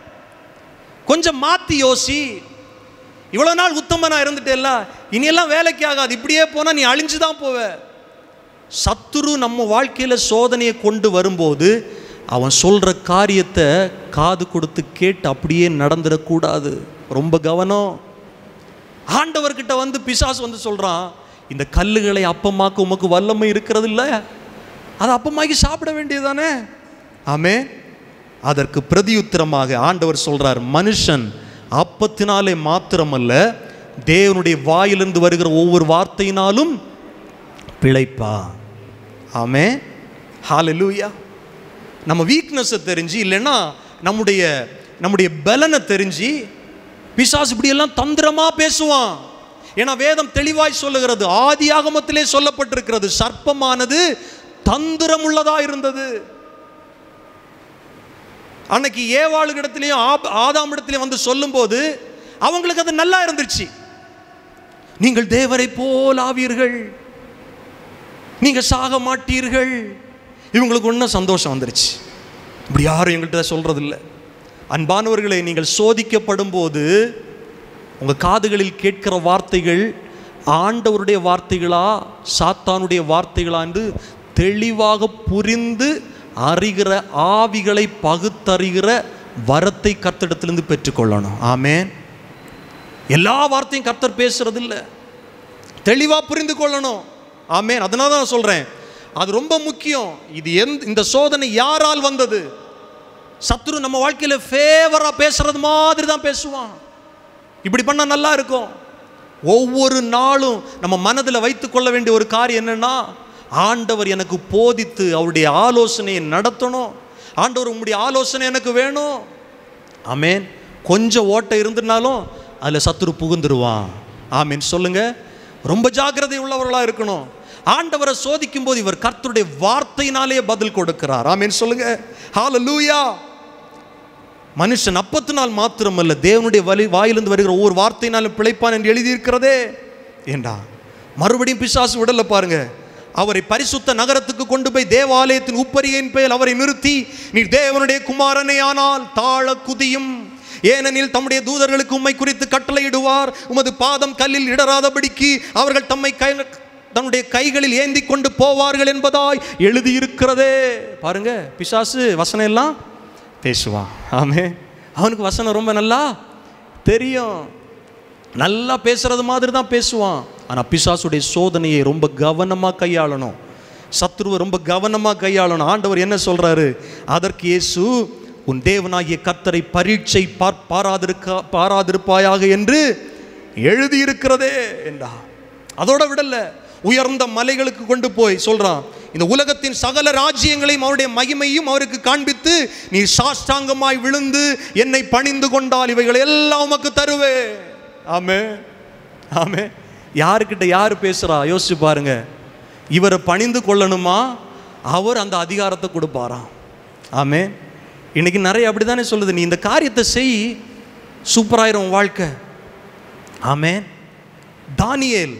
கொஞ்சம் மாற்றி யோசி இவ்வளோ நாள் உத்தமனா இருந்துட்டேல்ல இனியெல்லாம் வேலைக்கு ஆகாது இப்படியே போனால் நீ அழிஞ்சு தான் போவ சத்துரு நம்ம வாழ்க்கையில் சோதனையை கொண்டு வரும்போது அவன் சொல்கிற காரியத்தை காது கொடுத்து கேட்டு அப்படியே நடந்துடக்கூடாது ரொம்ப கவனம் ஆண்டவர்கிட்ட வந்து பிசாசு வந்து சொல்கிறான் இந்த கல்லுகளை அப்பமாக்க உமக்கு வல்லமை இருக்கிறது இல்லை அதை அப்பமாக்கி சாப்பிட வேண்டியதானே ஆமே அதற்கு பிரதியுத்தரமாக ஆண்டவர் சொல்றார் மனுஷன் அப்பத்தினாலே மாத்திரமல்ல தேவனுடைய வாயிலிருந்து வருகிற ஒவ்வொரு வார்த்தையினாலும் பிழைப்பா ஆமே ஹalleluya நம்ம வீக்னஸை தெரிஞ்சு இல்லைன்னா நம்முடைய நம்முடைய பலனை தெரிஞ்சு பிசாசு இப்படியெல்லாம் தந்திரமா பேசுவான் ஏன்னா வேதம் தெளிவாய் சொல்லுகிறது ஆதி ஆகமத்திலே சொல்லப்பட்டிருக்கிறது சர்ப்பமானது தந்திரம் உள்ளதா இருந்தது அன்னைக்கு ஏவாளு இடத்துலையும் ஆப் ஆதாம் இடத்துலையும் வந்து சொல்லும்போது அவங்களுக்கு அது நல்லா இருந்துச்சு நீங்கள் தேவரை போல் ஆவீர்கள் நீங்க சாக மாட்டீர்கள் இவங்களுக்கு ஒன்றும் சந்தோஷம் வந்துருச்சு இப்படி யாரும் எங்கள்கிட்ட சொல்றது இல்லை அன்பானவர்களே நீங்கள் சோதிக்கப்படும் போது உங்க காதுகளில் கேட்கிற வார்த்தைகள் ஆண்டவருடைய வார்த்தைகளா சாத்தானுடைய வார்த்தைகளா என்று தெளிவாக புரிந்து அறிகிற ஆவிகளை பகுத்தறிகிற வரத்தை கர்த்தரிடத்திலிருந்து பெற்றுக்கொள்ளணும் ஆமென் எல்லா வார்த்தையும் கர்த்தர் பேசுறது இல்லை தெளிவாக புரிந்து கொள்ளணும் ஆமென் அதனால தான் நான் சொல்கிறேன் அது ரொம்ப முக்கியம் இது எந்த இந்த சோதனை யாரால் வந்தது சத்துரு நம்ம வாழ்க்கையில் ஃபேவராக பேசுறது மாதிரி தான் பேசுவான் இப்படி பண்ணால் நல்லா இருக்கும் ஒவ்வொரு நாளும் நம்ம மனதில் வைத்துக்கொள்ள வேண்டிய ஒரு காரியம் என்னன்னா ஆண்டவர் எனக்கு போதித்து அவருடைய ஆலோசனையை நடத்தணும் ஆண்டவர் உங்களுடைய ஆலோசனை எனக்கு வேணும் ஆமேன் கொஞ்சம் ஓட்டை இருந்துனாலும் அதில் சத்துரு புகுந்துருவான் ஆமீன் சொல்லுங்க ரொம்ப ஜாக்கிரதை உள்ளவர்களாக இருக்கணும் ஆண்டவரை சோதிக்கும் போது இவர் கர்த்தருடைய வார்த்தையினாலே பதில் கொடுக்கிறார் ஆமீன் சொல்லுங்க ஹalleluya மனுஷன் அப்பத்தினால் மாத்திரமல்ல தேவனுடைய வலி வாயிலிருந்து வருகிற ஒவ்வொரு வார்த்தையினாலும் பிழைப்பான் என்று எழுதியிருக்கிறதே ஏண்டா மறுபடியும் பிசாசு விடல பாருங்க அவரை பரிசுத்த நகரத்துக்கு கொண்டு போய் தேவாலயத்தின் உப்பரியின் பேர் அவரை நிறுத்தி நீர் தேவனுடைய குமாரனே ஆனால் தாழ குதியும் ஏனெனில் தம்முடைய தூதர்களுக்கு உம்மை குறித்து கட்டளையிடுவார் உமது பாதம் கல்லில் இடராதபடிக்கு அவர்கள் தம்மை கை தன்னுடைய கைகளில் ஏந்தி கொண்டு போவார்கள் என்பதாய் எழுதியிருக்கிறதே பாருங்க பிசாசு வசனம் எல்லாம் பேசுவான் ஆமே அவனுக்கு வசனம் ரொம்ப நல்லா தெரியும் நல்லா பேசுறது மாதிரி தான் பேசுவான் ஆனால் பிசாசுடைய சோதனையை ரொம்ப கவனமாக கையாளணும் சத்ருவை ரொம்ப கவனமாக கையாளணும் ஆண்டவர் என்ன சொல்றாரு அதற்கு இயேசு உன் தேவனாகிய கர்த்தரை பரீட்சை பார் பாராதிருக்க பாராதிருப்பாயாக என்று எழுதியிருக்கிறதே என்றா அதோட விடல உயர்ந்த மலைகளுக்கு கொண்டு போய் சொல்றான் இந்த உலகத்தின் சகல ராஜ்யங்களையும் அவருடைய மகிமையும் அவருக்கு காண்பித்து நீ சாஷ்டாங்கமாய் விழுந்து என்னை பணிந்து கொண்டால் இவைகள் எல்லாம் உமக்கு தருவே ஆமே ஆமே யாருக்கிட்ட யார் பேசுறா யோசிச்சு பாருங்க இவரை பணிந்து கொள்ளணுமா அவர் அந்த அதிகாரத்தை கொடுப்பாராம் ஆமே இன்னைக்கு நிறைய அப்படிதானே சொல்லுது நீ இந்த காரியத்தை செய் சூப்பராயிரும் உன் வாழ்க்கை ஆமென் தானியேல்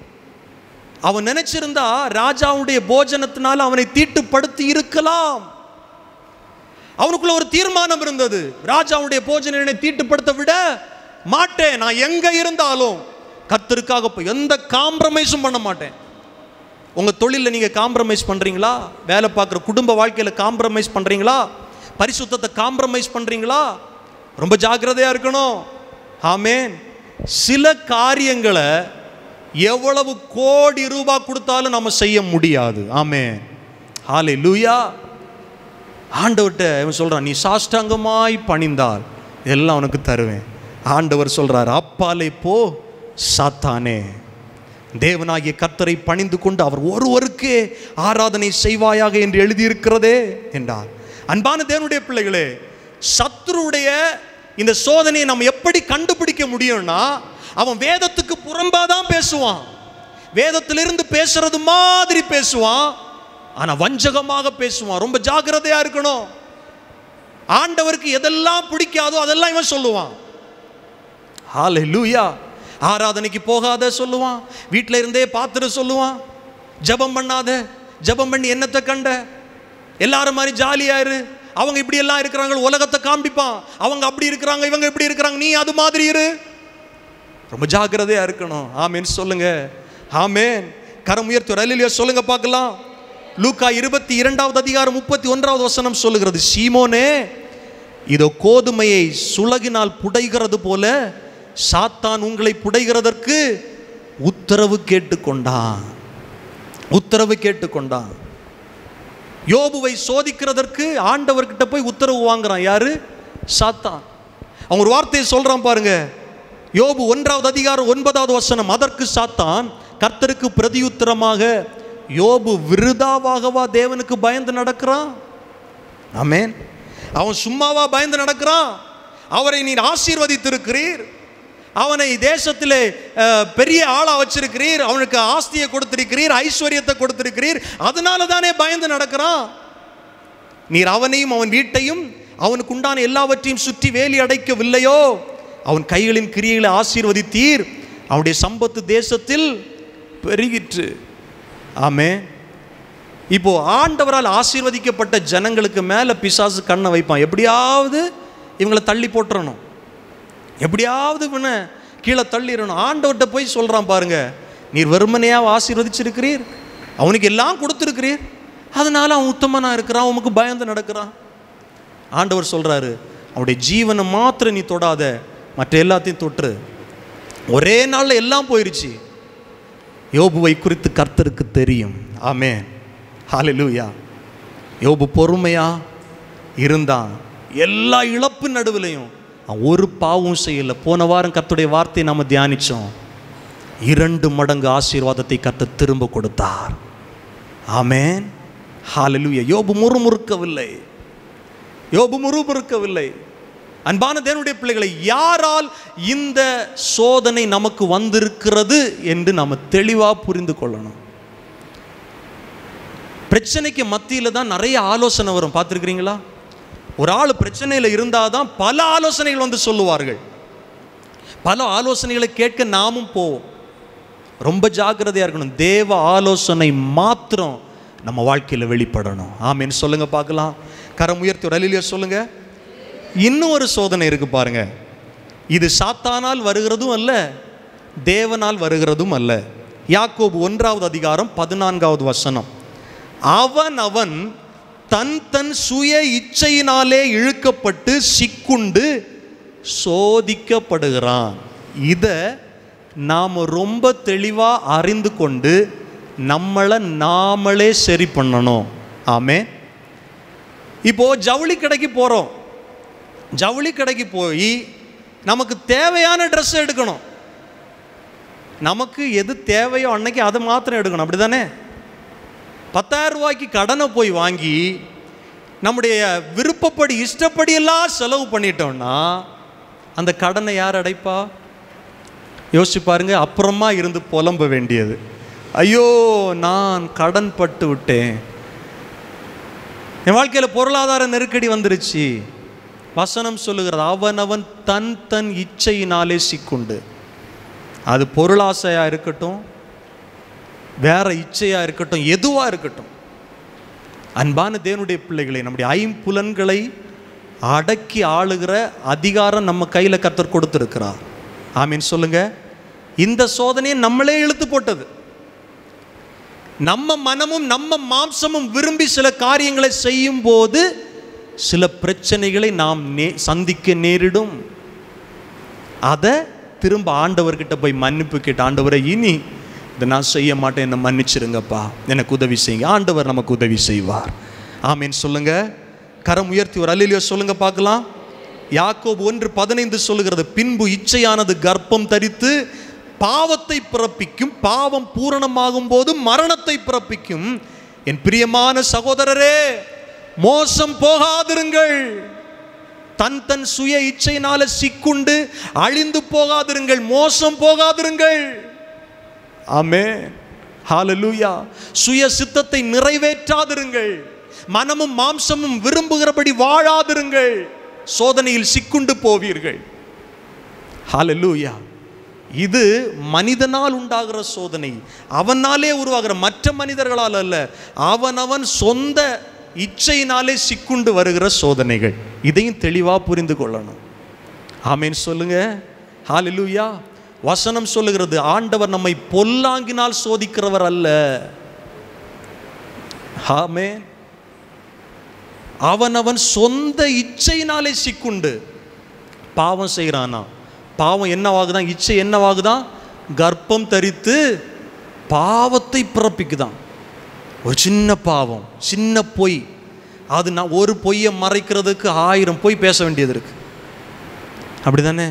அவன் நினைச்சிருந்தா ராஜாவுடைய போஜனத்தினால அவனை தீட்டுப்படுத்தி இருக்கலாம் அவனுக்குள்ள ஒரு தீர்மானம் இருந்தது ராஜாவுடைய போஜனை என்னை தீட்டுப்படுத்த விட மாட்டேன் நான் எங்க இருந்தாலும் கர்த்தருக்காக போய் எந்த காம்ப்ரமைஸும் பண்ண மாட்டேன் உங்க தொழிலில் நீங்க காம்ப்ரமைஸ் பண்றீங்களா வேலை பார்க்குற குடும்ப வாழ்க்கையில காம்ப்ரமைஸ் பண்றீங்களா பரிசுத்தத்தை காம்ப்ரமைஸ் பண்றீங்களா ரொம்ப ஜாக்கிரதையா இருக்கணும் ஆமேன் சில காரியங்களை எவ்வளவு கோடி ரூபாய் கொடுத்தாலும் நம்ம செய்ய முடியாது ஆமேன் ஹாலே லூயா ஆண்டவர்கிட்ட இவன் சொல்றான் நீ சாஷ்டாங்கமாய் பணிந்தால் எல்லாம் உனக்கு தருவேன் ஆண்டவர் சொல்றார் அப்பாலே போ சாத்தானே தேவனாகிய கர்த்தரை பணிந்து கொண்டு அவர் ஒருவருக்கே ஆராதனை செய்வாயாக என்று எழுதியிருக்கிறதே என்றார் அன்பான தேவனுடைய பிள்ளைகளே சத்துருடைய இந்த சோதனையை நம்ம எப்படி கண்டுபிடிக்க முடியும்னா அவன் வேதத்துக்கு புறம்பாதான் பேசுவான் வேதத்திலிருந்து பேசுறது மாதிரி பேசுவான் ஆனா வஞ்சகமாக பேசுவான் ரொம்ப ஜாக்கிரதையா இருக்கணும் ஆண்டவருக்கு எதெல்லாம் பிடிக்காதோ அதெல்லாம் இவன் சொல்லுவான் ஹalleluya ஆராதனைக்கு போகாத சொல்லுவான் வீட்டில் இருந்தே பார்த்துட்டு சொல்லுவான் ஜெபம் பண்ணாத ஜெபம் பண்ணி என்னத்தை கண்ட எல்லாரும் மாதிரி ஜாலியா இரு அவங்க இப்படி எல்லாம் இருக்கிறாங்க உலகத்தை காண்பிப்பான் அவங்க அப்படி இருக்கிறாங்க இவங்க இப்படி இருக்கிறாங்க நீ அது மாதிரி இரு ரொம்ப ஜாக்கிரதையா இருக்கணும் ஆமேன் சொல்லுங்க ஆமேன் கரம் உயர்த்தி ஒரு அல்லேலூயா சொல்லுங்க பார்க்கலாம் லூக்கா இருபத்தி இரண்டாவது அதிகாரம் முப்பத்தி ஒன்றாவது வசனம் சொல்லுகிறது சீமோனே இதோ கோதுமையை சுலகினால் புடைகிறது போல சாத்தான் உங்களை புடைகிறதற்கு உத்தரவு கேட்டுக்கொண்டான் உத்தரவு கேட்டுக்கொண்டான் யோபுவை சோதிக்கிறதற்கு ஆண்டவர்கிட்ட போய் உத்தரவு வாங்குறான் யாரு சாத்தான் அவன் ஒரு வார்த்தையை சொல்றான் பாருங்க யோபு ஒன்றாவது அதிகாரம் ஒன்பதாவது வசனம் அதற்கு சாத்தான் கர்த்தருக்கு பிரதியுத்தரமாக யோபு விருதாவாகவா தேவனுக்கு பயந்து நடக்கிறான் ஆமென் அவன் சும்மாவா பயந்து நடக்கிறான் அவரை நீர் ஆசீர்வதித்திருக்கிறீர் அவனை தேசத்திலே அஹ், பெரிய ஆளா வச்சிருக்கிறீர் அவனுக்கு ஆஸ்தியை கொடுத்திருக்கிறீர் ஐஸ்வர்யத்தை கொடுத்திருக்கிறீர் அதனால தானே பயந்து நடக்கிறான் நீர் அவனையும் அவன் வீட்டையும் அவனுக்கு உண்டான எல்லாவற்றையும் சுற்றி வேலி அடைக்கவில்லையோ அவன் கைகளின் கிரியைகளை ஆசீர்வதித்தீர் அவனுடைய சம்பத்து தேசத்தில் பெருகிற்று ஆமே இப்போ ஆண்டவரால் ஆசீர்வதிக்கப்பட்ட ஜனங்களுக்கு மேலே பிசாசு கண்ணை வைப்பான் எப்படியாவது இவங்களை தள்ளி போட்டுறணும் எப்படியாவது இவனை கீழே தள்ளிடணும் ஆண்டவர்கிட்ட போய் சொல்கிறான் பாருங்க நீர் வெறுமனையாக ஆசீர்வதிச்சிருக்கிறீர் அவனுக்கு எல்லாம் கொடுத்துருக்கிறீர் அதனால அவன் உத்தமனா இருக்கிறான் உமக்கு பயந்து நடக்கிறான் ஆண்டவர் சொல்றாரு அவனுடைய ஜீவனை மாத்திரம் நீ தொடாத மற்ற எல்லாத்தையும் தொட்டுரு ஒரே நாளில் எல்லாம் போயிருச்சு யோபுவை குறித்து கர்த்தருக்கு தெரியும் ஆமே ஹalleluya யோபு பொறுமையா இருந்தான் எல்லா இழப்பு நடுவுலையும் அவன் ஒரு பாவம் செய்யல போன வாரம் கர்த்தருடைய வார்த்தையை நாம தியானிச்சோம் இரண்டு மடங்கு ஆசீர்வாதத்தை கர்த்தர் திரும்ப கொடுத்தார் ஆமென் ஹalleluya யோபு முறுமுறுக்கவில்லை யோபு முறுமுறுக்கவில்லை அன்பான தேவனுடைய பிள்ளைகளை யாரால் இந்த சோதனை நமக்கு வந்திருக்கிறது என்று நம்ம தெளிவா புரிந்து கொள்ளணும் பிரச்சனைக்கு மத்தியில தான் நிறைய ஆலோசனை வரும் பார்த்துருக்கிறீங்களா ஒரு ஆள் பிரச்சனையில் இருந்தால் தான் பல ஆலோசனைகள் வந்து சொல்லுவார்கள் பல ஆலோசனைகளை கேட்க நாமும் போவோம் ரொம்ப ஜாக்கிரதையா இருக்கணும் தேவ ஆலோசனை மாத்திரம் நம்ம வாழ்க்கையில் வெளிப்படணும் ஆமேன்னு சொல்லுங்க பார்க்கலாம் கரம் உயர்த்தி ஒரு அலிலியா சொல்லுங்க இன்னும் ஒரு சோதனை இருக்கு பாருங்க இது சாத்தானால் வருகிறதும் அல்ல தேவனால் வருகிறதும் அல்ல யாக்கோபு ஒன்றாவது அதிகாரம் பதினான்காவது வசனம் அவன் அவன் தன் தன் சுய இச்சையினாலே இழுக்கப்பட்டு சிக்குண்டு சோதிக்கப்படுகிறான் இதை நாம் ரொம்ப தெளிவாக அறிந்து கொண்டு நம்மளை நாமளே சரி பண்ணணும் ஆமே இப்போ ஜவுளி கடைக்கு போகிறோம் ஜவுளி கடைக்கு போய் நமக்கு தேவையான ட்ரெஸ் எடுக்கணும் நமக்கு எது தேவையோ அன்னைக்கு அதை மாத்திரம் எடுக்கணும் அப்படி தானே பத்தாயிரம் ரூபாய்க்கு கடனை போய் வாங்கி நம்முடைய விருப்பப்படி இஷ்டப்படி எல்லாம் செலவு பண்ணிட்டோம்னா அந்த கடனை யார் அடைப்பா யோசிச்சு பாருங்க அப்புறமா இருந்து புலம்ப வேண்டியது ஐயோ நான் கடன் பட்டு விட்டேன் என் வாழ்க்கையில் பொருளாதார நெருக்கடி வந்துருச்சு வசனம் சொல்லுகிறது அவனவன் தன் தன் இச்சையினாலே சிக்குண்டு அது பொருளாசையா இருக்கட்டும் வேற இச்சையா இருக்கட்டும் எதுவா இருக்கட்டும் அன்பான தேவனுடைய பிள்ளைகளை நம்முடைய ஐம்புலன்களை அடக்கி ஆளுகிற அதிகாரம் நம்ம கையில் கர்த்தர் கொடுத்துருக்கிறார் ஆமீன் சொல்லுங்க இந்த சோதனையை நம்மளே இழுத்து போட்டது நம்ம மனமும் நம்ம மாம்சமும் விரும்பி சில காரியங்களை செய்யும் போது சில பிரச்சனைகளை நாம் நே சந்திக்க நேரிடும் அதை திரும்ப ஆண்டவர்கிட்ட போய் மன்னிப்பு கேட்டு ஆண்டவரை இனி இதை நான் செய்ய மாட்டேன் என்னை மன்னிச்சிருங்கப்பா எனக்கு உதவி செய்யுங்க ஆண்டவர் நமக்கு உதவி செய்வார் ஆமீன் சொல்லுங்க கரம் உயர்த்தி ஒரு அல்லிலியோ சொல்லுங்க பார்க்கலாம் யாக்கோபு ஒன்று பதினைந்து சொல்லுகிறது பின்பு இச்சையானது கர்ப்பம் தரித்து பாவத்தை பிறப்பிக்கும் பாவம் பூரணமாகும் போது மரணத்தை பிறப்பிக்கும் என் பிரியமான சகோதரரே மோசம் போகாதிருங்கள் தன் தன் சுய இச்சையினால சிக்குண்டு அழிந்து போகாதிருங்கள் மோசம் போகாதிருங்கள் ஆமே ஹalleluya சுய சித்தத்தை நிறைவேற்றாதிருங்கள் மனமும் மாம்சமும் விரும்புகிறபடி வாழாதிருங்கள் சோதனையில் சிக்குண்டு போவீர்கள் ஹalleluya இது மனிதனால் உண்டாகிற சோதனை அவனாலே உருவாகிற மற்ற மனிதர்களால் அல்ல அவனவன் சொந்த இச்சையினாலே சிக்குண்டு வருகிற சோதனைகள் இதையும் தெளிவாக புரிந்து கொள்ளணும் ஆமேன் சொல்லுங்க ஹalleluya வசனம் சொல்லுகிறது ஆண்டவர் நம்மை பொல்லாங்கினால் சோதிக்கிறவர் அல்ல ஆமென் அவனவன் சொந்த இச்சையினாலே சிக்குண்டு பாவம் செய்கிறானா பாவம் என்னவாகுதான் இச்சை என்னவாகுதான் கர்ப்பம் தரித்து பாவத்தை பிறப்பிக்குதான் ஒரு சின்ன பாவம் சின்ன பொய் அது நான் ஒரு பொய்யை மறைக்கிறதுக்கு ஆயிரம் பொய் பேச வேண்டியது இருக்கு அப்படிதானே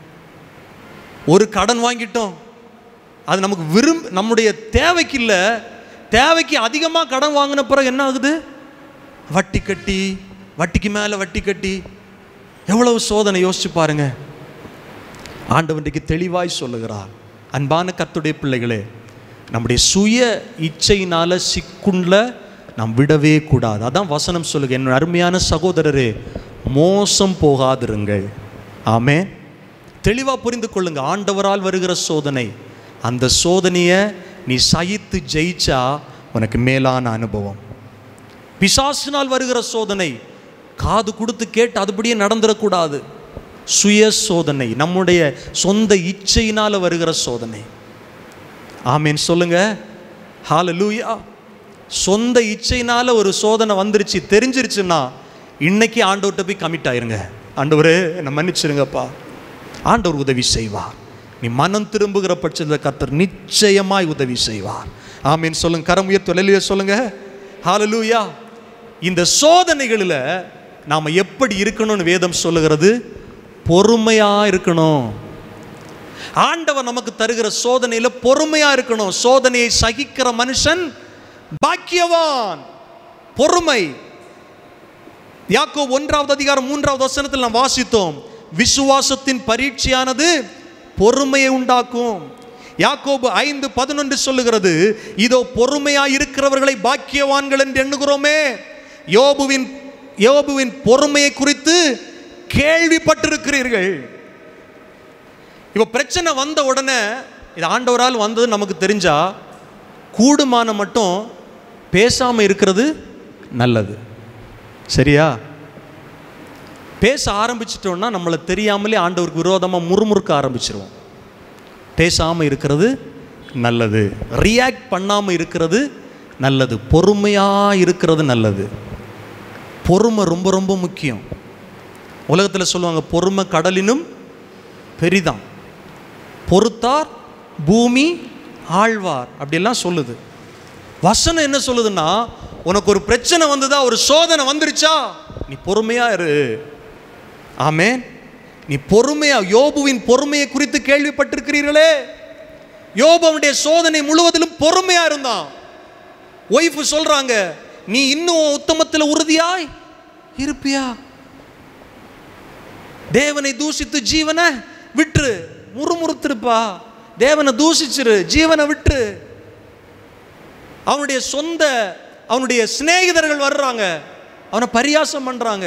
ஒரு கடன் வாங்கிட்டோம் அது நமக்கு விரும்ப நம்முடைய தேவைக்கு இல்லை தேவைக்கு அதிகமாக கடன் வாங்கின பிறகு என்ன ஆகுது வட்டி கட்டி வட்டிக்கு மேலே வட்டி கட்டி எவ்வளவு சோதனை யோசிச்சு பாருங்க ஆண்டவன்றைக்கு தெளிவாய் சொல்லுகிறார் அன்பான கர்த்தருடைய பிள்ளைகளே நம்முடைய சுய இச்சையினால சிக்குள்ள நாம் விடவே கூடாது அதான் வசனம் சொல்லுங்க என் அருமையான சகோதரரே மோசம் போகாதிருங்கள் ஆமே தெளிவாக புரிந்து கொள்ளுங்க ஆண்டவரால் வருகிற சோதனை அந்த சோதனையை நீ சகித்து ஜெயிச்சா உனக்கு மேலான அனுபவம் பிசாசினால் வருகிற சோதனை காது கொடுத்து கேட்டு அதுபடியே நடந்துடக்கூடாது சுய சோதனை நம்முடைய சொந்த இச்சையினால் வருகிற சோதனை ஆமீன் சொல்லுங்க ஹalleluya சொந்த இச்சையினால ஒரு சோதனை வந்துருச்சு தெரிஞ்சிருச்சுன்னா இன்னைக்கு ஆண்டவர்கிட்ட போய் கமிட் ஆயிருங்க ஆண்டவரே என்னை மன்னிச்சிருங்கப்பா ஆண்டவர் உதவி செய்வார் நீ மனம் திரும்புகிற பட்சத்தில் கர்த்தர் நிச்சயமாய் உதவி செய்வார் ஆமீன் சொல்லுங்க கரம் உயர்த்து வெளியே சொல்லுங்க ஹalleluya இந்த சோதனைகளில் நாம் எப்படி இருக்கணும்னு வேதம் சொல்லுகிறது பொறுமையா இருக்கணும் ஆண்டவர் நமக்கு தருகிற சோதனையில பொறுமையா இருக்கணும் சோதனையை சகிக்கிற மனுஷன் பாக்கியவான் பொறுமை யாக்கோ ஒன்றாவது அதிகாரம் மூன்றாவது வசனத்தில் நாம் வாசித்தோம் விசுவாசத்தின் பரீட்சையானது பொறுமையை உண்டாக்கும் யாக்கோபு ஐந்து பதினொன்று சொல்லுகிறது இதோ பொறுமையா இருக்கிறவர்களை பாக்கியவான்கள் என்று எண்ணுகிறோமே யோபுவின் யோபுவின் பொறுமையை குறித்து கேள்விப்பட்டிருக்கிறீர்கள் இப்போ பிரச்சனை வந்த உடனே இது ஆண்டவரால் வந்தது நமக்கு தெரிஞ்சா கூடுமான மட்டும் பேசாமல் இருக்கிறது நல்லது சரியா பேச ஆரம்பிச்சிட்டோம்னா நம்மளை தெரியாமலே ஆண்டவருக்கு விரோதமாக முறுமுறுக்க ஆரம்பிச்சிருவோம் பேசாமல் இருக்கிறது நல்லது ரியாக்ட் பண்ணாமல் இருக்கிறது நல்லது பொறுமையாக இருக்கிறது நல்லது பொறுமை ரொம்ப ரொம்ப முக்கியம் உலகத்தில் சொல்லுவாங்க பொறுமை கடலினும் பெரிதாம் பொறுத்தார் பூமி ஆழ்வார் அப்படிலாம் சொல்லுது வசனம் என்ன சொல்லுதுன்னா உனக்கு ஒரு பிரச்சனை வந்ததா ஒரு சோதனை வந்துருச்சா நீ பொறுமையா இரு ஆமென் நீ பொறுமையா யோபுவின் பொறுமையை குறித்து கேள்விப்பட்டிருக்கிறீர்களே யோபு அவனுடைய சோதனை முழுவதிலும் பொறுமையா இருந்தான் ஒய்ஃப் சொல்றாங்க நீ இன்னும் உன் உத்தமத்தில் உறுதியாய் இருப்பியா தேவனை தூஷித்து ஜீவனை விட்டுரு முறுமுறுத்திருப்பா தேவனை தூஷிச்சிரு ஜீவனை விட்டுரு அவனுடைய சொந்த அவனுடைய சிநேகிதர்கள் வர்றாங்க அவனை பரியாசம் பண்றாங்க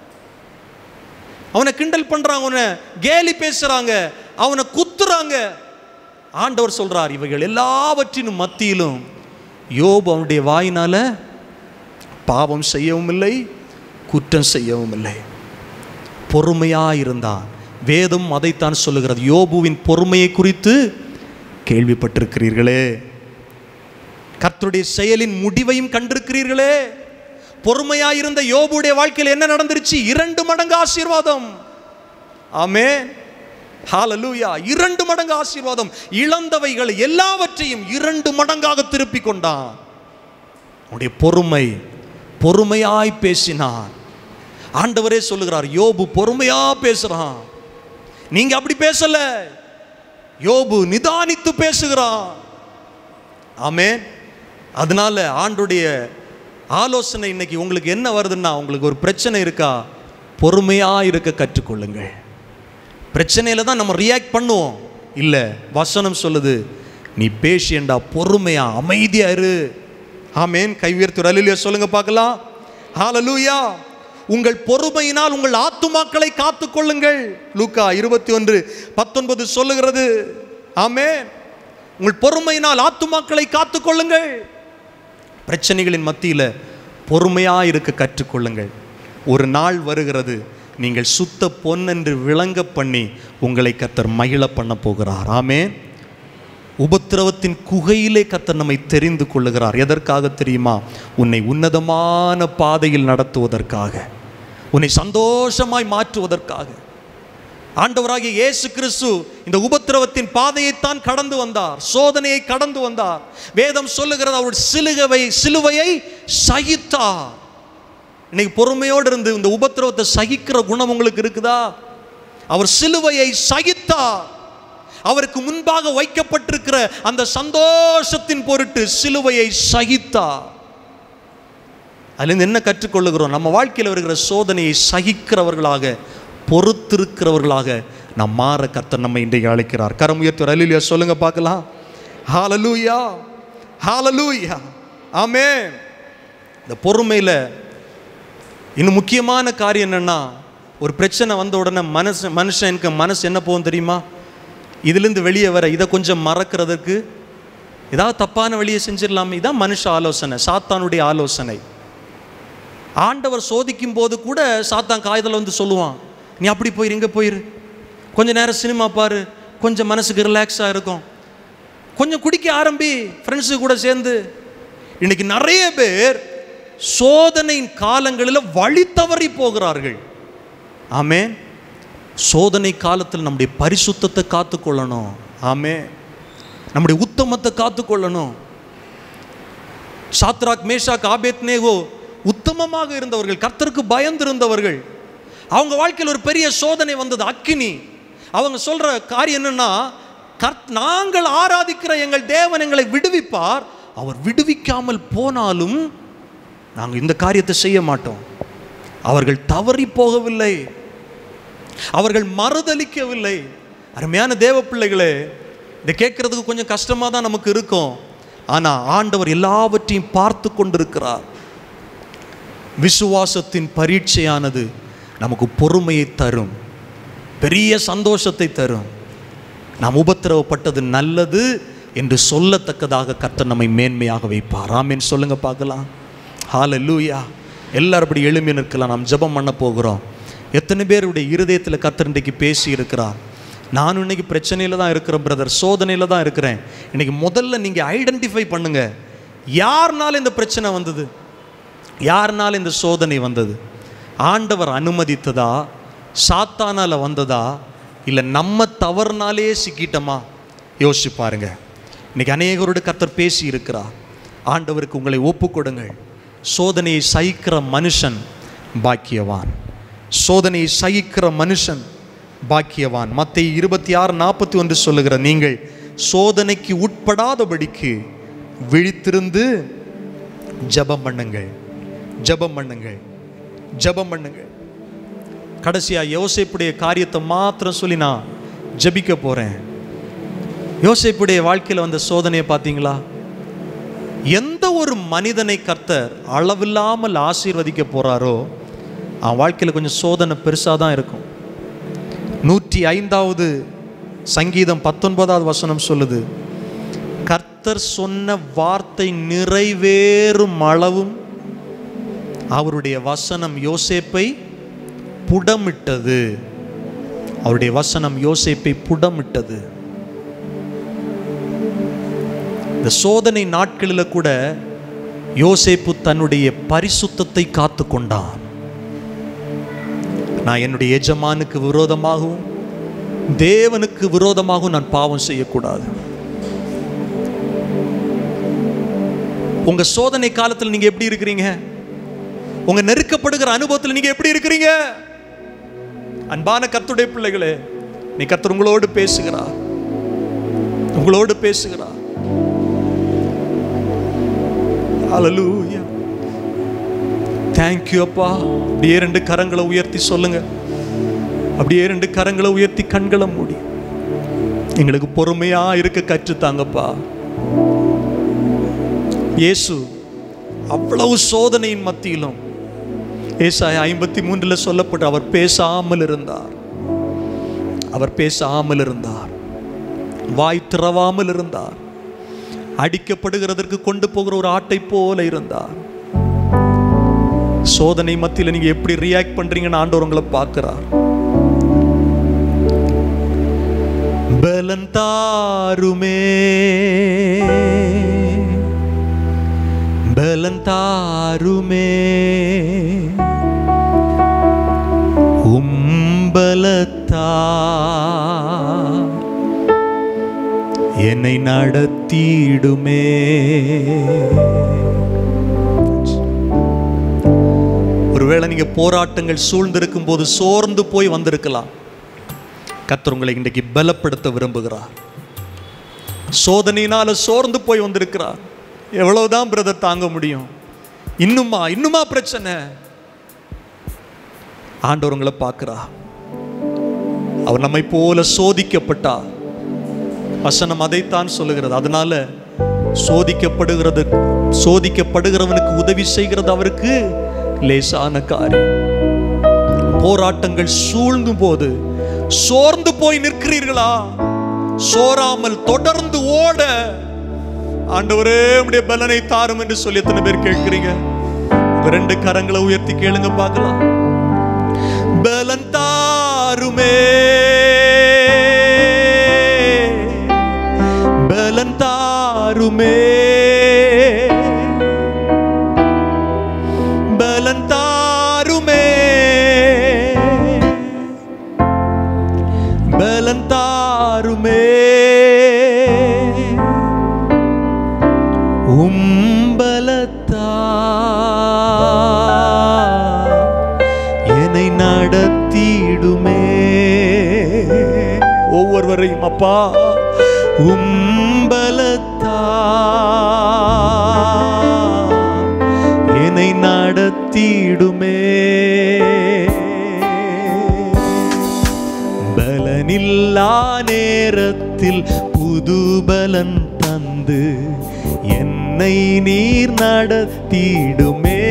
அவனை கிண்டல் பண்றாங்க அவனை கேலி பேசுறாங்க அவனை குத்துறாங்க ஆண்டவர் சொல்றார் இவைகள் எல்லாவற்றிനും மத்தியிலும் யோபு அவனுடைய வாயினால பாவம் செய்யவும் இல்லை குற்றம் செய்யவும் இல்லை பொறுமையா இருந்தான் வேதம் அதைத்தான் சொல்லுகிறது யோபுவின் பொறுமையை குறித்து கேள்விப்பட்டிருக்கிறீர்களே கர்த்தருடைய செயலின் முடிவையும் கண்டிருக்கிறீர்களே பொறுமையா இருந்த யோபுடைய வாழ்க்கையில் என்ன நடந்துருச்சு இரண்டு மடங்கு ஆசீர்வாதம் ஆமே ஹalleluya இரண்டு மடங்கு ஆசீர்வாதம் இழந்தவைகள் எல்லாவற்றையும் இரண்டு மடங்காக திருப்பி கொண்டான் உடைய பொறுமை பொறுமையாய் பேசினான் ஆண்டவரே சொல்லுகிறார் யோபு பொறுமையா பேசுறான் நீங்க அப்படி பேசல யோபு நிதானித்து பேசுகிறான் ஆமென் அதனால ஆண்டுடைய ஆலோசனை இன்னைக்கு உங்களுக்கு என்ன வருதுன்னா உங்களுக்கு ஒரு பிரச்சனை இருக்கா பொறுமையா இருக்க கற்றுக்கொள்ளுங்கள் பிரச்சனையில தான் நம்ம ரியாக்ட் பண்ணுவோம் இல்ல வசனம் சொல்லுது நீ பேசியண்டா பொறுமையா அமைதியா இரு ஆமேன் கைவியர்த்து அலிலியா சொல்லுங்க பார்க்கலாம் ஹalleluya உங்கள் பொறுமையினால் உங்கள் ஆத்துமாக்களை காத்துக்கொள்ளுங்கள் லூக்கா இருபத்தி ஒன்று பத்தொன்பது சொல்லுகிறது ஆமென் உங்கள் பொறுமையினால் ஆத்துமாக்களை காத்துக்கொள்ளுங்கள் பிரச்சனைகளின் மத்தியில் பொறுமையாக இருக்க கற்றுக்கொள்ளுங்கள் ஒரு நாள் வருகிறது நீங்கள் சுத்த பொன்னென்று விளங்க பண்ணி உங்களை கத்தர் மகிழ பண்ண போகிறார் ஆமென் உபத்திரவத்தின் குகையிலே கத்தர் நம்மை தெரிந்து கொள்ளுகிறார் எதற்காக தெரியுமா உன்னை உன்னதமான பாதையில் நடத்துவதற்காக உன்னை சந்தோஷமாய் மாற்றுவதற்காக ஆண்டவராகிய இயேசு கிறிஸ்து இந்த உபத்திரவத்தின் பாதையைத்தான் கடந்து வந்தார் சோதனையை கடந்து வந்தார் வேதம் சொல்லுகிறது அவர் சிலுகவை சிலுவையை சகித்தார் இன்னைக்கு பொறுமையோடு இருந்து இந்த உபத்திரவத்தை சகிக்கிற குணம் உங்களுக்கு இருக்குதா அவர் சிலுவையை சகித்தார் அவருக்கு முன்பாக வைக்கப்பட்டிருக்கிற அந்த சந்தோஷத்தின் பொருட்டு சிலுவையை சகித்தார் அதுலேருந்து என்ன கற்றுக்கொள்ளுகிறோம் நம்ம வாழ்க்கையில் வருகிற சோதனையை சகிக்கிறவர்களாக பொறுத்திருக்கிறவர்களாக நாம் மாற கர்த்தர் நம்மை இன்றைக்கு அழைக்கிறார் கரம் உயர்த்துவர் அலிலியா சொல்லுங்க பார்க்கலாம் ஹாலலூயா ஹாலலூயா ஆமே இந்த பொறுமையில் இன்னும் முக்கியமான காரியம் என்னன்னா ஒரு பிரச்சனை வந்த உடனே மனசு மனுஷனுக்கு மனசு என்ன போகும் தெரியுமா இதுலேருந்து வெளியே வர இதை கொஞ்சம் மறக்கிறதுக்கு ஏதாவது தப்பான வழியை செஞ்சிடலாமே இதான் மனுஷ ஆலோசனை சாத்தானுடைய ஆலோசனை ஆண்டவர் சோதிக்கும் போது கூட சாத்தான் காய்தல வந்து சொல்லுவான் நீ அப்படி போயிரு இங்கே போயிரு கொஞ்ச நேரம் சினிமா பாரு கொஞ்சம் மனசுக்கு ரிலாக்ஸாக இருக்கும் கொஞ்சம் குடிக்க ஆரம்பி ஃப்ரெண்ட்ஸு கூட சேர்ந்து இன்னைக்கு நிறைய பேர் சோதனையின் காலங்களில் வழி தவறி போகிறார்கள் ஆமே சோதனை காலத்தில் நம்முடைய பரிசுத்தத்தை காத்துக்கொள்ளணும் ஆமே நம்முடைய உத்தமத்தை காத்துக்கொள்ளணும் சாத்ராக் மேஷாக் ஆபேத் நேகோ உத்தமமாக இருந்தவர்கள் கர்த்தருக்கு பயந்திருந்தவர்கள் அவங்க வாழ்க்கையில் ஒரு பெரிய சோதனை வந்தது அக்கினி அவங்க சொல்ற காரியம் என்னன்னா கர்த் நாங்கள் ஆராதிக்கிற எங்கள் தேவன் எங்களை விடுவிப்பார் அவர் விடுவிக்காமல் போனாலும் நாங்கள் இந்த காரியத்தை செய்ய மாட்டோம் அவர்கள் தவறி போகவில்லை அவர்கள் மறுதலிக்கவில்லை அருமையான தேவ பிள்ளைகளே இதை கேட்கறதுக்கு கொஞ்சம் கஷ்டமாக தான் நமக்கு இருக்கும் ஆனால் ஆண்டவர் எல்லாவற்றையும் பார்த்து கொண்டிருக்கிறார் விசுவாசத்தின் பரீட்சையானது நமக்கு பொறுமையை தரும் பெரிய சந்தோஷத்தை தரும் நாம் உபத்திரவப்பட்டது நல்லது என்று சொல்லத்தக்கதாக கர்த்தர் நம்மை மேன்மையாக வைப்பார் ஆமேன் சொல்லுங்க பார்க்கலாம் ஹால லூயா எல்லாரும் அப்படி எழும்பி நிற்கலாம் நாம் ஜெபம் பண்ண போகிறோம் எத்தனை பேருடைய இருதயத்தில் கர்த்தர் இன்றைக்கு பேசி இருக்கிறார் நானும் இன்னைக்கு பிரச்சனையில் தான் இருக்கிறேன் பிரதர் சோதனையில் தான் இருக்கிறேன் இன்னைக்கு முதல்ல நீங்கள் ஐடென்டிஃபை பண்ணுங்க யாருனால இந்த பிரச்சனை வந்தது யாருனால இந்த சோதனை வந்தது ஆண்டவர் அனுமதித்ததா சாத்தானால வந்ததா இல்லை நம்ம தவறுனாலே சிக்கிட்டோமா யோசிச்சு பாருங்க இன்னைக்கு அநேகரோடு கர்த்தர் பேசி இருக்கிறார் ஆண்டவருக்கு உங்களை ஒப்புக்கொடுங்கள் சோதனையை சகிக்கிற மனுஷன் பாக்கியவான் சோதனையை சகிக்கிற மனுஷன் பாக்கியவான் மத்திய இருபத்தி ஆறு நாற்பத்தி ஒன்று சொல்லுகிற நீங்கள் சோதனைக்கு உட்படாதபடிக்கு விழித்திருந்து ஜெபம் பண்ணுங்கள் ஜெபம் பண்ணுங்கள் ஜெபம் பண்ணுங்கள் கடைசியா யோசேப்புடைய காரியத்தை மாத்திரம் சொல்லி நான் ஜெபிக்க போறேன் யோசேப்புடைய வாழ்க்கையில் வந்த சோதனையை பார்த்தீங்களா எந்த ஒரு மனிதனை கர்த்தர் அளவில்லாமல் ஆசீர்வதிக்க போறாரோ அவன் வாழ்க்கையில் கொஞ்சம் சோதனை பெருசாக தான் இருக்கும் நூற்றி ஐந்தாவது சங்கீதம் பத்தொன்பதாவது வசனம் சொல்லுது கர்த்தர் சொன்ன வார்த்தை நிறைவேறும் அளவும் அவருடைய வசனம் யோசேப்பை புடமிட்டது அவருடைய வசனம் யோசேப்பை புடமிட்டது இந்த சோதனை நாட்களில் கூட யோசேப்பு தன்னுடைய பரிசுத்தத்தை காத்து கொண்டான் நான் என்னுடைய எஜமானுக்கு விரோதமாகவும் தேவனுக்கு விரோதமாகவும் நான் பாவம் செய்யக்கூடாது உங்க சோதனை காலத்தில் நீங்க எப்படி இருக்கிறீங்க உங்க நெருக்கப்படுகிற அனுபவத்தில் நீங்க எப்படி இருக்கிறீங்க அன்பான கர்த்தருடைய பிள்ளைகளே நீ கர்த்தர் உங்களோடு பேசுகிறார் உங்களோடு பேசுகிறார் ஹalleluya தேங்க்யூ அப்பா அப்படியே ரெண்டு கரங்களை உயர்த்தி சொல்லுங்க அப்படியே ரெண்டு கரங்களை உயர்த்தி கண்களை மூடி எங்களுக்கு பொறுமையா இருக்க கற்றுத்தாங்கப்பா இயேசு அவ்வளவு சோதனையின் மத்தியிலும் ஏசாய ஐம்பத்தி மூன்றில் சொல்லப்பட்டு அவர் பேசாமல் இருந்தார் அவர் பேசாமல் இருந்தார் வாய் திறவாமல் இருந்தார் அடிக்கப்படுகிறதற்கு கொண்டு போகிற ஒரு ஆட்டை போல இருந்தார் சோதனை மத்தியில் நீங்க எப்படி ரியாக்ட் பண்றீங்கன்னு ஆண்டவர் உங்களை பார்க்கிறார் பலன் தாருமே பலன் தாருமே உம்பலத்தா என்னை நடத்திடுமே ஒருவேளை நீங்க போராட்டங்கள் சூழ்ந்திருக்கும் போது சோர்ந்து போய் வந்திருக்கலாம் கர்த்தர் உங்களை இன்றைக்கு பலப்படுத்த விரும்புகிறார் சோதனையினால சோர்ந்து போய் வந்திருக்கிறார் எவ்வளவுதான் பிரதர் தாங்க முடியும் இன்னுமா இன்னுமா பிரச்சனை ஆண்டவர் உங்களை பார்க்கிறார் அவர் நம்மை போல சோதிக்கப்பட்டா வசனம் அதைத்தான் சொல்லுகிறது அதனால சோதிக்கப்படுகிறது சோதிக்கப்படுகிறவனுக்கு உதவி செய்கிறது அவருக்கு லேசான காரியம் போராட்டங்கள் சூழ்ந்தும் போது சோர்ந்து போய் நிற்கிறீர்களா சோராமல் தொடர்ந்து ஓட ஆண்டவரே உடைய பலனை தாரும் என்று சொல்லி எத்தனை பேர் கேட்கிறீங்க உங்க ரெண்டு கரங்களை உயர்த்தி கேளுங்க பார்க்கலாம் பலன் தாருமே பலன் தாருமே பலன் தாருமே பலன் தாருமே உம்பலத்தா என்னை நடத்திடுமே ஒவ்வொருவரையும் அப்பா உம்பலத்தா என்னை நடத்திடுமே பலனில்லா நேரத்தில் புது பலன் தந்து என்னை நீர் நடத்திடுமே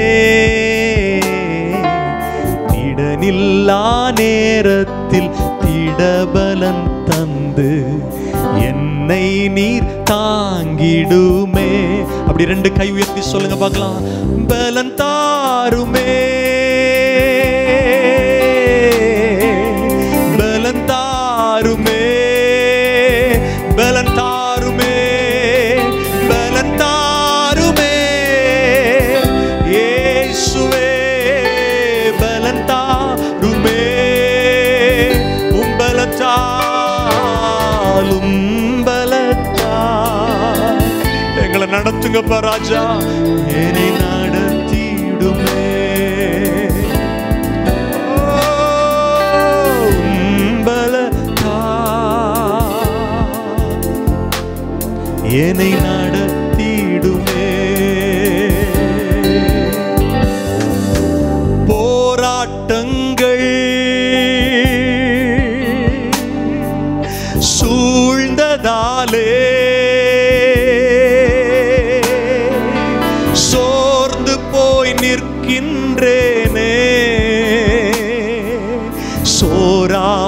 திடனில்லா நேரத்தில் திடபலன் தந்து என்னை நீர் தாங்கிடுமே அப்படி ரெண்டு கை உயர்த்தி சொல்லுங்க பார்க்கலாம் பலன் தாருமே பலன் தாருமே பலன் தாருமே பலன் தாருமே இயேசுவே பலன் தாருமே உம்பலத்தால் உம்பலத்தால் எங்களை நடத்துங்கப்பா ராஜா என்னை நடத்திடுமே என்னை நடத்திடுமே போராட்டங்கள் சூழ்ந்ததாலே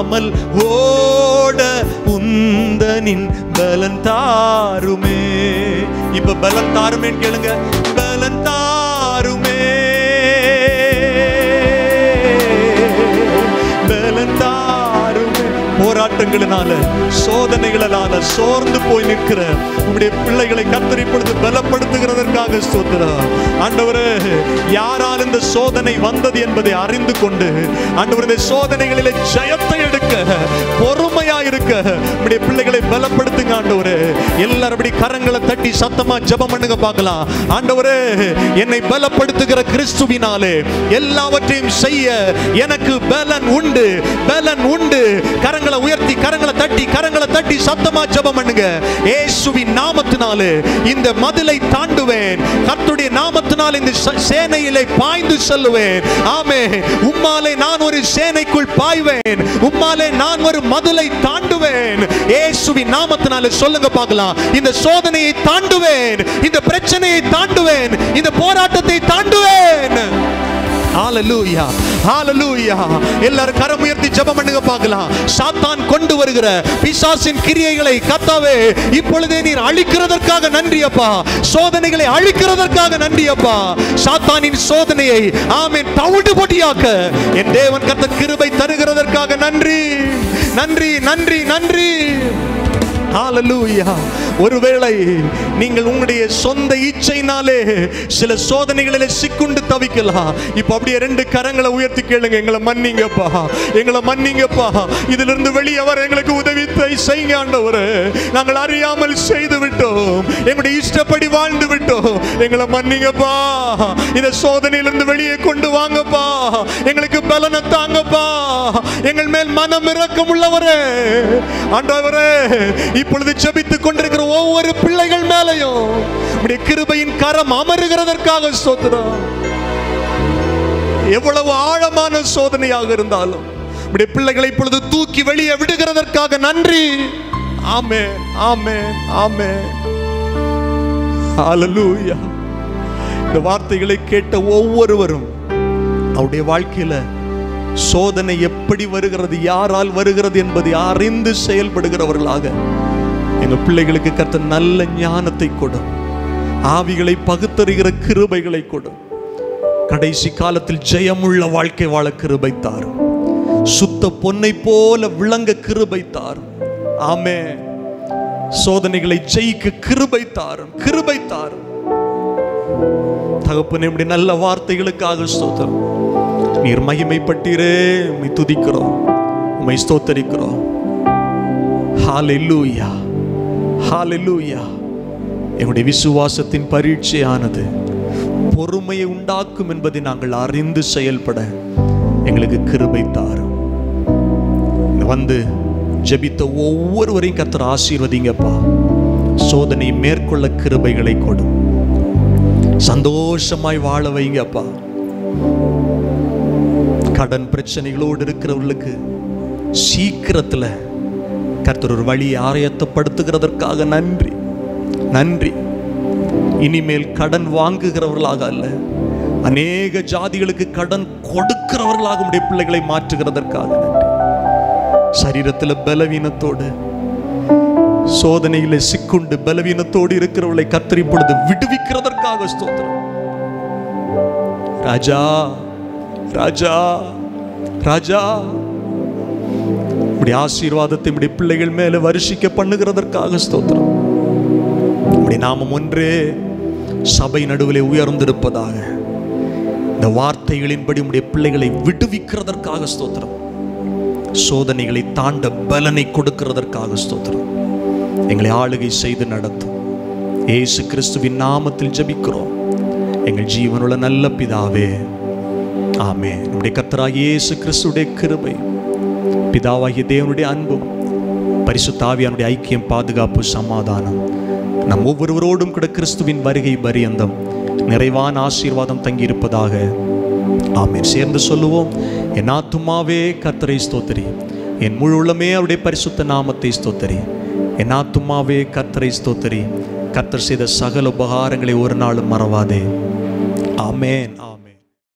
விடாமல் ஓட உந்தனின் பலன் தாருமே இப்ப பலன் தாருமேன்னு கேளுங்க பலன் தாருமே பலன் தாருமே போராட்டங்களினால சோதனைகளினால சோர்ந்து போய் நிற்கிற உங்களுடைய பிள்ளைகளை கத்தரி பொழுது பலப்படுத்துகிறதற்காக ஸ்தோத்திரம் ஆண்டவரே யாரால் இந்த சோதனை வந்தது என்பதை அறிந்து கொண்டு ஆண்டவர் இந்த சோதனைகளிலே ஜெயத்தை எடுக்க பொறுமையா இருக்க உங்களுடைய பிள்ளைகளை பலப்படுத்துங்க ஆண்டவரே எல்லாரும் அப்படி கரங்களை தட்டி சத்தமா ஜெபம் பண்ணுங்க பார்க்கலாம் ஆண்டவரே என்னை பலப்படுத்துகிற கிறிஸ்துவினாலே எல்லாவற்றையும் செய்ய எனக்கு பலன் உண்டு பலன் உண்டு கரங்களை உயர்த்தி கரங்களை தட்டி கரங்களை தட்டி சத்தமா ஜெபம் பண்ணுங்க இயேசுவின் நாமத்தினாலே இந்த மதிலை தாண்டுவேன் கர்த்தருடைய நாமத்தினால் இந்த ச- சேனையிலே பாய்ந்து செல்லுவேன் ஆமே உம்மாலே நான் ஒரு சேனைக்குள் பாய்வேன் உம்மாலே நான் ஒரு மதிலை தாண்டுவேன் இயேசுவின் நாமத்தினாலே சொல்லுங்க பார்க்கலாம் இந்த சோதனையை தாண்டுவேன் இந்த பிரச்சனையை தாண்டுவேன் இந்த போராட்டத்தை தாண்டுவேன் ஹalleluya ஹalleluya எல்லாரும் கரம் உயர்த்தி ஜெபம் பண்ணுங்க பார்க்கலாம் சாத்தான் கொண்டு வருகிற பிசாசின் கிரியைகளை கத்தாவே இப்பொழுதே நீர் அழிக்கிறதற்காக நன்றி அப்பா சோதனைகளை அழிக்கிறதற்காக நன்றி அப்பா சாத்தானின் சோதனையை ஆமென் தவிடு பொடியாக்க என் தேவன் கத்த கிருபை தருகிறதற்காக நன்றி நன்றி நன்றி நன்றி ஹalleluya ஒருவேளை நீங்கள் உங்களுடைய சொந்த இச்சையினாலே சில சோதனைகளிலே சிக்குண்டு தவிக்கலாம் இப்போ அப்படியே ரெண்டு கரங்களை உயர்த்தி கேளுங்க எங்களை மன்னிங்கப்பா எங்களை மன்னிங்கப்பா இதிலிருந்து வெளியே வர எங்களுக்கு உதவி தை- செய்யுங்க ஆண்டவரே நாங்கள் அறியாமல் செய்து விட்டோம் எங்களுடைய இஷ்டப்படி வாழ்ந்து விட்டோம் எங்களை மன்னிங்கப்பா இந்த சோதனையிலிருந்து வெளியே கொண்டு வாங்கப்பா எங்களுக்கு பலனை தாங்கப்பா எங்கள் மேல் மனம் இரக்கம் உள்ளவரே ஆண்டவரே இப்பொழுது ஜெபித்துக் கொண்டிருக்கிற ஒவ்வொரு பிள்ளைகள் மேலையும் உடைய கிருபையின் கரம் அமருகிறதற்காக ஸ்தோத்திரம் எவ்வளவு ஆழமான சோதனையாக இருந்தாலும் உடைய பிள்ளைகளை இப்பொழுது தூக்கி வெளியே விடுகிறதற்காக நன்றி ஆமே ஆமே ஆமே ஹalleluya இந்த வார்த்தைகளை கேட்ட ஒவ்வொருவரும் அவருடைய வாழ்க்கையில சோதனை எப்படி வருகிறது யாரால் வருகிறது என்பதை அறிந்து செயல்படுகிறவர்களாக எங்க பிள்ளைகளுக்கு கர்த்த நல்ல ஞானத்தை கொடும் ஆவிகளை பகுத்தறிகிற கிருபைகளை கொடும் கடைசி காலத்தில் ஜெயமுள்ள வாழ்க்கை வாழ கிருபை தாரும் சுத்த பொன்னை போல விளங்க கிருபை தாரும் ஆமே சோதனைகளை ஜெயிக்க கிருபை தாரும் கிருபை தாரும் தகப்பனே இப்படி நல்ல வார்த்தைகளுக்காக ஸ்தோத்திரம் நீர் மகிமைப்பட்டீரே உம்மை துதிக்கிறோம் உம்மை ஸ்தோத்தரிக்கிறோம் ஹalleluya ஹalleluya எங்களுடைய விசுவாசத்தின் பரீட்சையானது பொறுமையை உண்டாக்கும் என்பதை நாங்கள் அறிந்து செயல்பட எங்களுக்கு கிருபை தாரும் இங்க வந்து ஜெபித்த ஒவ்வொருவரையும் கர்த்தர் ஆசீர்வதிங்கப்பா சோதனை மேற்கொள்ள கிருபைகளை கொடும் சந்தோஷமாய் வாழ வைங்கப்பா கடன் பிரச்சனைகளோடு இருக்கிறவர்களுக்கு சீக்கிரத்துல கர்த்தர் ஒரு வழி ஆயத்தப்படுத்துகிறதற்காக நன்றி நன்றி இனிமேல் கடன் வாங்குகிறவர்களாக அல்ல அநேக ஜாதிகளுக்கு கடன் கொடுக்கிறவர்களாக உடைய பிள்ளைகளை மாற்றுகிறதற்காக நன்றி சரீரத்தில் பலவீனத்தோடு சோதனையில சிக்குண்டு பலவீனத்தோடு இருக்கிறவர்களை கத்தரி பொழுது விடுவிக்கிறதற்காக ஸ்தோத்திரம் ராஜா ராஜா ராஜா உடைய ஆசீர்வாதத்தை உடைய பிள்ளைகள் மேல வருஷிக்க பண்ணுகிறதற்காக ஸ்தோத்திரம் உடைய நாமம் ஒன்றே சபை நடுவிலே உயர்ந்திருப்பதாக இந்த வார்த்தைகளின்படி உடைய பிள்ளைகளை விடுவிக்கிறதற்காக ஸ்தோத்திரம் சோதனைகளை தாண்ட பலனை கொடுக்கிறதற்காக ஸ்தோத்திரம் எங்களை ஆளுகை செய்து நடத்தும் இயேசு கிறிஸ்துவின் நாமத்தில் ஜெபிக்கிறோம் எங்கள் ஜீவனுள்ள நல்ல பிதாவே ஆமே நம்முடைய கர்த்தராகிய இயேசு கிறிஸ்துடைய கிருபை பிதாவாகிய தேவனுடைய அன்பும் பரிசுத்தாவியானுடைய ஐக்கியம் பாதுகாப்பு சமாதானம் நம் ஒவ்வொருவரோடும் கூட கிறிஸ்துவின் வருகை பரியந்தம் நிறைவான ஆசீர்வாதம் தங்கியிருப்பதாக ஆமென் சேர்ந்து சொல்லுவோம் என் ஆத்துமாவே கர்த்தரை ஸ்தோத்திரி என் முழு உள்ளமே அவருடைய பரிசுத்த நாமத்தை ஸ்தோத்திரி என் ஆத்துமாவே கர்த்தரை ஸ்தோத்திரி கர்த்தர் செய்த சகல உபகாரங்களை ஒரு நாளும் மறவாதே ஆமென் ஆமென்